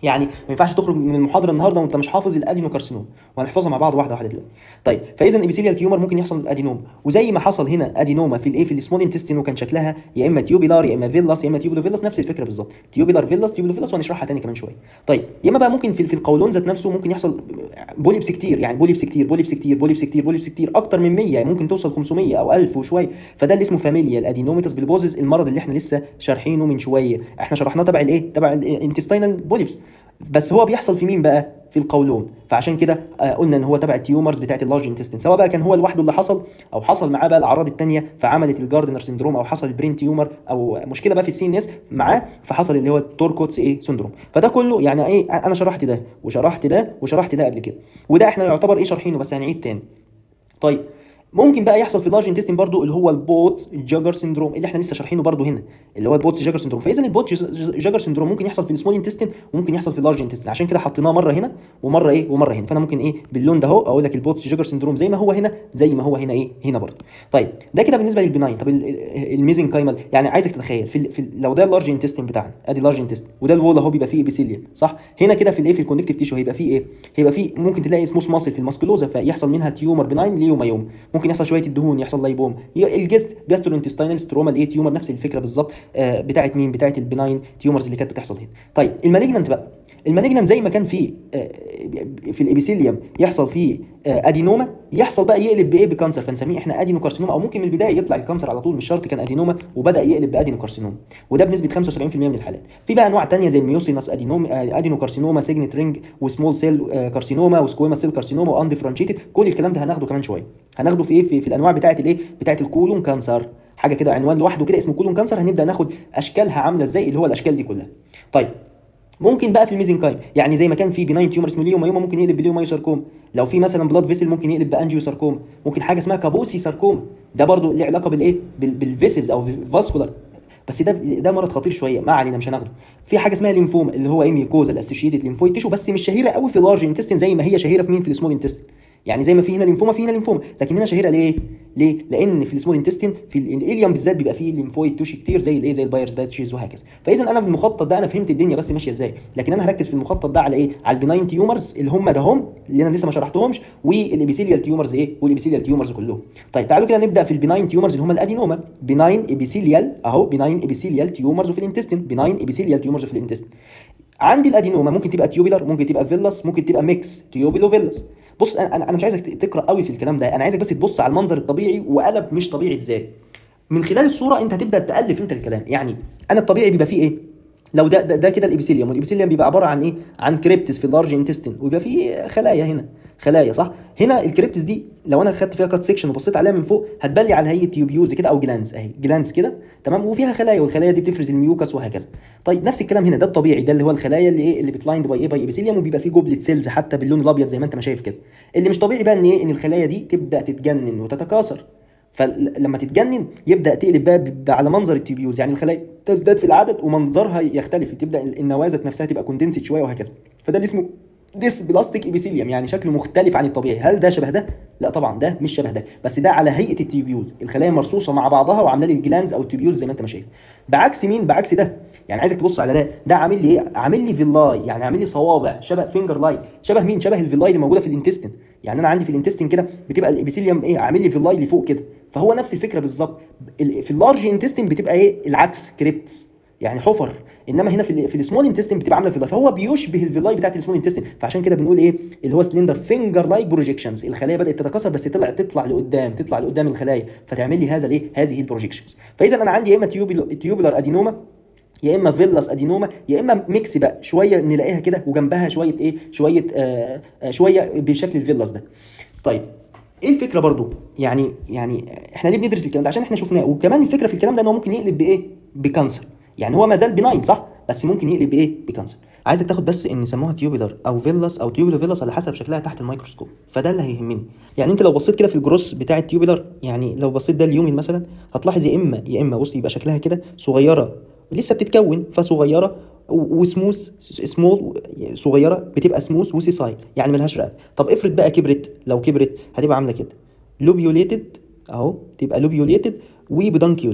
يعني ما ينفعش تخرج من المحاضره النهارده وانت مش حافظ الادينوكارسينوم وهنحفظها مع بعض واحده واحده دلوقتي طيب فاذا الابيثيليال تيومر ممكن يحصل ادينوما وزي ما حصل هنا ادينوما في الايه في السمول انتستين وكان شكلها يا اما تيوبيلار يا اما فيلاس يا اما تيوبولو فيلاس نفس الفكره بالظبط تيوبيلار فيلاس تيوبولو فيلاس وهنشرحها تاني كمان شويه طيب يا اما بقى ممكن في, في القولون ذات نفسه ممكن يحصل بوليبس كتير يعني بوليبس كتير بوليبس كتير بوليبس كتير بوليبس كتير اكتر من 100 يعني ممكن توصل 500 او 1000 وشويه فده اللي اسمه فاميليال ادينوميتاس بالبوزز المرض اللي احنا لسه شارحينه من شويه احنا شرحناه تبع الايه تبع الانتستينال بوليبس بس هو بيحصل في مين بقى في القولون فعشان كده آه، قلنا ان هو تبع التيومرز بتاعت اللارج انتستين سواء بقى كان هو لوحده اللي حصل او حصل معاه بقى الاعراض الثانيه فعملت الجاردنر سندروم او حصل البرين تيومر او مشكله بقى في السي ان اس معاه فحصل اللي هو التوركوتس ايه سندروم فده كله يعني ايه انا شرحت ده وشرحت ده وشرحت ده قبل كده وده احنا يعتبر ايه شارحينه بس هنعيد تاني طيب ممكن بقى يحصل في اللارج انتستين برضو اللي هو البوت جاجر سندروم اللي احنا لسه شارحينه برضو هنا اللي هو البوت جاجر سندروم فاذا البوت جاجر سندروم ممكن يحصل في السمول انتستين وممكن يحصل في اللارج انتستين عشان كده حطيناه مره هنا ومره ايه ومره هنا فانا ممكن ايه باللون ده اهو اقول لك البوت جاجر سندروم زي ما هو هنا زي ما هو هنا ايه هنا برضو طيب ده كده بالنسبه للبناين طب الميزن كايمال يعني عايزك تتخيل في, في لو ده اللارج انتستين بتاعنا ادي اللارج انتستين وده الوول اهو بيبقى فيه ابيثيليوم صح هنا كده في الايه في الكونكتيف تيشو هيبقى فيه ايه هيبقى فيه ممكن تلاقي سموث ماسل في الماسكولوزا فيحصل منها تيومر بناين ليوم ممكن يحصل شويه الدهون يحصل لايبوم الجست جاسترونتستينال ستروما الايه تيومر نفس الفكره بالظبط آه بتاعت مين بتاعت البناين تيومرز اللي كانت بتحصل هنا طيب المالجنانت بقى المالجنانت زي ما كان في آه في الابيثيليوم يحصل فيه آه ادينوما يحصل بقى يقلب بايه بكانسر فنسميه احنا ادينوكارسينوما او ممكن من البدايه يطلع الكانسر على طول مش شرط كان ادينوما وبدا يقلب بادينوكارسينوما وده بنسبه 75% من الحالات في بقى انواع ثانيه زي الميوسينس ادينوما ادينوكارسينوما سيجنت رينج وسمول سيل كارسينوما وسكويما سيل كارسينوما واندفرنشيتد كل الكلام ده هناخده كمان شويه هناخده في ايه في, في الانواع بتاعه الايه بتاعه الكولون كانسر حاجه كده عنوان لوحده كده اسمه كولون كانسر هنبدا ناخد اشكالها عامله ازاي اللي هو الاشكال دي كلها طيب ممكن بقى في الميزنكايم يعني زي ما كان في بناين تيومر اسمه ليوما ممكن يقلب بليومايوساركوم لو في مثلا بلاد فيسل ممكن يقلب بانجيوساركوم ممكن حاجه اسمها كابوسي ساركوم ده برضو ليه علاقه بالايه بالفيسلز او فاسكولار بس ده ده مرض خطير شويه ما علينا مش هناخده في حاجه اسمها ليمفوما اللي هو ايه ميكوزا الاسوشيتد ليمفويد تيشو بس مش شهيره قوي في اللارج انتستين زي ما هي شهيره في مين في السمول انتستين يعني زي ما في هنا ليمفوما في هنا ليمفوما لكن هنا شهيره ليه ليه لان في السمول انتستين في الاليوم بالذات بيبقى فيه ليمفويد توشي كتير زي الايه زي البايرز داتشيز وهكذا فاذا انا في المخطط ده انا فهمت الدنيا بس ماشيه ازاي لكن انا هركز في المخطط ده على ايه على البناين تيومرز اللي هم ده هم اللي انا لسه ما شرحتهمش والابيثيليال تيومرز ايه والابيثيليال تيومرز كلهم طيب تعالوا كده نبدا في البناين تيومرز اللي هم الادينوما بناين ابيثيليال اهو بناين ابيثيليال تيومرز في الانتستين بناين ابيثيليال تيومرز في الانتستين عندي الادينوما ممكن تبقى تيوبيلر ممكن تبقى فيلس ممكن تبقى ميكس تيوبيلو فيلس بص انا انا مش عايزك تقرا قوي في الكلام ده انا عايزك بس تبص على المنظر الطبيعي وقلب مش طبيعي ازاي من خلال الصوره انت هتبدا تالف انت الكلام يعني انا الطبيعي بيبقى فيه ايه لو ده ده, ده كده الابيثيليوم والابيثيليوم بيبقى عباره عن ايه عن كريبتس في اللارج انتستين ويبقى فيه خلايا هنا خلايا صح هنا الكريبتس دي لو انا خدت فيها كات سيكشن وبصيت عليها من فوق هتبان لي على هيئه تيوبيولز كده او جلانز اهي جلانز كده تمام وفيها خلايا والخلايا دي بتفرز الميوكس وهكذا طيب نفس الكلام هنا ده الطبيعي ده اللي هو الخلايا اللي ايه اللي بتلايند باي ايه باي ابيثيليوم وبيبقى فيه جوبلت سيلز حتى باللون الابيض زي ما انت ما شايف كده اللي مش طبيعي بقى ان ايه ان الخلايا دي تبدا تتجنن وتتكاثر فلما تتجنن يبدا تقلب بقى على منظر التيوبيولز يعني الخلايا تزداد في العدد ومنظرها يختلف تبدا النواه نفسها تبقى كوندنسد شويه وهكذا فده اللي اسمه ديس بلاستيك ايبيثيليوم يعني شكله مختلف عن الطبيعي هل ده شبه ده لا طبعا ده مش شبه ده بس ده على هيئه التيوبيولز الخلايا مرصوصه مع بعضها وعامله لي الجلانز او التيوبيولز زي ما انت ما شايف بعكس مين بعكس ده يعني عايزك تبص على ده ده عامل لي ايه عامل لي فيلاي يعني عامل لي صوابع شبه فينجر لاي شبه مين شبه الفيلاي اللي موجوده في الانتستين يعني انا عندي في الانتستين كده بتبقى الابيثيليوم ايه عامل لي فيلاي لفوق كده فهو نفس الفكره بالظبط في اللارج انتستين بتبقى ايه العكس كريبتس يعني حفر انما هنا في في السمول انتستين بتبقى عامله فيلاي فهو بيشبه الفيلاي بتاعت السمول انتستين فعشان كده بنقول ايه اللي هو سلندر فينجر لايك بروجيكشنز الخلايا بدات تتكاثر بس طلع تطلع لقدام تطلع لقدام الخلايا فتعمل لي هذا الايه هذه البروجيكشنز فاذا انا عندي يا اما تيوبولار ادينوما يا اما فيلاس ادينوما يا اما ميكس بقى شويه نلاقيها كده وجنبها شويه ايه شويه آه آه شويه بشكل الفيلاس ده طيب ايه الفكره برضو يعني يعني احنا ليه بندرس الكلام ده عشان احنا شفناه وكمان الفكره في الكلام ده ان هو ممكن يقلب بايه بكانسر يعني هو ما زال بناين صح بس ممكن يقلب بايه بكانسر عايزك تاخد بس ان سموها تيوبولار او فيلاس او تيوبولو فيلاس على حسب شكلها تحت الميكروسكوب فده اللي هيهمني يعني انت لو بصيت كده في الجروس بتاع التيوبولار يعني لو بصيت ده اليومين مثلا هتلاحظ يا اما يا اما بص يبقى شكلها كده صغيره لسه بتتكون فصغيره وسموث سمول صغيره بتبقى سموث وسيسايل يعني ملهاش رقبه طب افرض بقى كبرت لو كبرت هتبقى عامله كده لوبيوليتد اهو تبقى لوبيوليتد وبدانكيوليتد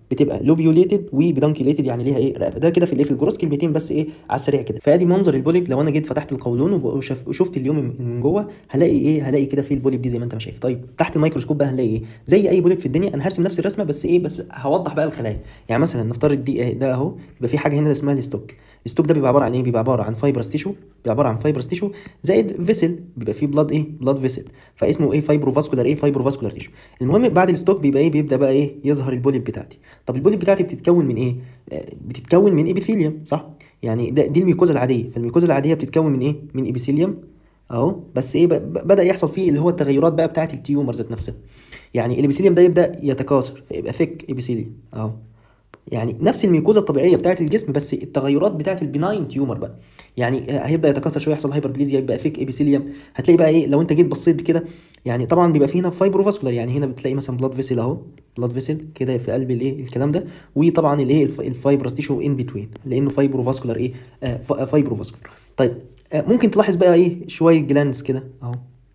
بتبقى لوبيوليتد وبدانكيوليتد يعني ليها ايه رقبه ده كده في الايه في الجروس كلمتين بس ايه على السريع كده فادي منظر البوليب لو انا جيت فتحت القولون وشف- وشفت اليوم من جوه هلاقي ايه هلاقي كده في البوليب دي زي ما انت ما شايف طيب تحت الميكروسكوب بقى هنلاقي ايه زي اي بوليب في الدنيا انا هرسم نفس الرسمه بس ايه بس هوضح بقى الخلايا يعني مثلا نفترض دي إيه ده اهو يبقى في حاجه هنا اسمها الستوك الستوك ده بيبقى عباره عن ايه بيبقى عباره عن فايبرس تيشو بيبقى عباره عن فايبرس تيشو زائد فيسل بيبقى فيه بلاد ايه بلاد فيسل فاسمه ايه فايبرو فاسكولار ايه فايبرو فاسكولار تيشو المهم بعد الستوك بيبقى ايه بيبدا بقى ايه يظهر البوليب بتاعتي طب البوليب بتاعتي بتتكون من ايه آه، بتتكون من ابيثيليوم صح يعني ده دي الميكوزا العاديه فالميكوزا العاديه بتتكون من ايه من ابيثيليوم اهو بس ايه ب- ب- بدا يحصل فيه اللي هو التغيرات بقى بتاعه التيومر ذات نفسها يعني الابيثيليوم ده يبدا يتكاثر فيبقى ثيك ابيثيليوم اهو يعني نفس الميكوزا الطبيعيه بتاعه الجسم بس التغيرات بتاعه البناين تيومر بقى يعني هيبدا يتكاثر شويه يحصل هايبربليزيا يبقى فيك ابيثيليوم هتلاقي بقى ايه لو انت جيت بصيت كده يعني طبعا بيبقى فيه هنا فايبروفاسكولار يعني هنا بتلاقي مثلا بلاد فيسل اهو بلاد فيسل كده في قلب الايه الكلام ده وطبعا الايه الف- الفايبرس تيشو ان بتوين لانه فايبروفاسكولار ايه آه ف- فايبروفاسكولار طيب آه ممكن تلاحظ بقى ايه شويه جلاندز كده اهو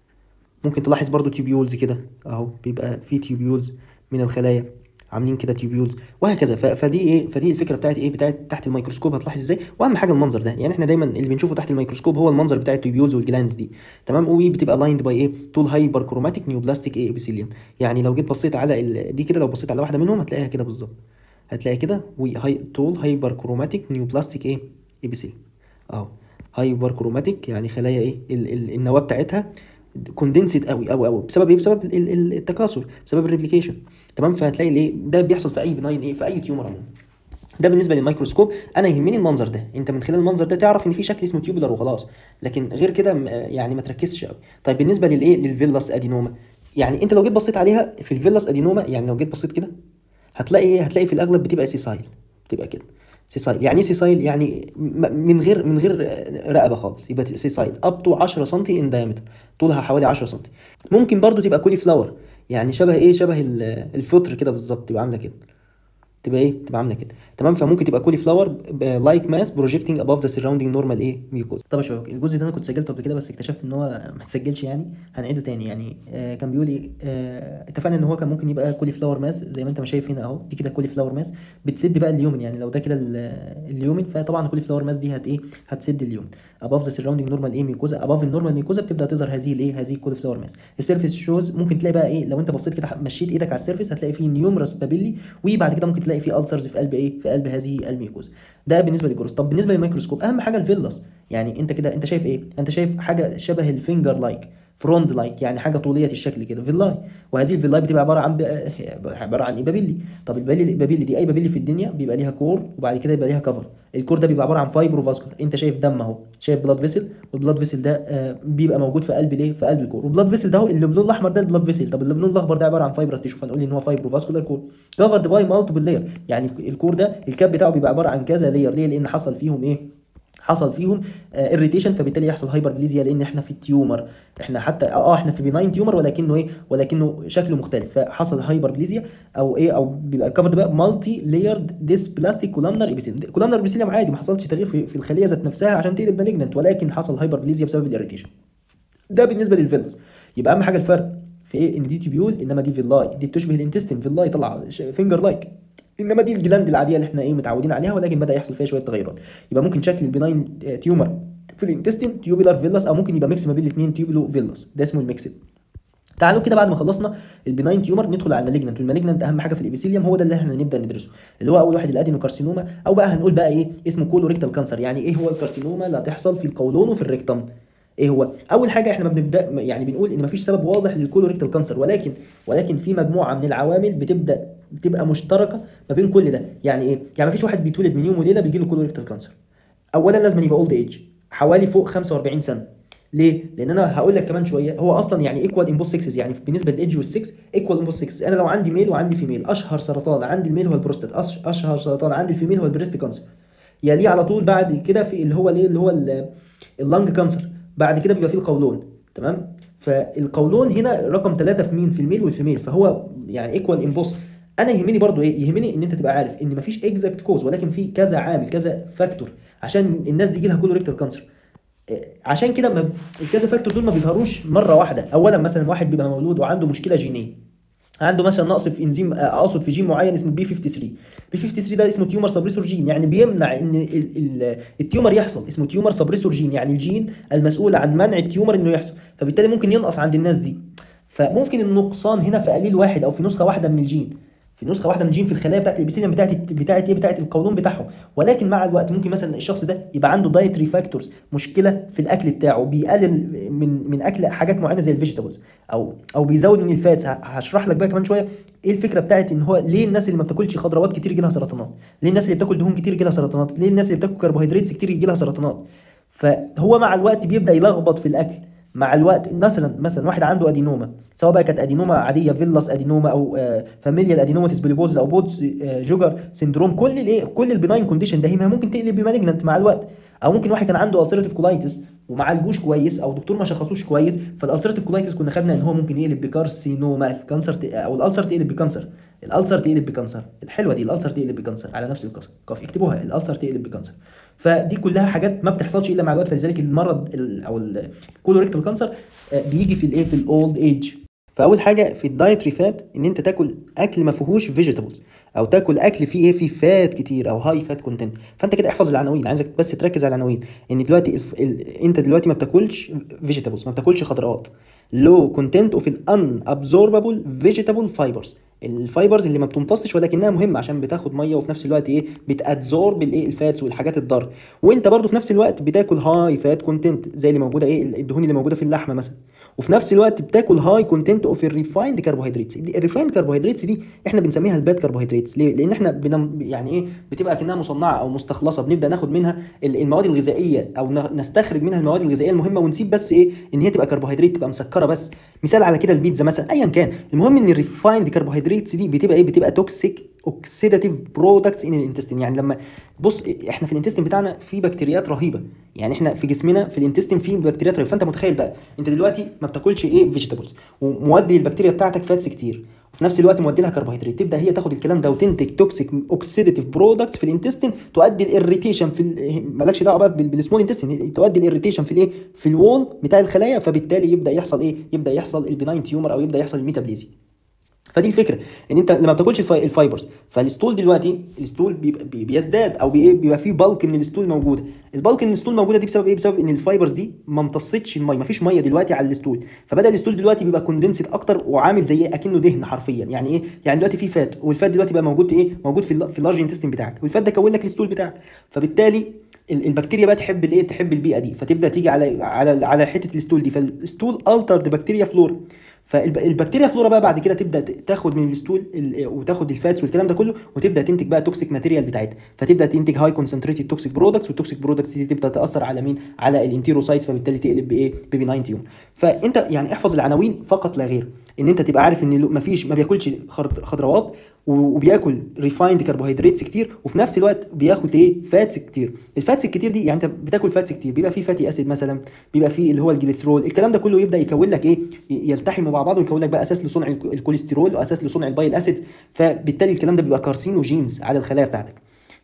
ممكن تلاحظ برضو تيوبيولز كده اهو بيبقى في تيوبيولز من الخلايا عاملين كده تيوبيولز وهكذا ف- فدي ايه فدي الفكره بتاعت ايه بتاعت تحت الميكروسكوب هتلاحظ ازاي واهم حاجه المنظر ده يعني احنا دايما اللي بنشوفه تحت الميكروسكوب هو المنظر بتاع التيوبيولز والجلاندز دي تمام وبتبقى لايند باي ايه طول هايبر كروماتيك نيوبلاستيك ايه ابيثيليوم يعني لو جيت بصيت على ال... دي كده لو بصيت على واحده منهم هتلاقيها كده بالظبط هتلاقي كده وهي طول هايبر كروماتيك نيوبلاستيك ايه ابيثيليوم اهو هايبر كروماتيك يعني خلايا ايه ال... ال... النواه بتاعتها كوندنسد قوي قوي قوي بسبب ايه بسبب ال- ال- التكاثر بسبب الريبليكيشن تمام فهتلاقي الايه ده بيحصل في اي بناين ايه في اي تيومر عموما ده بالنسبه للميكروسكوب انا يهمني المنظر ده انت من خلال المنظر ده تعرف ان في شكل اسمه تيوبولار وخلاص لكن غير كده م- يعني ما تركزش قوي طيب بالنسبه للايه للفيلاس ادينوما يعني انت لو جيت بصيت عليها في الفيلاس ادينوما يعني لو جيت بصيت كده هتلاقي ايه هتلاقي في الاغلب بتبقى سيسايل بتبقى كده سيسايل يعني ايه سيسايل يعني م- من غير من غير رقبه خالص يبقى سيسايل اب تو 10 سم ان دايمتر طولها حوالي 10 سم ممكن برضو تبقى كولي فلاور يعني شبه ايه شبه ال- الفطر كده بالظبط تبقى عامله كده تبقى ايه تبقى عامله كده تمام فممكن تبقى كولي فلاور لايك ماس بروجيكتنج اباف ذا سراوندينج نورمال ايه ميوكوز طب يا شباب الجزء ده انا كنت سجلته قبل كده بس اكتشفت ان هو ما اتسجلش يعني هنعيده تاني يعني آه كان بيقول لي آه اتفقنا ان هو كان ممكن يبقى كولي فلاور ماس زي ما انت ما شايف هنا اهو دي كده كولي فلاور ماس بتسد بقى اليومن يعني لو ده كده ال- اليومن فطبعا الكولي فلاور ماس دي هت ايه هتسد اليومن اباف ذا سراوندينج نورمال ايه ميوكوزا اباف النورمال ميوكوزا بتبدا تظهر هذه الايه هذه الكولي فلاور ماس السيرفيس شوز ممكن تلاقي بقى ايه لو انت بصيت كده مشيت ايدك على السيرفيس هتلاقي فيه نيومرس بابيلي وبعد كده ممكن تلاقي فيه السرز في قلب ايه في قلب هذه الميوكوزا ده بالنسبه للجروس طب بالنسبه للميكروسكوب اهم حاجه الفيلاس يعني انت كده انت شايف ايه انت شايف حاجه شبه الفينجر لايك فروند لايك يعني حاجه طوليه الشكل كده فيلاي وهذه الفيلاي بتبقى عباره عن ب- عباره عن ايه بابيلي طب البابيلي البابيلي دي اي بابيلي في الدنيا بيبقى ليها كور وبعد كده يبقى ليها كفر الكور ده بيبقى عباره عن فايبرو فاسكولار انت شايف دم اهو شايف بلاد فيسل والبلاد فيسل ده آه، بيبقى موجود في قلب الايه في قلب الكور والبلاد فيسل ده هو اللي باللون الاحمر ده البلاد فيسل طب اللي باللون الاخضر ده عباره عن فايبرس تيشو فنقول ان هو فايبرو فاسكولار كور كفرد باي مالتيبل لاير يعني الكور ده الكاب بتاعه بيبقى عباره عن كذا لاير ليه لان حصل فيهم ايه حصل فيهم اريتيشن فبالتالي يحصل هايبربليزيا لان احنا في التيومر احنا حتى اه احنا في بناين تيومر ولكنه ايه ولكنه شكله مختلف فحصل هايبربليزيا او ايه او بيبقى كفرد بقى مالتي لايرد ديس بلاستيك كولامنر ايبيثيليوم كولامنر ايبيثيليوم عادي ما حصلش تغيير في, في الخليه ذات نفسها عشان تقلب مالجنت ولكن حصل هايبربليزيا بسبب الاريتيشن ده بالنسبه للفيلز يبقى اهم حاجه الفرق في ايه ان دي تيبيول انما دي فيلاي دي بتشبه الانتستين فيلاي طالعه فينجر لايك انما دي الجلاند العاديه اللي احنا ايه متعودين عليها ولكن بدا يحصل فيها شويه تغيرات يبقى ممكن شكل البناين آه، تيومر في الانتستين تيوبولار فيلاس او ممكن يبقى ميكس ما بين الاثنين تيوبولو فيلاس ده اسمه الميكسد تعالوا كده بعد ما خلصنا البناين تيومر ندخل على المالجنت والمالجنت اهم حاجه في الابيثيليوم هو ده اللي احنا نبدا ندرسه اللي هو اول واحد الادينوكارسينوما او بقى هنقول بقى ايه اسمه كولوريكتال كانسر يعني ايه هو الكارسينوما اللي هتحصل في القولون وفي الريكتم ايه هو اول حاجه احنا ما بنبدا يعني بنقول ان مفيش سبب واضح للكولوريكتال كانسر ولكن ولكن في مجموعه من العوامل بتبدا بتبقى مشتركه ما بين كل ده يعني ايه يعني مفيش واحد بيتولد من يوم وليله بيجي له كولوريكتال كانسر اولا لازم يبقى اولد ايج حوالي فوق 45 سنه ليه؟ لان انا هقول لك كمان شويه هو اصلا يعني ايكوال امبوس 6 يعني بالنسبه للايدج وال6 ايكوال امبوس 6 انا لو عندي ميل وعندي فيميل اشهر سرطان عند الميل هو البروستات أش- اشهر سرطان عند الفيميل هو البريست كانسر يليه على طول بعد كده في اللي هو الايه اللي هو ال- اللنج كانسر بعد كده بيبقى فيه القولون تمام فالقولون هنا رقم ثلاثة في مين في الميل والفيميل فهو يعني ايكوال امبوس انا يهمني برضو ايه يهمني ان انت تبقى عارف ان مفيش اكزاكت كوز ولكن في كذا عامل كذا فاكتور عشان الناس دي يجي لها كولوريكتال كانسر عشان كده ما الكذا فاكتور دول ما بيظهروش مره واحده اولا مثلا واحد بيبقى مولود وعنده مشكله جينيه عنده مثلا نقص في انزيم آه، اقصد في جين معين اسمه بي 53 بي 53 ده اسمه تيومر سبريسور جين يعني بيمنع ان ال- ال- التيومر يحصل اسمه تيومر سبريسور جين يعني الجين المسؤول عن منع التيومر انه يحصل فبالتالي ممكن ينقص عند الناس دي فممكن النقصان هنا في قليل واحد او في نسخه واحده من الجين في نسخه واحده من الجين في الخلايا بتاعت الابيثيليوم بتاعت بتاعت ايه بتاعت القولون بتاعهم ولكن مع الوقت ممكن مثلا الشخص ده يبقى عنده دايتري فاكتورز مشكله في الاكل بتاعه بيقلل من من اكل حاجات معينه زي الفيجيتابلز او او بيزود من الفاتس ه- هشرح لك بقى كمان شويه ايه الفكره بتاعت ان هو ليه الناس اللي ما بتاكلش خضروات كتير يجي لها سرطانات ليه الناس اللي بتاكل دهون كتير يجي لها سرطانات ليه الناس اللي بتاكل كربوهيدرات كتير يجي لها سرطانات فهو مع الوقت بيبدا يلخبط في الاكل مع الوقت مثلا مثلا واحد عنده ادينوما سواء بقى كانت ادينوما عاديه فيلاس ادينوما او فاميليال ادينوماتيس بوليبوز او بودز آه، جوجر سندروم كل الايه كل البناين كونديشن ده هي ممكن تقلب بمالجنت مع الوقت او ممكن واحد كان عنده السيرتيف كولايتس وما عالجوش كويس او دكتور ما شخصوش كويس فالالسيرتيف كولايتس كنا خدنا ان هو ممكن يقلب بكارسينوما الكانسر ت- او الالسر تقلب بكانسر الالسر تقلب بكانسر الحلوه دي الالسر تقلب بكانسر على نفس القاف اكتبوها الالسر تقلب بكانسر فدي كلها حاجات ما بتحصلش الا مع الوقت فلذلك المرض ال- او الكولوريكتال كانسر بيجي في الايه في الاولد ايج فاول حاجه في الدايتري فات ان انت تاكل اكل ما فيهوش فيجيتابلز او تاكل اكل فيه ايه فيه فات كتير او هاي فات كونتنت فانت كده احفظ العناوين عايزك بس تركز على العناوين ان دلوقتي الف... ال... انت دلوقتي ما بتاكلش فيجيتابلز ما بتاكلش خضروات لو كونتنت اوف الان ابزوربابل فيجيتابل فايبرز الفايبرز اللي ما بتمتصش ولكنها مهمه عشان بتاخد ميه وفي نفس الوقت ايه بتادزورب الايه الفاتس والحاجات الضاره وانت برضو في نفس الوقت بتاكل هاي فات كونتنت زي اللي موجوده ايه الدهون اللي موجوده في اللحمه مثلا وفي نفس الوقت بتاكل هاي كونتنت اوف الريفايند كربوهيدراتس الريفايند كربوهيدراتس دي احنا بنسميها الباد كربوهيدراتس ليه لان احنا بنم يعني ايه بتبقى كانها مصنعه او مستخلصه بنبدا ناخد منها ال- المواد الغذائيه او ن- نستخرج منها المواد الغذائيه المهمه ونسيب بس ايه ان هي تبقى كربوهيدرات تبقى مسكره بس مثال على كده البيتزا مثلا ايا كان المهم ان الريفايند كربوهيدراتس دي بتبقى ايه بتبقى توكسيك اوكسيداتيف برودكتس ان الانتستين يعني لما بص احنا في الانتستين بتاعنا في بكتيريات رهيبه يعني احنا في جسمنا في الانتستين في بكتيريات رهيبه فانت متخيل بقى انت دلوقتي ما بتاكلش ايه فيجيتابلز ومودي البكتيريا بتاعتك فاتس كتير وفي نفس الوقت مودي لها كربوهيدرات تبدا هي تاخد الكلام ده وتنتج توكسيك اوكسيداتيف برودكتس في الانتستين تؤدي الاريتيشن في ال- مالكش دعوه بقى بال- بالسمول انتستين تؤدي الاريتيشن في الايه في الوول بتاع الخلايا فبالتالي يبدا يحصل ايه يبدا يحصل البناين تيومر او يبدا يحصل الميتابليزي فدي الفكره ان انت لما بتاكلش الفاي- الفايبرز فالستول دلوقتي الستول بيبقى بي- بيزداد او بي- بيبقى فيه بالك من الستول موجوده البالك من الستول موجوده دي بسبب ايه بسبب ان الفايبرز دي ما امتصتش الميه ما فيش ميه دلوقتي على الستول فبدا الستول دلوقتي بيبقى كوندنسد اكتر وعامل زي اكنه دهن حرفيا يعني ايه يعني دلوقتي في فات والفات دلوقتي بقى موجود ايه موجود في ال- في اللارج انتستين بتاعك والفات ده كون لك الستول بتاعك فبالتالي ال- البكتيريا بقى تحب الايه تحب البيئه دي فتبدا تيجي على على على حته الستول دي فالستول الترد بكتيريا فلورا فالبكتيريا فلورا بقى بعد كده تبدا ت- تاخد من الستول ال- وتاخد الفاتس والكلام ده كله وتبدا تنتج بقى توكسيك ماتيريال بتاعتها فتبدا تنتج هاي كونسنتريتد توكسيك برودكتس والتوكسيك برودكتس دي تبدا تاثر على مين على الانتيروسايتس فبالتالي تقلب بايه ببناين تيوم فانت يعني احفظ العناوين فقط لا غير ان انت تبقى عارف ان ما فيش ما بياكلش خضر- خضروات و- وبياكل ريفايند كربوهيدراتس كتير وفي نفس الوقت بياخد ايه فاتس كتير الفاتس الكتير دي يعني انت بتاكل فاتس كتير بيبقى فيه فاتي اسيد مثلا بيبقى فيه اللي هو الجليسرول الكلام ده كله يبدا يكون لك ايه ي- يلتحموا مع بعض ويكون لك بقى اساس لصنع الك- الكوليسترول واساس لصنع البايل اسيد فبالتالي الكلام ده بيبقى كارسينوجينز على الخلايا بتاعتك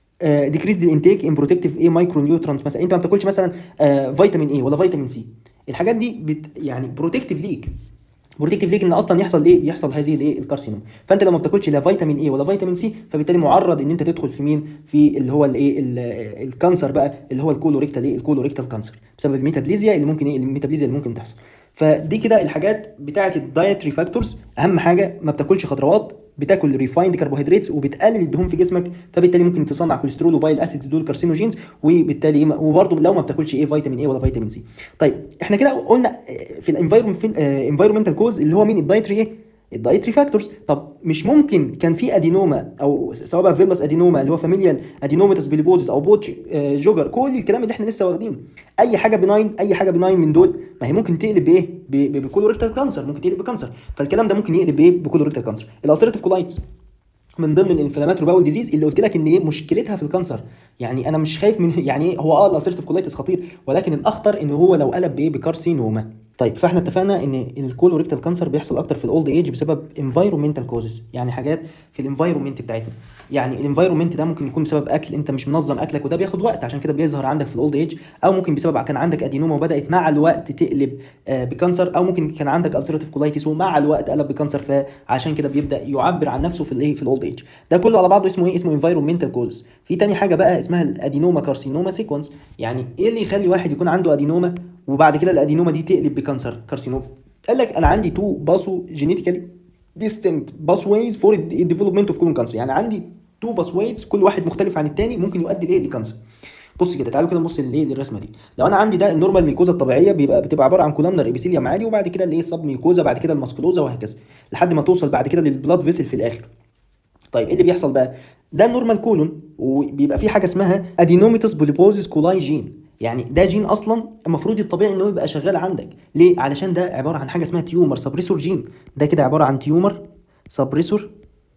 ديكريز الانتيك ان بروتكتيف ايه مايكرو نيوترانس مثلا انت ما بتاكلش مثلا آه فيتامين اي ولا فيتامين سي الحاجات دي بت يعني بروتكتيف ليك بروتكتيف ليك ان اصلا يحصل ايه يحصل هذه الايه الكارسينوم فانت لو ما بتاكلش لا فيتامين اي ولا فيتامين سي فبالتالي معرض ان انت تدخل في مين في اللي هو الايه ال- الكانسر بقى اللي هو الكولوريكتال ايه الكولوريكتال كانسر بسبب الميتابليزيا اللي ممكن ايه الميتابليزيا اللي ممكن تحصل فدي كده الحاجات بتاعه الدايتري فاكتورز اهم حاجه ما بتاكلش خضروات بتاكل ريفايند كربوهيدراتس وبتقلل الدهون في جسمك فبالتالي ممكن تصنع كوليسترول وبايل اسيدز دول كارسينوجينز وبالتالي إيه- وبرضه لو ما بتاكلش ايه فيتامين اي ولا فيتامين سي طيب احنا كده قلنا آه، في الانفايرمنت في الانفايرمنتال كوز اللي هو مين الدايتري ايه الدايتري فاكتورز طب مش ممكن كان في ادينوما او سواء بقى فيلاس ادينوما اللي هو فاميليال ادينوماتس بيليبوزس او بوتش آه، جوجر كل الكلام اللي احنا لسه واخدينه اي حاجه بناين اي حاجه بناين من دول ما هي ممكن تقلب بايه ب- ب- بكولوريكتال كانسر ممكن تقلب بكانسر فالكلام ده ممكن يقلب بايه بكولوريكتال كانسر الالسيرتيف كولايتس من ضمن الانفلاماتوري باول ديزيز اللي قلت لك ان ايه مشكلتها في الكانسر يعني انا مش خايف من يعني ايه هو اه الالسيرتيف كولايتس خطير ولكن الاخطر ان هو لو قلب بايه بكارسينوما طيب فاحنا اتفقنا ان الكولوريكتال كانسر بيحصل اكتر في الاولد ايج بسبب انفايرمنتال كوزز يعني حاجات في الانفايرمنت بتاعتنا يعني الانفايرمنت ده ممكن يكون بسبب اكل انت مش منظم اكلك وده بياخد وقت عشان كده بيظهر عندك في الاولد ايج او ممكن بسبب كان عندك ادينوما وبدات مع الوقت تقلب آه، بكانسر او ممكن كان عندك السيرتيف كولايتس ومع الوقت قلب بكانسر فعشان كده بيبدا يعبر عن نفسه في الايه في الاولد ايج ده كله على بعضه اسمه ايه اسمه انفايرمنتال كوز في تاني حاجه بقى اسمها الادينوما كارسينوما سيكونس يعني ايه اللي يخلي واحد يكون عنده ادينوما وبعد كده الادينوما دي تقلب بكانسر كارسينوما قال لك انا عندي تو باسو جينيتيكالي distinct pathways for the development of colon cancer يعني عندي تو باثويز كل واحد مختلف عن التاني ممكن يؤدي لايه لكانسر بص كده تعالوا كده نبص للايه للرسمه دي لو انا عندي ده النورمال ميكوزا الطبيعيه بيبقى بتبقى عباره عن كولامنر ابيثيليوم عادي وبعد كده الايه سب ميكوزا بعد كده الماسكولوزا وهكذا لحد ما توصل بعد كده للبلاد فيسل في الاخر طيب ايه اللي بيحصل بقى ده النورمال كولون وبيبقى في حاجه اسمها ادينوميتس بوليبوزيس كولاي جين يعني ده جين اصلا المفروض الطبيعي ان هو يبقى شغال عندك ليه علشان ده عباره عن حاجه اسمها تيومر سبريسور جين ده كده عباره عن تيومر سبريسور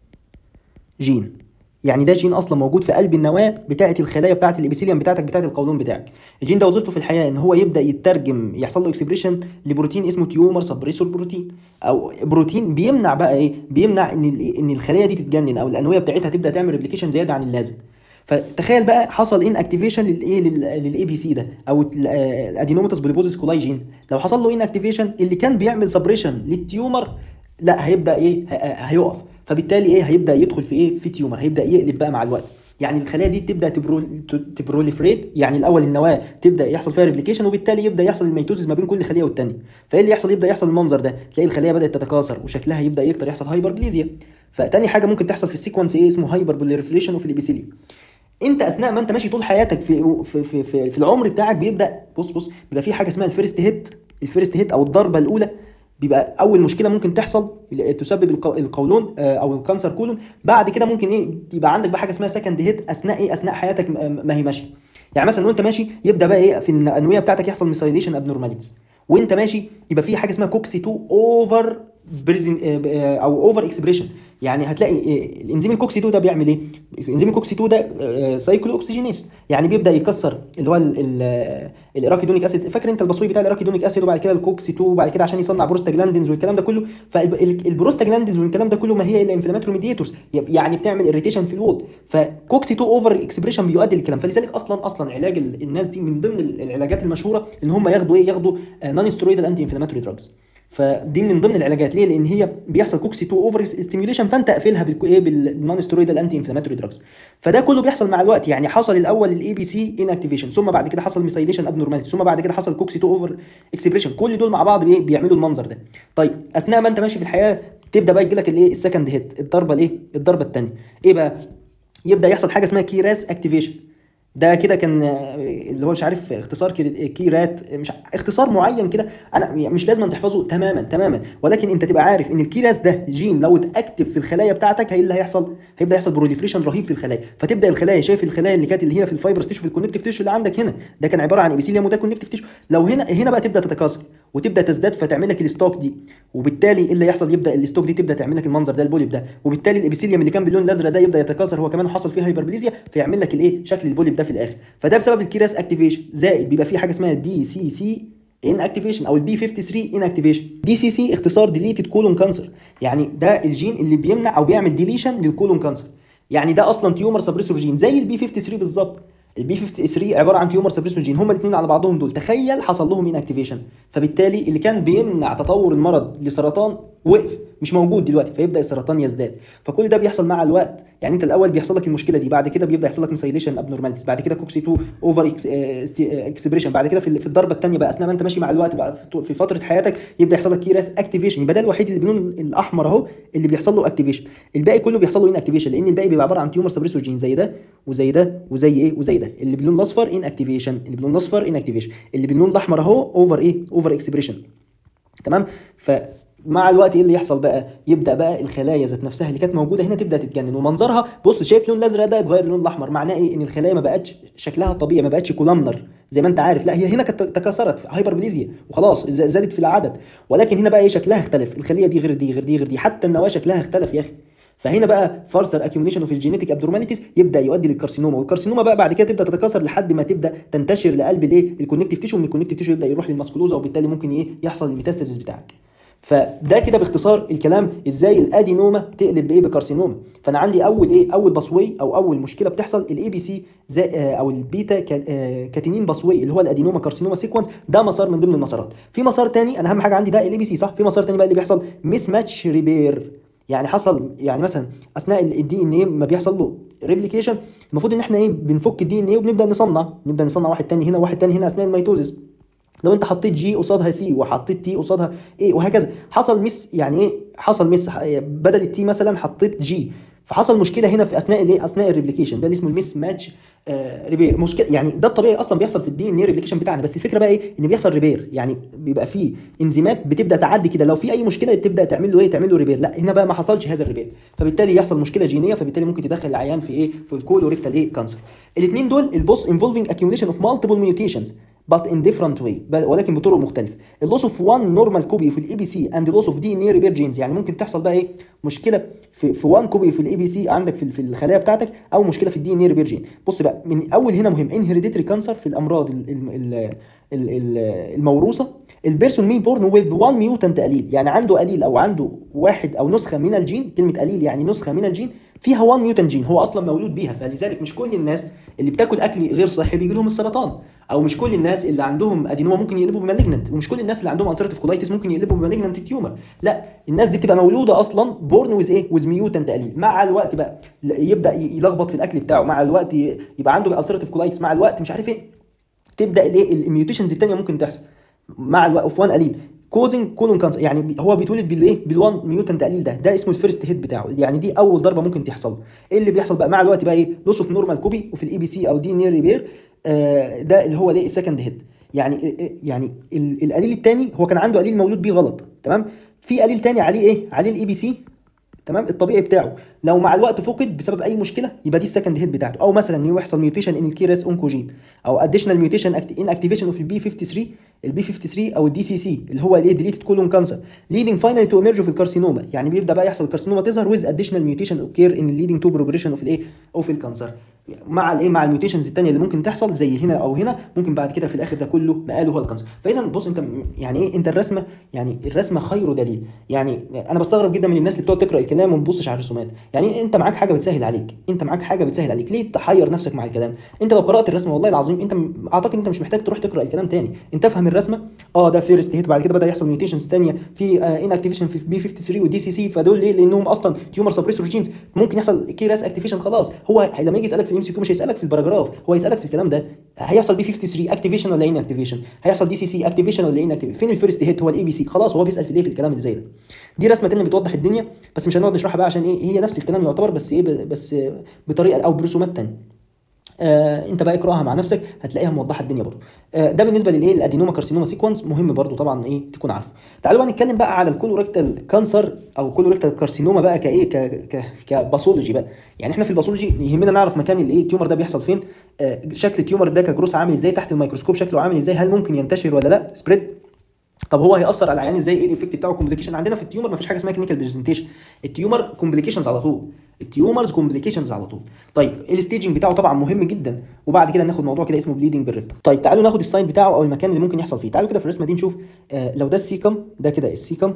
جين يعني ده جين اصلا موجود في قلب النواه بتاعه الخلايا بتاعه الابيثيليوم بتاعتك بتاعه القولون بتاعك الجين ده وظيفته في الحياه ان هو يبدا يترجم يحصل له اكسبريشن لبروتين اسمه تيومر سبريسور بروتين او بروتين بيمنع بقى ايه بيمنع ان ال- ان الخلايا دي تتجنن او الانويه بتاعتها تبدا تعمل ريبليكيشن زياده عن اللازم فتخيل بقى حصل ان اكتيفيشن للايه للاي بي سي ده او الادينوماتوس بوليبوزيس كولاي جين لو حصل له ان اكتيفيشن اللي كان بيعمل سبريشن للتيومر لا هيبدا ايه ه- هيقف فبالتالي ايه هيبدا يدخل في ايه في تيومر هيبدا يقلب بقى مع الوقت يعني الخلايا دي تبدا تبرو تبروليفريت يعني الاول النواه تبدا يحصل فيها ريبليكيشن وبالتالي يبدا يحصل الميتوزيس ما بين كل خليه والتانيه فايه اللي يحصل يبدا يحصل المنظر ده تلاقي الخليه بدات تتكاثر وشكلها يبدا يكتر يحصل هايبربليزيا فتاني حاجه ممكن تحصل في السيكونس ايه اسمه هايبر بوليفريشن وفي الابيثيليوم انت اثناء ما انت ماشي طول حياتك في في في, في, في العمر بتاعك بيبدا بص بص بيبقى في حاجه اسمها الفيرست هيت الفيرست هيت او الضربه الاولى بيبقى اول مشكله ممكن تحصل تسبب القو- القولون آه، او الكانسر كولون بعد كده ممكن ايه يبقى عندك بقى حاجه اسمها سكند هيت اثناء ايه اثناء حياتك م- ما هي ماشيه يعني مثلا وانت ماشي يبدا بقى ايه في الانويه بتاعتك يحصل ميسايليشن ابنورماليتيز وانت ماشي يبقى في حاجه اسمها كوكسي 2 اوفر بريزن او اوفر اكسبريشن يعني هتلاقي إيه، الانزيم الكوكسي 2 ده بيعمل ايه؟ الانزيم الكوكسي 2 ده سايكلو اوكسجينيز يعني بيبدا يكسر اللي هو ال- ال- الاراكيدونيك اسيد فاكر انت البصوي بتاع الاراكيدونيك اسيد وبعد كده الكوكسي 2 وبعد كده عشان يصنع بروستاجلاندينز والكلام ده كله فالبروستاجلاندينز والكلام ده كله ما هي الا انفلاماتوري ميديتورز يعني بتعمل اريتيشن في الوول فكوكسي 2 اوفر اكسبريشن بيؤدي للكلام فلذلك اصلا اصلا علاج ال- الناس دي من ضمن العلاجات المشهوره ان هم ياخدوا ايه ياخدوا نون سترويدال انتي انفلاماتوري دراجز فدي من ضمن العلاجات ليه؟ لان هي بيحصل كوكسي 2 اوفر ستيميوليشن فانت اقفلها بالكو ايه بالنون سترويدال انتي انفلاماتوري دراجز فده كله بيحصل مع الوقت يعني حصل الاول الاي بي سي ان اكتيفيشن ثم بعد كده حصل ميسايليشن ابنورماليتي ثم بعد كده حصل كوكسي 2 اوفر اكسبريشن كل دول مع بعض بي- بيعملوا المنظر ده طيب اثناء ما انت ماشي في الحياه تبدا بقى يجيلك الايه السكند هيت الضربه الايه الضربه الثانيه ايه بقى يبدا يحصل حاجه اسمها كيراس اكتيفيشن ده كده كان آه، اللي هو مش عارف اختصار كي- كيرات مش ع- اختصار معين كده انا يعني مش لازم تحفظه تماما تماما ولكن انت تبقى عارف ان الكيراس ده جين لو اتاكتف في الخلايا بتاعتك هي اللي هيحصل هيبدا يحصل بروليفريشن رهيب في الخلايا فتبدا الخلايا شايف الخلايا اللي كانت اللي هي في الفايبرس تيشو في الكونكتيف تيشو اللي عندك هنا ده كان عباره عن ابيثيليوم وده كونكتيف تيشو لو هنا هنا بقى تبدا تتكاثر وتبدا تزداد فتعمل لك الستوك دي وبالتالي ايه اللي يحصل يبدا الستوك دي تبدا تعمل لك المنظر ده البوليب ده وبالتالي الابيثيليوم اللي كان باللون الازرق ده يبدا يتكاثر هو كمان حصل فيه هايبربليزيا فيعمل لك الايه شكل البوليب ده في الاخر فده بسبب الكيراس اكتيفيشن زائد بيبقى في حاجه اسمها دي سي سي ان اكتيفيشن او البي 53 ان اكتيفيشن دي سي سي اختصار ديليتد كولون كانسر يعني ده الجين اللي بيمنع او بيعمل ديليشن للكولون كانسر يعني ده اصلا تيومر سبريسور جين زي البي 53 بالظبط البي 53 عباره عن تيومر سبريسور جين هما الاثنين على بعضهم دول تخيل حصل لهم ان اكتيفيشن فبالتالي اللي كان بيمنع تطور المرض لسرطان وقف مش موجود دلوقتي فيبدا السرطان يزداد فكل ده بيحصل مع الوقت يعني انت الاول بيحصل لك المشكله دي بعد كده بيبدا يحصل لك مسيليشن ابنورماليتيز بعد كده كوكسي 2 اوفر اكسبريشن بعد كده في في الضربه الثانيه بقى اثناء ما انت ماشي مع الوقت بقى في- في فتره حياتك يبدا يحصل لك كيراس اكتيفيشن يبقى ده الوحيد اللي باللون الاحمر اهو اللي بيحصل له اكتيفيشن الباقي كله بيحصل له ان اكتيفيشن لان الباقي بيبقى عباره عن تيومر سبريسور جين زي ده وزي ده وزي ايه وزي ده اللي باللون الاصفر ان اكتيفيشن اللي باللون الاصفر ان اكتيفيشن اللي باللون الاحمر اهو اوفر ايه اوفر اكسبريشن تمام فمع الوقت ايه اللي يحصل بقى يبدا بقى الخلايا ذات نفسها اللي كانت موجوده هنا تبدا تتجنن ومنظرها بص شايف اللون الازرق ده يتغير للون الاحمر معناه ايه ان الخلايا ما بقتش شكلها طبيعي ما بقتش كولامنر زي ما انت عارف لا هي هنا كانت تكاثرت هايبربليزيا وخلاص ز- زادت في العدد ولكن هنا بقى ايه شكلها اختلف الخليه دي غير دي غير دي غير دي حتى النواه شكلها اختلف يا اخي فهنا بقى فارسر اكيوميليشن اوف الجينيتيك ابنورماليتيز يبدا يؤدي للكارسينوما والكارسينوما بقى بعد كده تبدا تتكاثر لحد ما تبدا تنتشر لقلب الايه الكونكتيف تيشو ومن الكونكتيف تيشو يبدا يروح للماسكولوزا وبالتالي ممكن ايه يحصل الميتاستاسيس بتاعك فده كده باختصار الكلام ازاي الادينوما تقلب بايه بكارسينوما فانا عندي اول ايه اول باسوي او اول مشكله بتحصل الاي بي سي او البيتا كاتينين باسوي اللي هو الادينوما كارسينوما سيكونس ده مسار من ضمن المسارات في مسار تاني انا اهم حاجه عندي ده الاي بي سي صح في مسار تاني بقى اللي بيحصل ميس ماتش ريبير يعني حصل يعني مثلا اثناء الدي ان ايه ما بيحصل له ريبليكيشن المفروض ان احنا ايه بنفك الدي ان ايه وبنبدا نصنع نبدا نصنع واحد تاني هنا واحد تاني هنا اثناء الميتوزيس لو انت حطيت جي قصادها سي وحطيت تي قصادها ايه وهكذا حصل مس يعني ايه حصل مس بدل التي مثلا حطيت جي فحصل مشكله هنا في اثناء الايه اثناء الريبليكيشن ده اللي اسمه الميس ماتش آه ريبير مشكله يعني ده الطبيعي اصلا بيحصل في الدي ان اي ريبليكيشن بتاعنا بس الفكره بقى ايه ان بيحصل ريبير يعني بيبقى فيه انزيمات بتبدا تعدي كده لو في اي مشكله تبدا تعمل له ايه تعمل له ريبير لا هنا بقى ما حصلش هذا الريبير فبالتالي يحصل مشكله جينيه فبالتالي ممكن تدخل العيان في ايه في الكولوريكتال ايه كانسر الاثنين دول البوس انفولفينج accumulation اوف مالتيبل ميوتيشنز but in different way ولكن بطرق مختلفه اللوس اوف وان نورمال كوبي في الاي بي سي اند لوس اوف دي ان اي ريبير جينز يعني ممكن تحصل بقى ايه مشكله في في وان كوبي في الاي بي سي عندك في, في الخلايا بتاعتك او مشكله في الدي ان اي ريبير جين بص بقى من اول هنا مهم انهيريديتري كانسر في الامراض ال ال ال الموروثه البيرسون مين بورن وذ وان ميوتنت قليل يعني عنده قليل او عنده واحد او نسخه من الجين كلمه قليل يعني نسخه من الجين فيها 1 ميوتنت جين هو اصلا مولود بيها فلذلك مش كل الناس اللي بتاكل اكل غير صحي بيجي لهم السرطان او مش كل الناس اللي عندهم ادينوما ممكن يقلبوا بمالجننت ومش كل الناس اللي عندهم السيرتيف كولايتس ممكن يقلبوا بمالجننت تيومر لا الناس دي بتبقى مولوده اصلا بورن ويز ايه ويز ميوتنت قليل مع الوقت بقى يبدا يلخبط في الاكل بتاعه مع الوقت يبقى عنده السيرتيف كولايتس مع الوقت مش عارف ايه تبدا الايه الميوتيشنز الثانيه ممكن تحصل مع الوقت اوف 1 قليل كوزنج كولون كانسر يعني هو بيتولد بالايه بالوان ميوتنت قليل ده ده اسمه الفيرست هيت بتاعه يعني دي اول ضربه ممكن تحصل ايه اللي بيحصل بقى مع الوقت بقى ايه لوس اوف نورمال كوبي وفي الاي بي سي او دي نير ريبير آه ده اللي هو الايه السكند هيت يعني يعني القليل الثاني هو كان عنده قليل مولود بيه غلط تمام في قليل ثاني عليه ايه عليه الاي بي سي تمام الطبيعي بتاعه لو مع الوقت فقد بسبب اي مشكله يبقى دي السكند هيت بتاعته او مثلا انه يحصل ميوتيشن ان الكيرس اونكوجين او اديشنال ميوتيشن ان اكتيفيشن اوف البي 53 البي 53 او الدي سي سي اللي هو الايه ديليتد كولون كانسر ليدنج فاينالي تو ايمرج في الكارسينوما يعني بيبدا بقى يحصل الكارسينوما تظهر ويز اديشنال ميوتيشن اوكير ان ليدنج تو بروجريشن اوف الايه اوف الكانسر مع الايه مع الميوتيشنز الثانيه اللي ممكن تحصل زي هنا او هنا ممكن بعد كده في الاخر ده كله مقاله هو الكانسر فاذا بص انت يعني ايه انت الرسمه يعني الرسمه خير دليل يعني انا بستغرب جدا من الناس اللي بتقعد تقرا الكلام وما تبصش على الرسومات يعني انت معاك حاجه بتسهل عليك انت معاك حاجه بتسهل عليك ليه تحير نفسك مع الكلام انت لو قرات الرسمه والله العظيم انت اعتقد انت مش محتاج تروح تقرا الكلام تاني انت افهم الرسمه اه ده فيرست هيت بعد كده بدا يحصل ميوتيشنز ثانيه في آه ان اكتيفيشن في بي 53 ودي سي سي فدول ليه لانهم اصلا تيومر سبريسور جينز ممكن يحصل كي راس اكتيفيشن خلاص هو لما يجي يسالك في الام سي كيو مش هيسالك في الباراجراف هو يسالك في الكلام ده هيحصل بي 53 اكتيفيشن ولا ان اكتيفيشن هيحصل دي سي سي اكتيفيشن ولا ان اكتيفيشن فين الفيرست هيت هو الاي بي سي خلاص هو بيسال في الايه في الكلام اللي زي ده دي رسمه ثانيه بتوضح الدنيا بس مش هنقعد نشرحها بقى عشان ايه هي نفس الكلام يعتبر بس ايه بس بطريقه او برسومات ثانيه آه انت بقى اقراها مع نفسك هتلاقيها موضحه الدنيا برضه آه ده بالنسبه للايه الادينوما كارسينوما سيكونس مهم برضه طبعا ايه تكون عارفه تعالوا بقى نتكلم بقى على الكولوريكتال كانسر او كولوريكتال كارسينوما بقى كايه ك ك كباثولوجي بقى يعني احنا في الباثولوجي يهمنا نعرف مكان الايه التيومر ده بيحصل فين آه شكل التيومر ده كجروس عامل ازاي تحت الميكروسكوب شكله عامل ازاي هل ممكن ينتشر ولا لا سبريد طب هو هياثر على العيان ازاي ايه الايفكت بتاعه كومبليكيشن عندنا في التيومر مفيش حاجه اسمها كلينيكال برزنتيشن التيومر كومبليكيشنز على طول التيومرز كومبليكيشنز على طول طيب الستيجنج بتاعه طبعا مهم جدا وبعد كده ناخد موضوع كده اسمه بليدنج بالريب طيب تعالوا ناخد الساين بتاعه او المكان اللي ممكن يحصل فيه تعالوا كده في الرسمه دي نشوف آه لو ده السيكم ده كده السيكم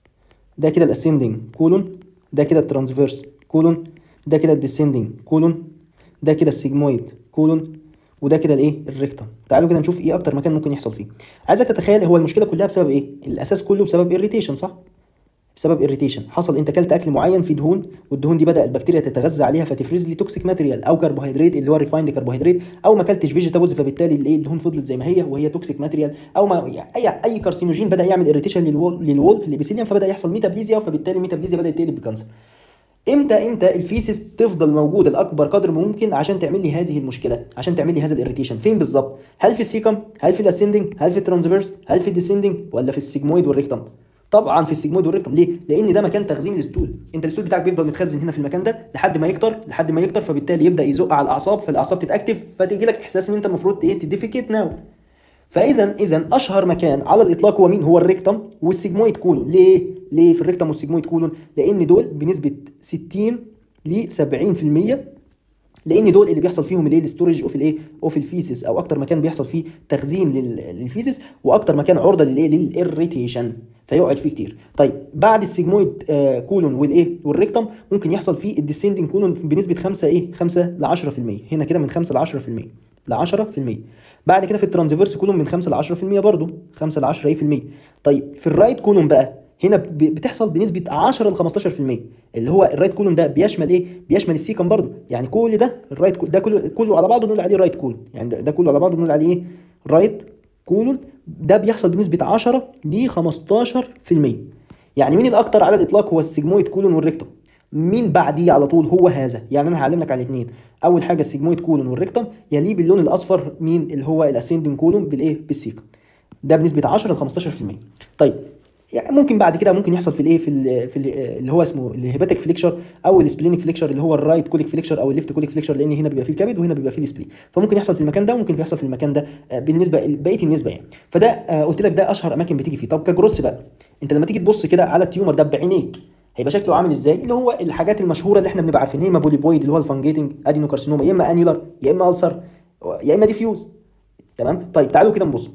ده كده الاسندنج كولون ده كده الترانسفيرس كولون ده كده الديسندنج كولون ده كده السيجمويد كولون وده كده الايه الريكتم تعالوا كده نشوف ايه اكتر مكان ممكن يحصل فيه عايزك تتخيل هو المشكله كلها بسبب ايه الاساس كله بسبب اريتيشن صح بسبب اريتيشن حصل انت اكلت اكل معين فيه دهون والدهون دي بدا البكتيريا تتغذى عليها فتفرز لي توكسيك ماتيريال او كربوهيدرات اللي هو ريفايند كربوهيدرات او ما اكلتش فيجيتابلز فبالتالي الايه الدهون فضلت زي ما هي وهي توكسيك ماتيريال او ما اي اي كارسينوجين بدا يعمل اريتيشن للوول للوول في الابيثيليوم فبدا يحصل ميتابليزيا فبالتالي الميتابليزيا بدات تقلب بكانسر امتى امتى الفيسس تفضل موجوده لاكبر قدر ممكن عشان تعمل لي هذه المشكله عشان تعمل لي هذا الاريتيشن فين بالظبط هل في السيكم هل في الاسندنج هل في الترانسفيرس هل في الديسندنج ولا في السيجمويد والريكتم طبعا في السيجمويد والريكتم ليه لان ده مكان تخزين الستول انت الستول بتاعك بيفضل متخزن هنا في المكان ده لحد ما يكتر لحد ما يكتر فبالتالي يبدا يزق على الاعصاب فالاعصاب تتاكتف فتيجي لك احساس ان انت المفروض ايه تديفيكيت ناو فاذا اذا اشهر مكان على الاطلاق هو مين هو الريكتم والسيجمويد كولون ليه ليه في الريكتم والسيجمويد كولون لان دول بنسبه 60 ل 70% لان دول اللي بيحصل فيهم الايه الاستورج اوف الايه اوف الفيسس او اكتر مكان بيحصل فيه تخزين لل- للفيسس واكتر مكان عرضه للايه للاريتيشن فيقعد فيه كتير طيب بعد السيجمويد آه كولون والايه والريكتم ممكن يحصل فيه الديسندنج كولون بنسبه 5 ايه 5 ل 10% هنا كده من 5 ل 10% ل 10% بعد كده في الترانزفيرس كولون من 5 ل 10% برضه 5 ل 10 ايه في المية طيب في الرايت كولون بقى هنا ب- بتحصل بنسبه 10 ل 15% اللي هو الرايت كولون ده بيشمل ايه بيشمل السيكم برضه يعني كل ده الرايت كول- ده كله كله على بعضه نقول عليه رايت كولون يعني ده, ده كله على بعضه نقول عليه ايه رايت كولون ده بيحصل بنسبه 10 ل 15% يعني مين الاكتر على الاطلاق هو السيجمويد كولون والريكتوم مين بعديه على طول هو هذا يعني انا هعلم لك على الاثنين اول حاجه السيجمويد كولون والريكتوم يليه باللون الاصفر مين اللي هو الاسندنج كولون بالايه بالسيكم ده بنسبه 10 ل 15% طيب يعني ممكن بعد كده ممكن يحصل في الايه في ال في ال اللي هو اسمه الهيباتيك فليكشر او السبلينيك فليكشر اللي هو الرايت كوليك فليكشر او الليفت كوليك فليكشر لان هنا بيبقى فيه الكبد وهنا بيبقى فيه السبلين فممكن يحصل في المكان ده وممكن يحصل في المكان ده آه، بالنسبه بقيه النسبه يعني فده آه، قلت لك ده اشهر اماكن بتيجي فيه طب كجروس بقى انت لما تيجي تبص كده على التيومر ده بعينيك هيبقى شكله عامل ازاي اللي هو الحاجات المشهوره اللي احنا بنبقى عارفينها يا اما بوليبويد اللي هو الفانجيتنج ادينوكارسينوما يا اما انيولار يا اما السر يا اما ديفيوز تمام طيب تعالوا كده نبص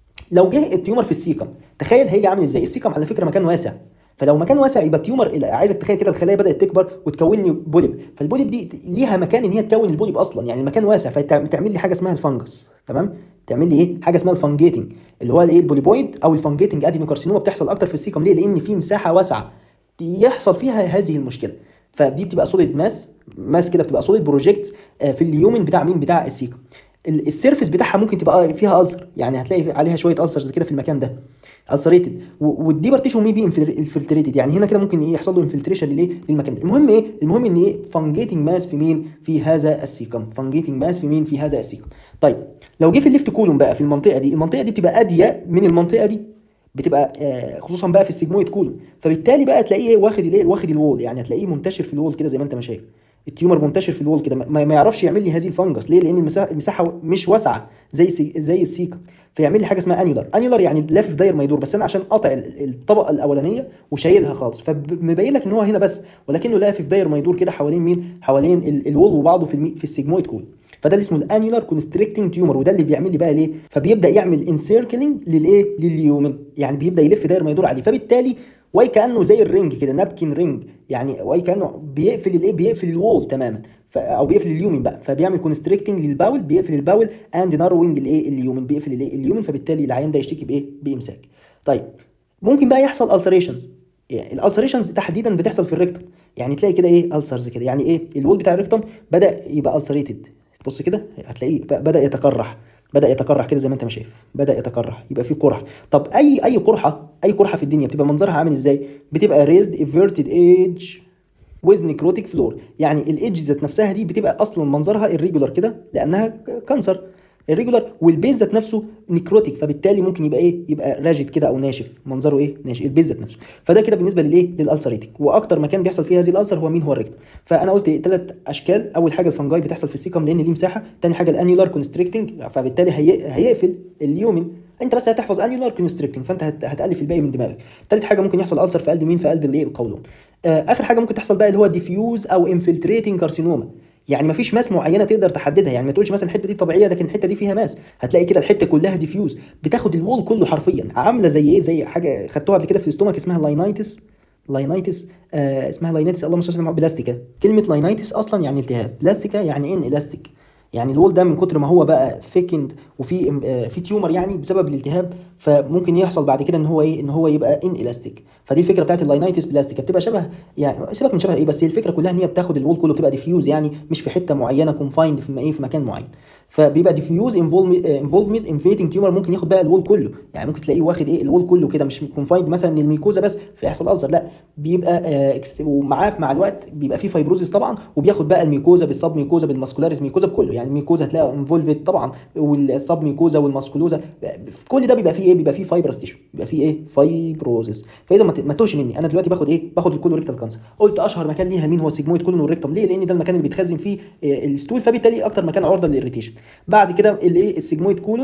لو جه التيومر في السيكم تخيل هيجي عامل ازاي السيكم على فكره مكان واسع فلو مكان واسع يبقى التيومر عايزك تخيل كده الخلايا بدات تكبر وتكون لي بوليب فالبوليب دي ليها مكان ان هي تكون البوليب اصلا يعني المكان واسع فتعمل لي حاجه اسمها الفنجس تمام تعمل لي ايه حاجه اسمها الفانجيتنج اللي هو الايه البوليبويد او الفانجيتنج ادينوكارسينوما بتحصل اكتر في السيكم ليه لان في مساحه واسعه يحصل فيها هذه المشكله فدي بتبقى سوليد ماس ماس كده بتبقى سوليد بروجكت في اليومن بتاع مين بتاع السيكم ال- السيرفس بتاعها ممكن تبقى فيها ألسر يعني هتلاقي عليها شويه ألسرز كده في المكان ده السريتد والدي بارتيشن مي بي انفلتريتد يعني هنا كده ممكن إيه يحصل له انفلتريشن للايه للمكان ده المهم ايه المهم ان ايه فانجيتنج ماس في مين في هذا السيكم فانجيتنج ماس في مين في هذا السيكم طيب لو جه في الليفت كولوم بقى في المنطقه دي المنطقه دي بتبقى اضيق من المنطقه دي بتبقى آه، خصوصا بقى في السيجمويد كولوم فبالتالي بقى تلاقيه إيه واخد الايه واخد الوول يعني هتلاقيه منتشر في الوول كده زي ما انت ما شايف التيومر منتشر في الوول كده ما, ما يعرفش يعمل لي هذه الفنجس ليه لان المساحه المساحه مش واسعه زي سي زي السيكا فيعمل لي حاجه اسمها انيولار انيولار يعني لافف داير ما يدور بس انا عشان قاطع ال- الطبقه الاولانيه وشايلها خالص فمبين لك ان هو هنا بس ولكنه لافف داير ما يدور كده حوالين مين حوالين ال- الوول وبعضه في المي في السيجمويد كول فده اللي اسمه الانيولار كونستريكتنج تيومر وده اللي بيعمل لي بقى ليه فبيبدا يعمل انسيركلينج للايه لليومن يعني بيبدا يلف داير ما يدور عليه فبالتالي واي كانه زي الرينج كده نابكن رينج يعني واي كانه بيقفل الايه بيقفل الوول تماما ف... او بيقفل اليومن بقى فبيعمل كونستريكتنج للباول بيقفل الباول اند ناروينج الايه اليومن بيقفل الايه اليومن فبالتالي العيان ده يشتكي بايه بامساك طيب ممكن بقى يحصل السريشنز يعني الالسريشنز تحديدا بتحصل في الريكتوم يعني تلاقي كده ايه السرز كده يعني ايه الوول بتاع الريكتوم بدا يبقى السريتد بص كده هتلاقيه ب- بدا يتقرح بدا يتقرح كده زي ما انت ما شايف بدا يتقرح يبقى فيه قرح طب اي اي قرحه اي قرحه في الدنيا بتبقى منظرها عامل ازاي بتبقى raised everted edge with necrotic floor يعني الايدج ذات نفسها دي بتبقى اصلا منظرها irregular كده لانها كانسر الريجولار والبيز ذات نفسه نيكروتيك فبالتالي ممكن يبقى ايه يبقى راجد كده او ناشف منظره ايه ناشف البيز ذات نفسه فده كده بالنسبه للايه للالسريتك واكتر مكان بيحصل فيه هذه الالسر هو مين هو الريكتم فانا قلت ثلاث اشكال اول حاجه الفنجاي بتحصل في السيكم لان ليه مساحه ثاني حاجه الانيولار كونستريكتنج فبالتالي هي... هيقفل اليومن انت بس هتحفظ انيولار كونستريكتنج فانت هت... هتالف الباقي من دماغك ثالث حاجه ممكن يحصل السر في قلب مين في قلب الايه القولون آه اخر حاجه ممكن تحصل بقى اللي هو ديفيوز او انفلتريتنج كارسينوما يعني مفيش ماس معينه تقدر تحددها يعني ما تقولش مثلا الحته دي طبيعيه لكن الحته دي فيها ماس هتلاقي كده الحته كلها ديفيوز بتاخد الوول كله حرفيا عامله زي ايه زي حاجه خدتوها قبل كده في الاستومك اسمها لاينايتس لاينايتس آه اسمها لاينايتس اللهم صل على بلاستيكا كلمه لاينايتس اصلا يعني التهاب بلاستيكا يعني ان الاستيك يعني الوول ده من كتر ما هو بقى ثيكند وفي آه في تيومر يعني بسبب الالتهاب فممكن يحصل بعد كده ان هو ايه ان هو يبقى ان الاستيك فدي الفكره بتاعت اللاينايتس بلاستيكا بتبقى شبه يعني سيبك من شبه ايه بس هي الفكره كلها ان هي بتاخد الوول كله بتبقى ديفيوز يعني مش في حته معينه كونفايند في ايه في مكان معين فبيبقى ديفيوز انفولفمنت انفيتنج تيومر ممكن ياخد بقى الوول كله يعني ممكن تلاقيه واخد ايه الوول كله كده مش كونفايند مثلا للميكوزا بس فيحصل الزر لا بيبقى آه إكس- ومعاه مع الوقت بيبقى فيه فايبروزيس طبعا وبياخد بقى الميكوزا بالسب ميكوزا بالماسكولاريز ميكوزا بكله يعني الميكوزا هتلاقيها انفولفد طبعا والسب ميكوزا والماسكولوزا في كل ده بيبقى فيه ايه بيبقى فيه فايبرس تيشو بيبقى فيه ايه فايبروزيس فاذا ما ت- ما تتوهش مني انا دلوقتي باخد ايه باخد الكولوريكتال كانسر قلت اشهر مكان ليها مين هو السيجمويد كولون والريكتوم ليه لان ده المكان اللي بيتخزن فيه آه، الستول فبالتالي اكتر مكان عرضه للاريتيشن بعد كده الايه السيجمويد كولون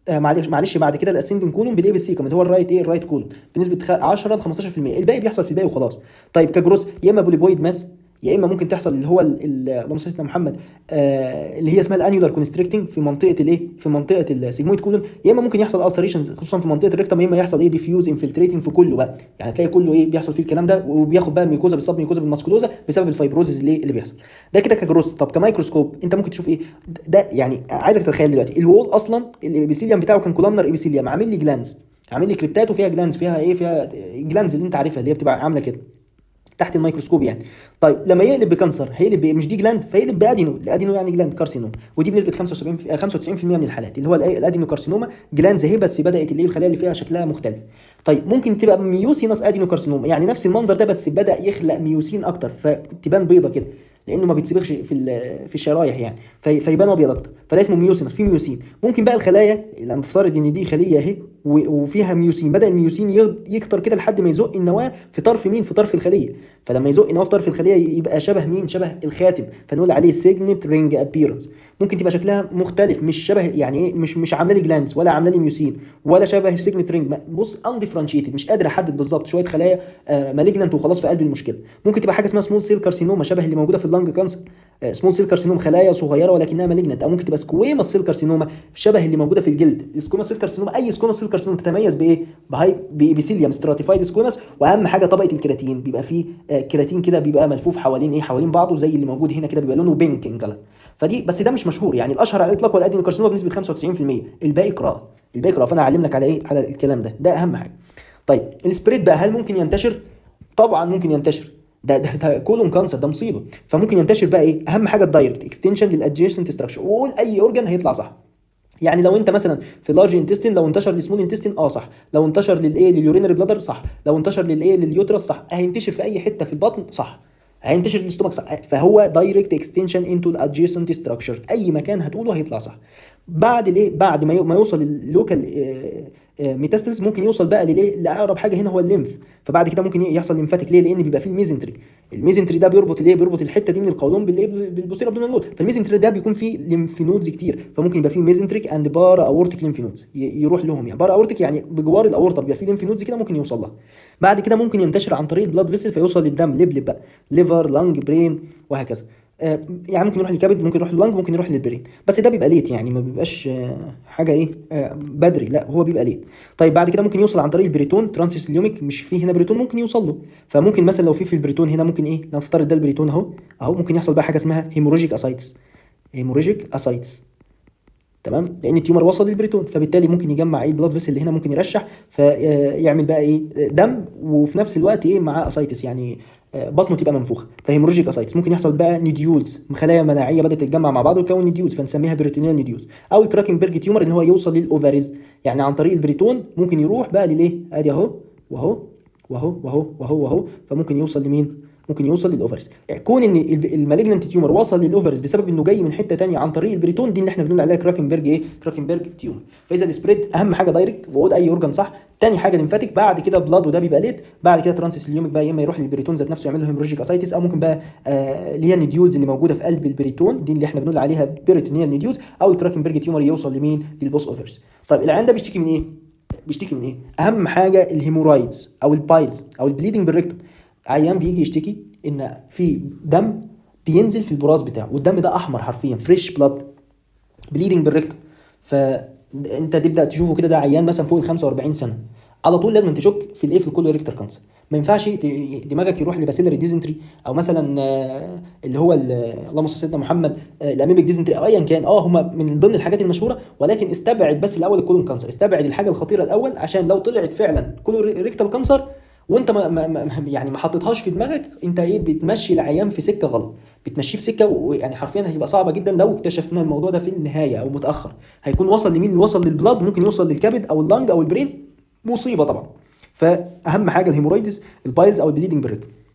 آه معلش معلش بعد كده الاسندنج كولون بالايه بالسيكم اللي هو الرايت ايه الرايت كولون بنسبه خ- 10 ل 15% الباقي بيحصل في الباقي وخلاص طيب كجروس يا اما بوليبويد ماس يا اما ممكن تحصل اللي هو ال- ال- اللهم صل على سيدنا محمد آه اللي هي اسمها الانيولار كونستريكتنج في منطقه الايه في منطقه السيجمويد كولون يا اما ممكن يحصل السريشن خصوصا في منطقه الريكتم يا اما يحصل ايه ديفيوز انفلتريتنج في كله بقى يعني تلاقي كله ايه بيحصل فيه الكلام ده وبياخد بقى ميكوزا بالصب ميكوزا بالماسكولوزا بسبب الفايبروزز اللي اللي بيحصل ده كده كجروس طب كمايكروسكوب انت ممكن تشوف ايه ده يعني عايزك تتخيل دلوقتي الوول اصلا الابيثيليوم بتاعه كان كولامنر ابيثيليوم عامل لي جلانز عامل لي كريبتات وفيها جلانز فيها ايه فيها جلانز اللي انت عارفها اللي هي بتبقى عامله كده تحت الميكروسكوب يعني طيب لما يقلب بكانسر هيقلب بإيه؟ مش دي جلاند فيقلب بادينو الادينو يعني جلاند كارسينوم ودي بنسبه 75 في- 95% من الحالات اللي هو الأ- الادينو كارسينوما جلاندز اهي بس بدات اللي هي الخلايا اللي فيها شكلها مختلف طيب ممكن تبقى ميوسينس ادينو كارسينوما يعني نفس المنظر ده بس بدا يخلق ميوسين اكتر فتبان بيضه كده لانه ما بيتصبغش في ال- في الشرايح يعني في فيبان ابيض اكتر فده اسمه ميوسينس في ميوسين ممكن بقى الخلايا اللي نفترض ان دي خليه اهي و- وفيها ميوسين بدا الميوسين يغ- يكتر كده لحد ما يزق النواه في طرف مين في طرف الخليه فلما يزق النواه في طرف الخليه يبقى شبه مين شبه الخاتم فنقول عليه سيجنت رينج ابييرنس ممكن تبقى شكلها مختلف مش شبه يعني ايه مش مش عامله لي جلانز ولا عامله لي ميوسين ولا شبه السيجنت رينج بص انديفرنشيتد مش قادر احدد بالظبط شويه خلايا مالجننت وخلاص في قلب المشكله ممكن تبقى حاجه اسمها سمول سيل كارسينوما شبه اللي موجوده في اللنج كانسر سمول سيل كارسينوم خلايا صغيره ولكنها مالجننت او ممكن تبقى سكويما سيل كارسينوما شبه اللي موجوده في الجلد السكوما سيل كارسينوما اي سكوما سيل كارسينوما تتميز بايه بهاي بإبيثيليوم ستراتيفايد سكوماس واهم حاجه طبقه الكيراتين بيبقى فيه آه، كيراتين كده بيبقى ملفوف حوالين ايه حوالين بعضه زي اللي موجود هنا كده بيبقى لونه بينك ان كلر فدي بس ده مش مشهور يعني الاشهر على الاطلاق هو الادينوكارسينوما بنسبه 95% الباقي قراءه الباقي قراءه فانا هعلم لك على ايه على الكلام ده ده اهم حاجه طيب السبريد بقى هل ممكن ينتشر طبعا ممكن ينتشر ده ده, ده كولون كانسر ده مصيبه فممكن ينتشر بقى ايه اهم حاجه الدايركت اكستنشن للادجيسنت ستراكشر وقول اي اورجان هيطلع صح يعني لو انت مثلا في لارج انتستين لو انتشر للسمول انتستين اه صح لو انتشر للايه لليورينري بلادر صح لو انتشر للايه لليوترس صح هينتشر في اي حته في البطن صح هينتشر للاستومك صح فهو دايركت اكستنشن انتو الادجيسنت ستراكشر اي مكان هتقوله هيطلع صح بعد الايه بعد ما يو- ما يوصل اللوكال ميتاستاسيس ممكن يوصل بقى للايه لاقرب حاجه هنا هو الليمف فبعد كده ممكن يحصل ليمفاتيك ليه لان بيبقى فيه الميزنتري الميزنتري ده بيربط الايه بيربط الحته دي من القولون بالايه بالبوستير ابدومينال وول فالميزنتري ده بيكون فيه ليمف نودز كتير فممكن يبقى فيه ميزنتريك اند بارا اورتيك ليمف نودز يروح لهم يعني بارا اورتيك يعني بجوار الاورطه بيبقى فيه ليمف نودز كده ممكن يوصل لها بعد كده ممكن ينتشر عن طريق البلاد فيسل فيوصل للدم لبلب بقى ليفر لانج برين وهكذا آه، يعني ممكن يروح للكبد ممكن يروح لللنج ممكن يروح للبرين بس ده بيبقى ليت يعني ما بيبقاش آه، حاجه ايه آه، بدري لا هو بيبقى ليت طيب بعد كده ممكن يوصل عن طريق البريتون ترانسيس اليوميك مش في هنا بريتون ممكن يوصل له فممكن مثلا لو في في البريتون هنا ممكن ايه لو نفترض ده البريتون اهو اهو ممكن يحصل بقى حاجه اسمها هيموراجيك اسايتس هيموراجيك اسايتس تمام لان التيومر وصل للبريتون فبالتالي ممكن يجمع ايه البلاد فيسل اللي هنا ممكن يرشح فيعمل بقى ايه دم وفي نفس الوقت ايه معاه اسايتس يعني آه، بطنه تبقى منفوخه فهيموراجيك اسايتس ممكن يحصل بقى نيديولز خلايا مناعيه بدات تتجمع مع بعض وتكون نيديولز فنسميها بريتونيال نيديولز او الكراكنبرج تيومر ان هو يوصل للاوفاريز يعني عن طريق البريتون ممكن يروح بقى للايه ادي اهو واهو واهو واهو واهو واهو فممكن يوصل لمين ممكن يوصل للاوفرز كون ان المالجننت تيومر وصل للاوفرز بسبب انه جاي من حته تانية عن طريق البريتون دي اللي احنا بنقول عليها كراكنبرج ايه كراكنبرج تيومر فاذا السبريد اهم حاجه دايركت وقول اي اورجان صح تاني حاجه ليمفاتيك بعد كده بلاد وده بيبقى ليت بعد كده ترانسيس اليوميك بقى يا اما يروح للبريتون ذات نفسه يعمل له هيموراجيك اسايتس او ممكن بقى آه اللي هي النيديولز اللي موجوده في قلب البريتون دي اللي احنا بنقول عليها بيريتونيال نيديولز او الكراكنبرج تيومر يوصل لمين للبوس اوفرز طيب العيان ده بيشتكي من ايه بيشتكي من ايه اهم حاجه الهيمورايدز او البايلز او البليدنج بالريكتوم عيان بيجي يشتكي ان في دم بينزل في البراز بتاعه والدم ده احمر حرفيا فريش بلاد بليدنج بالريكتوم فانت تبدا تشوفه كده ده عيان مثلا فوق ال 45 سنه على طول لازم تشك في الايه في الكولوريكتر كانسر ما ينفعش ت- دماغك يروح لباسيلري ديزنتري او مثلا آه، اللي هو ال- اللهم صل على سيدنا محمد آه، الاميبك ديزنتري او ايا كان اه هم من ضمن الحاجات المشهوره ولكن استبعد بس الاول الكولون كانسر استبعد الحاجه الخطيره الاول عشان لو طلعت فعلا كولوريكتال كانسر وانت ما ما ما يعني ما حطيتهاش في دماغك انت ايه بتمشي العيان في سكه غلط بتمشيه في سكه ويعني حرفيا هتبقى صعبه جدا لو اكتشفنا الموضوع ده في النهايه او متاخر هيكون وصل لمين وصل للبلاد ممكن يوصل للكبد او اللنج او البرين مصيبه طبعا فاهم حاجه الهيمورايدز البايلز او البليدنج بريد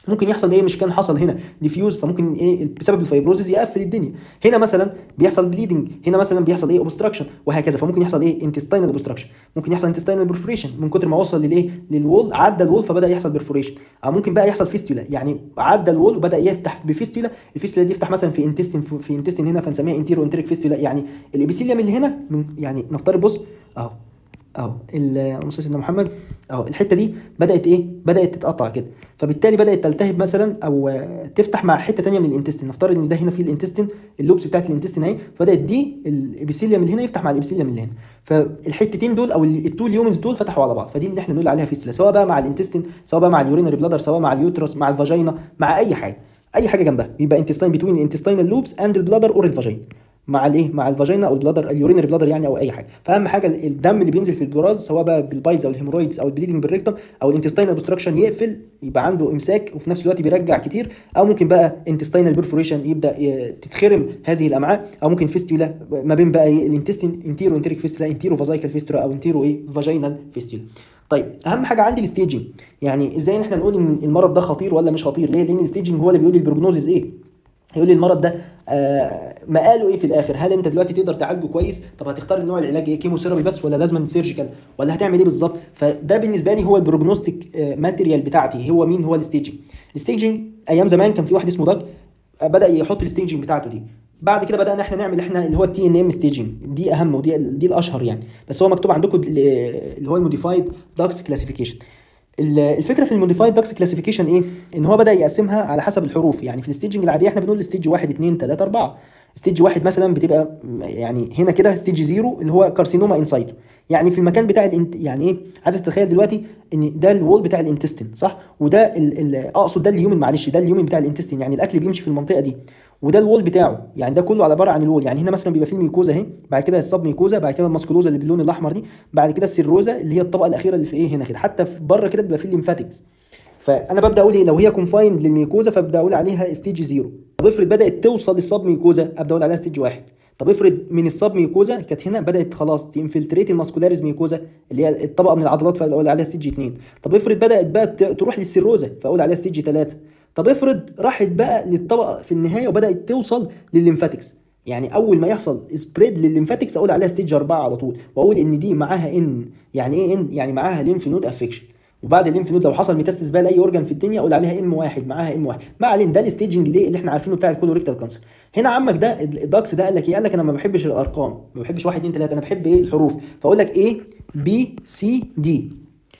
ممكن يحصل ايه مش كان حصل هنا ديفيوز فممكن ايه بسبب الفايبروزيس يقفل الدنيا هنا مثلا بيحصل بليدنج هنا مثلا بيحصل ايه اوبستراكشن وهكذا فممكن يحصل ايه انتستينال اوبستراكشن ممكن يحصل انتستينال برفوريشن من كتر ما وصل للايه للوول عدى الوول فبدا يحصل برفوريشن او ممكن بقى يحصل فيستولا يعني عدى الوول وبدا يفتح بفيستولا الفيستولا دي يفتح مثلا في انتستين في انتستين هنا فنسميها انتيرو انتريك فيستولا يعني الابيثيليوم اللي هنا من يعني نفترض بص اهو اهو اللهم صل على سيدنا محمد اهو الحته دي بدات ايه بدات تتقطع كده فبالتالي بدات تلتهب مثلا او آه، تفتح مع حته تانية من الانتستين نفترض ان ده هنا في الانتستين اللوبس بتاعت الانتستين اهي فبدات دي الابيثيليوم اللي هنا يفتح مع الابيثيليوم اللي هنا فالحتتين دول او التو اليومنز دول فتحوا على بعض فدي اللي احنا بنقول عليها فيستولا سواء بقى مع الانتستين سواء بقى مع اليورينري بلادر سواء مع اليوترس مع الفاجينا مع اي حاجه اي حاجه جنبها يبقى انتستين بتوين الانتستينال لوبس اند البلادر اور الفاجينا مع الايه مع الفاجينا او البلادر اليورينري بلادر يعني او اي حاجه فاهم حاجه الدم اللي بينزل في البراز سواء بقى بالبايز او الهيمورويدز او البليدنج بالريكتم او الانتستينال اوبستراكشن يقفل يبقى عنده امساك وفي نفس الوقت بيرجع كتير او ممكن بقى انتستينال بيرفوريشن يبدا ي- تتخرم هذه الامعاء او ممكن فيستولا ما بين بقى ايه الانتستين انتيرو انتريك فيستولا انتيرو فازايكال فيستولا او انتيرو ايه فاجينال فيستولا طيب اهم حاجه عندي الستيجنج يعني ازاي ان احنا نقول ان المرض ده خطير ولا مش خطير ليه لان الستيجنج هو اللي بيقول لي البروجنوزز ايه هيقول لي المرض ده آه مقاله ايه في الاخر هل انت دلوقتي تقدر تعالجه كويس طب هتختار نوع العلاج ايه كيموثيرابي بس ولا لازم سيرجيكال ولا هتعمل ايه بالظبط فده بالنسبه لي هو البروجنوستيك آه ماتيريال بتاعتي هو مين هو الستيجنج الستيجنج ايام زمان كان في واحد اسمه داج آه، بدا يحط الستيجنج بتاعته دي بعد كده بدانا احنا نعمل احنا اللي هو التي ان ام ستيجنج دي اهم ودي دي الاشهر يعني بس هو مكتوب عندكم اللي هو الموديفايد داكس كلاسيفيكيشن ال- الفكره في الموديفايد داكس كلاسيفيكيشن ايه؟ ان هو بدا يقسمها على حسب الحروف يعني في الستيجنج العاديه احنا بنقول ستيج 1 2 3 4 ستيج 1 مثلا بتبقى م- يعني هنا كده ستيج 0 اللي هو كارسينوما انسايتو يعني في المكان بتاع الانت يعني ايه عايزك تتخيل دلوقتي ان ده الوول بتاع الانتستين صح وده ال... ال... اقصد ده اليومن معلش ده اليومن بتاع الانتستين يعني الاكل بيمشي في المنطقه دي وده الوول بتاعه يعني ده كله على عباره عن الوول يعني هنا مثلا بيبقى فيه الميكوزا اهي بعد كده السب ميكوزا بعد كده الماسكولوزا اللي باللون الاحمر دي بعد كده السيروزا اللي هي الطبقه الاخيره اللي في ايه هنا كده حتى في بره كده بيبقى فيه الليمفاتكس فانا ببدا اقول ايه لو هي كونفايند للميكوزا فببدا اقول عليها ستيج زيرو طب افرض بدات توصل للسب ميكوزا ابدا اقول عليها ستيج واحد طب افرض من السب ميكوزا كانت هنا بدات خلاص تنفلتريت الماسكولاريز ميكوزا اللي هي الطبقه من العضلات فاقول عليها ستيج 2 طب افرض بدات بقى ت- تروح للسيروزا فاقول عليها ستيج 3 طب افرض راحت بقى للطبقه في النهايه وبدات توصل للليمفاتكس يعني اول ما يحصل سبريد للليمفاتكس اقول عليها ستيج 4 على طول واقول ان دي معاها ان يعني ايه ان يعني معاها ليمف نود افكشن وبعد الليمف نود لو حصل ميتاستس بقى لاي اورجان في الدنيا اقول عليها ام واحد معاها ام واحد ما علينا ده الستيجنج ليه اللي احنا عارفينه بتاع الكولوريكتال كانسر هنا عمك ده الداكس ده قال لك ايه قال لك انا ما بحبش الارقام ما بحبش 1 2 3 انا بحب ايه الحروف فاقول لك ايه بي سي دي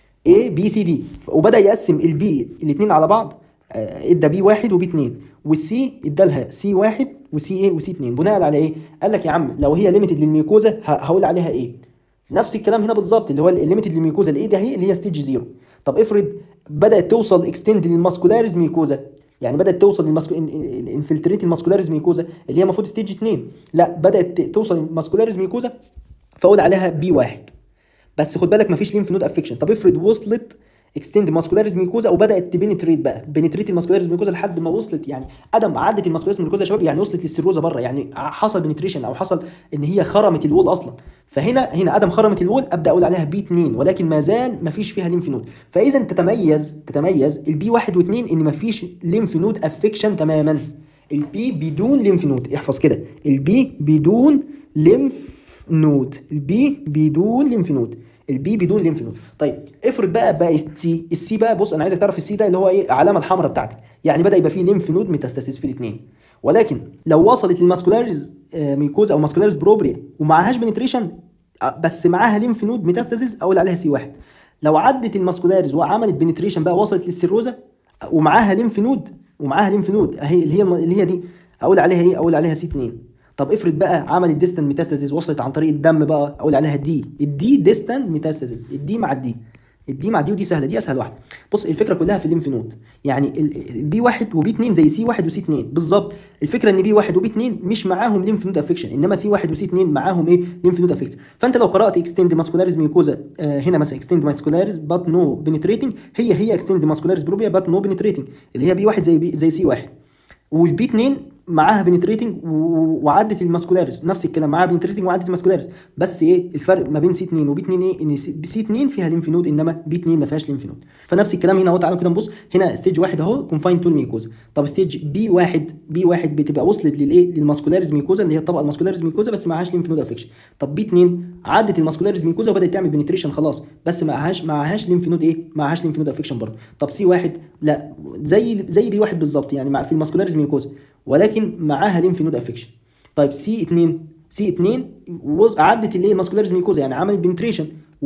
A B C D وبدا يقسم البي الاثنين على بعض آه، ادى بي واحد وبي اثنين والسي ادالها سي واحد وسي ايه وسي اثنين بناء على ايه؟ قال لك يا عم لو هي ليميتد للميوكوزا ه- هقول عليها ايه؟ نفس الكلام هنا بالظبط اللي هو الليميتد للميوكوزا الايه ده هي اللي هي ستيج زيرو طب افرض بدات توصل اكستند للماسكولاريز ميوكوزا يعني بدات توصل للماسكو انفلتريت الماسكولاريز ميوكوزا اللي هي المفروض ستيج 2 لا بدات توصل للماسكولاريز ميوكوزا فاقول عليها بي واحد بس خد بالك مفيش ليمف نود افكشن طب افرض وصلت اكستند ماسكولاريز ميكوزا وبدات تبنتريت بقى بنتريت الماسكولاريز ميكوزا لحد ما وصلت يعني ادم عدت الماسكولاريز ميكوزا يا شباب يعني وصلت للسيروزا بره يعني حصل بنتريشن او حصل ان هي خرمت الوول اصلا فهنا هنا ادم خرمت الوول ابدا اقول عليها بي 2 ولكن ما زال مفيش فيها ليمف نود فاذا تتميز تتميز البي 1 و2 ان مفيش ليمف نود افكشن تماما البي بدون ليمف نود احفظ كده البي بدون ليمف نود البي بدون ليمف نود البي بدون ليمف نود طيب افرض بقى بقى السي السي بقى بص انا عايزك تعرف السي ده اللي هو ايه العلامه الحمراء بتاعتك يعني بدا يبقى فيه ليمف نود ميتاستاسيس في الاثنين ولكن لو وصلت للماسكولاريز آه، ميكوز او ماسكولاريز بروبريا ومعهاش بنتريشن بس معاها ليمف نود ميتاستاسيس اقول عليها سي واحد لو عدت الماسكولاريز وعملت بنتريشن بقى وصلت للسيروزا ومعاها ليمف نود ومعاها ليمف نود اهي اللي هي اللي هي دي اقول عليها ايه اقول عليها سي 2 طب افرض بقى عملت ديستان ميتاستاسيس وصلت عن طريق الدم بقى اقول عليها دي الدي ديستان ميتاستاسيس الدي مع الدي الدي مع دي ودي سهله دي اسهل واحده بص الفكره كلها في الليمف نود يعني البي واحد وبي 2 زي سي واحد وسي 2 بالظبط الفكره ان بي واحد وبي 2 مش معاهم ليمف نود افكشن انما سي واحد وسي 2 معاهم ايه ليمف نود افكشن فانت لو قرات اكستند ماسكولاريز ميوكوزا آه هنا مثلا اكستند ماسكولاريز بات نو بنتريتنج هي هي اكستند ماسكولاريز بروبيا بات نو بنتريتنج اللي هي بي واحد زي بي زي سي واحد والبي 2 معاها بنتريتنج وعدت الماسكولاريز نفس الكلام معاها بنتريتنج وعدت الماسكولاريز بس ايه الفرق ما بين سي 2 وبي 2 ايه ان سي 2 فيها ليمف نود انما بي 2 ما فيهاش ليمف نود فنفس الكلام هنا اهو تعالوا كده نبص هنا ستيج واحد اهو كونفاين تو الميكوزا طب ستيج بي واحد بي واحد بتبقى وصلت للايه للماسكولاريز ميكوزا اللي هي الطبقه الماسكولاريز ميكوزا بس معهاش ليمف نود افكشن طب بي 2 عدت الماسكولاريز ميكوزا وبدات تعمل بنتريشن خلاص بس معهاش معهاش ليمف نود ايه معهاش ليمف نود افكشن برضه طب سي واحد لا زي زي بي واحد بالظبط يعني مع في الماسكولاريز ميكوزا ولكن معاها ليمف نود افكشن طيب سي 2 سي 2 عدت اللي هي ماسكولاريز ميكوزا يعني عملت بنتريشن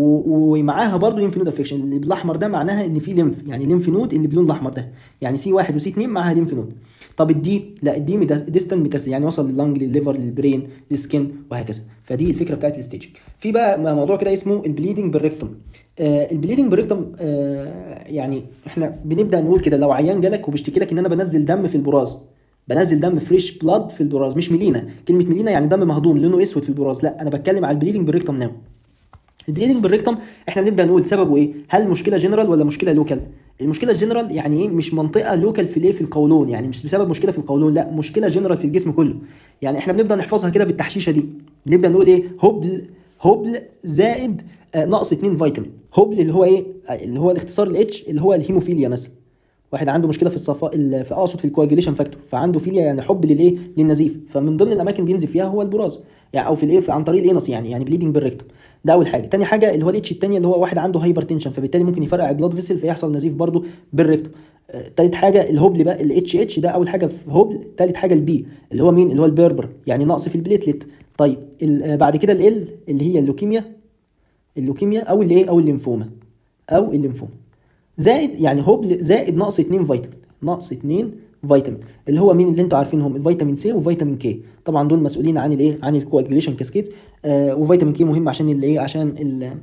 ومعاها برضه ليمف نود افكشن اللي بالاحمر ده معناها ان في ليمف يعني ليمف نود اللي باللون الاحمر ده يعني سي 1 وسي 2 معاها ليمف نود طب الدي لا الدي ديستنت ميتاس يعني وصل لللنج للليفر للبرين للسكن وهكذا فدي الفكره بتاعت الستيج في بقى موضوع كده اسمه البليدنج بالريكتوم آه البليدنج بالريكتوم آه يعني احنا بنبدا نقول كده لو عيان جالك وبيشتكي لك ان انا بنزل دم في البراز بنزل دم فريش بلاد في البراز مش ميلينا كلمه ميلينا يعني دم مهضوم لونه اسود في البراز لا انا بتكلم على البليدنج بالريكتوم ناو البليدنج بالريكتوم احنا بنبدا نقول سببه ايه هل مشكله جنرال ولا مشكله لوكال المشكله الجنرال يعني ايه مش منطقه لوكال في الايه في القولون يعني مش بسبب مشكله في القولون لا مشكله جنرال في الجسم كله يعني احنا بنبدا نحفظها كده بالتحشيشه دي بنبدا نقول ايه هبل هبل زائد آه نقص 2 فيتامين هبل اللي هو ايه اللي هو الاختصار الاتش اللي هو الهيموفيليا مثلا واحد عنده مشكله في الصفاء في اقصد في الكواجيليشن فاكتور فعنده فيليا يعني حب للايه للنزيف فمن ضمن الاماكن بينزف فيها هو البراز يعني او في الايه عن طريق الانس يعني يعني بليدنج بالريكتوم ده اول حاجه تاني حاجه اللي هو الاتش الثانيه اللي هو واحد عنده هايبر تنشن فبالتالي ممكن يفرقع البلاد فيسل فيحصل نزيف برده بالريكتوم آه تالت حاجه الهبل بقى الاتش اتش ده اول حاجه في هبل تالت حاجه البي اللي هو مين اللي هو البربر يعني نقص في البليتلت طيب آه بعد كده ال اللي هي اللوكيميا اللوكيميا او الايه او الليمفوما او الليمفوما زائد يعني هبل زائد نقص 2 فيتامين نقص 2 فيتامين اللي هو مين اللي انتوا عارفينهم الفيتامين سي وفيتامين كي طبعا دول مسؤولين عن الايه عن الكواجيليشن كاسكيدز آه وفيتامين كي مهم عشان الايه عشان ال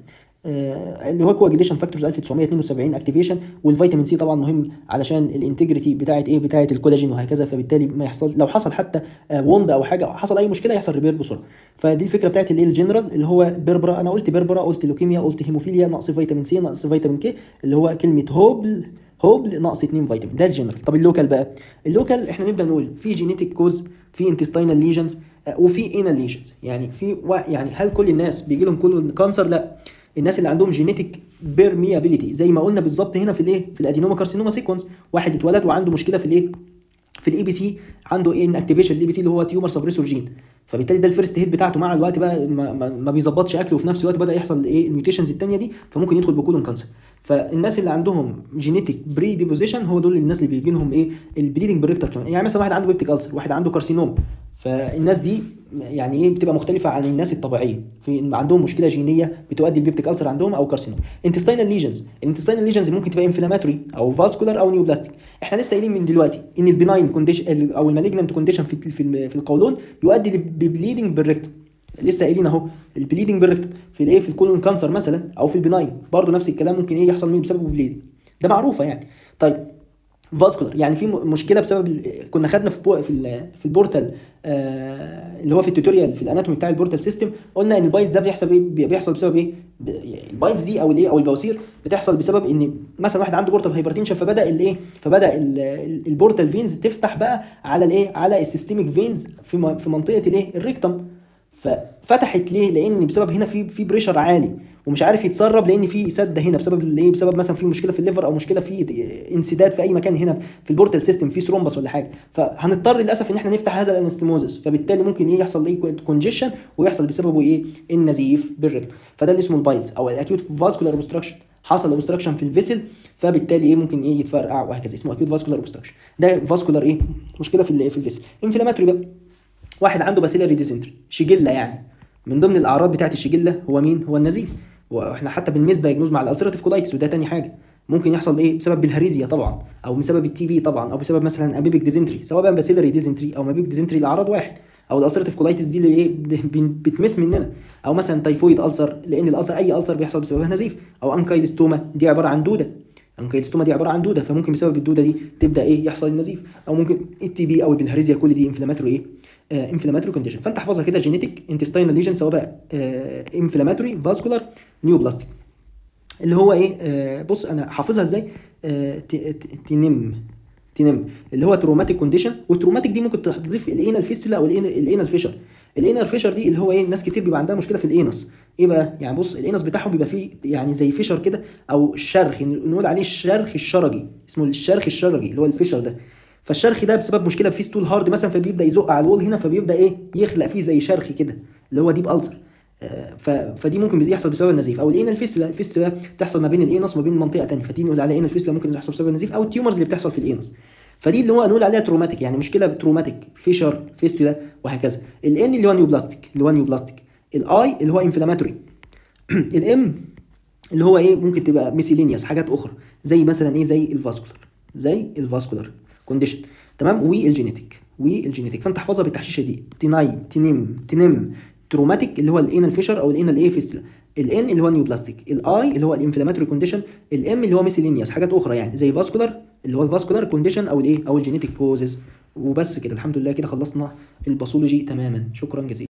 آه اللي هو كواجيليشن فاكتورز 1972 اكتيفيشن والفيتامين سي طبعا مهم علشان الانتجريتي بتاعه ايه بتاعه الكولاجين وهكذا فبالتالي ما يحصل لو حصل حتى آه وند او حاجه حصل اي مشكله يحصل ريبير بسرعه فدي الفكره بتاعه الايه الجنرال اللي هو بيربرا انا قلت بيربرا قلت لوكيميا قلت هيموفيليا نقص فيتامين سي نقص فيتامين كي اللي هو كلمه هوبل هوبل نقص 2 فيتامين ده الجنرال طب اللوكال بقى اللوكال احنا نبدا نقول في جينيتك كوز في انتستينال ليجنز وفي انال ليجنز يعني في يعني هل كل الناس بيجي لهم كل كانسر لا الناس اللي عندهم جينيتك بيرميابيليتي زي ما قلنا بالظبط هنا في الايه في الادينوما كارسينوما سيكونس واحد اتولد وعنده مشكله في الايه في الاي بي سي عنده ايه ان اكتيفيشن الاي بي سي اللي هو تيومر سبريسور جين فبالتالي ده الفيرست هيت بتاعته مع الوقت بقى ما, ما, ما بيظبطش اكله وفي نفس الوقت بدا يحصل ايه الميوتيشنز الثانيه دي فممكن يدخل بكولون كانسر فالناس اللي عندهم جينيتك بري ديبوزيشن هو دول الناس اللي بيجي لهم ايه البليدنج بريكتر كمان يعني مثلا واحد عنده بيبتيك السر واحد عنده كارسينوم فالناس دي يعني ايه بتبقى مختلفه عن الناس الطبيعيه في عندهم مشكله جينيه بتؤدي البيبتيك السر عندهم او كارسينوم انتستينال ليجنز الانتستينال ليجنز ممكن تبقى انفلاماتوري او فاسكولار او نيوبلاستيك احنا لسه قايلين من دلوقتي ان البناين كونديشن او المالجنانت كونديشن في في, في القولون يؤدي لبليدنج بالريكتوم لسه قايلين اهو البليدنج بالريكتوم في الايه في الكولون كانسر مثلا او في البناين برضه نفس الكلام ممكن ايه يحصل منه بسبب البليدنج ده معروفه يعني طيب فاسكولار يعني في مشكله بسبب كنا خدنا في بو... في ال... في البورتال آه اللي هو في التوتوريال في الاناتومي بتاع البورتال سيستم قلنا ان الباينز ده بيحصل ايه بيحصل بسبب ايه الباينز دي او الايه او البواسير بتحصل بسبب ان مثلا واحد عنده بورتال هايبرتنشن فبدا الايه فبدا البورتال فينز تفتح بقى على الايه على السيستميك فينز في في منطقه الايه الريكتم ففتحت ليه لان بسبب هنا في في بريشر عالي ومش عارف يتسرب لان في سد هنا بسبب الايه بسبب مثلا في مشكله في الليفر او مشكله في انسداد في اي مكان هنا في البورتال سيستم في ثرومبس ولا حاجه فهنضطر للاسف ان احنا نفتح هذا الانستموزس فبالتالي ممكن ايه يحصل ايه كونجيشن ويحصل بسببه ايه النزيف بالريكتم فده اللي اسمه البايلز او الاكيوت فاسكولار اوبستراكشن حصل اوبستراكشن في الفيسل فبالتالي ايه ممكن ايه يتفرقع وهكذا اسمه اكيوت فاسكولار اوبستراكشن ده فاسكولار ايه مشكله في في الفيسل انفلاماتوري بقى واحد عنده باسيلاري ديزنتري شجله يعني من ضمن الاعراض بتاعت الشجله هو مين هو النزيف واحنا حتى بنميز دايجنوز مع الالسيراتيف كولايتس وده تاني حاجه ممكن يحصل ايه بسبب الهريزيا طبعا او بسبب التي بي طبعا او بسبب مثلا اميبيك ديزنتري سواء بقى باسيلاري ديزنتري او اميبيك ديزنتري الاعراض واحد او الالسيراتيف كولايتس دي اللي ايه بتمس مننا او مثلا تايفويد السر لان الالسر اي السر بيحصل بسببها نزيف او انكايلستوما دي عباره عن دوده انكايلستوما دي عباره عن دوده فممكن بسبب الدوده دي تبدا ايه يحصل النزيف او ممكن التي بي او البلهارزيا كل دي انفلاماتوري ايه انفلاماتوري كونديشن فانت احفظها كده جينيتك انتستينال ليجن سواء بقى انفلاماتوري فاسكولار نيوبلاستيك اللي هو ايه آه بص انا حافظها ازاي آه تنم تنم اللي هو تروماتيك كونديشن والتروماتيك دي ممكن تضيف الانال فيستولا او الانال فيشر الانال فيشر دي اللي هو ايه ناس كتير بيبقى عندها مشكله في الانس ايه بقى يعني بص الانس بتاعهم بيبقى فيه يعني زي فيشر كده او الشرخ نقول عليه الشرخ الشرجي اسمه الشرخ الشرجي اللي هو الفيشر ده فالشرخ ده بسبب مشكله في ستول هارد مثلا فبيبدا يزق على الوول هنا فبيبدا ايه يخلق فيه زي شرخ كده اللي هو ديب ألسر ف... فدي ممكن يحصل بسبب النزيف او الانال فيستولا الفيستولا بتحصل ما بين الانس وما بين منطقه ثانيه فدي نقول عليها انال فيستولا ممكن تحصل بسبب النزيف او التيومرز اللي بتحصل في الانس فدي اللي هو نقول عليها تروماتيك يعني مشكله تروماتيك فيشر فيستولا وهكذا الان اللي هو نيوبلاستيك اللي هو نيوبلاستيك الاي اللي هو انفلاماتوري الام اللي هو ايه ممكن تبقى ميسيلينياس حاجات اخرى زي مثلا ايه زي الفاسكولار زي الفاسكولار كونديشن تمام والجينيتيك والجينيتيك فانت احفظها بالتحشيشه دي تنايم تنم تنم تروماتيك اللي هو الانال فيشر او الانال ايه فيستولا الان اللي هو نيوبلاستيك الاي اللي هو الانفلاماتوري كونديشن الام اللي هو ميسيلينياس حاجات اخرى يعني زي فاسكولار اللي هو الفاسكولار كونديشن او الايه او الجينيتيك كوزز وبس كده الحمد لله كده خلصنا الباثولوجي تماما شكرا جزيلا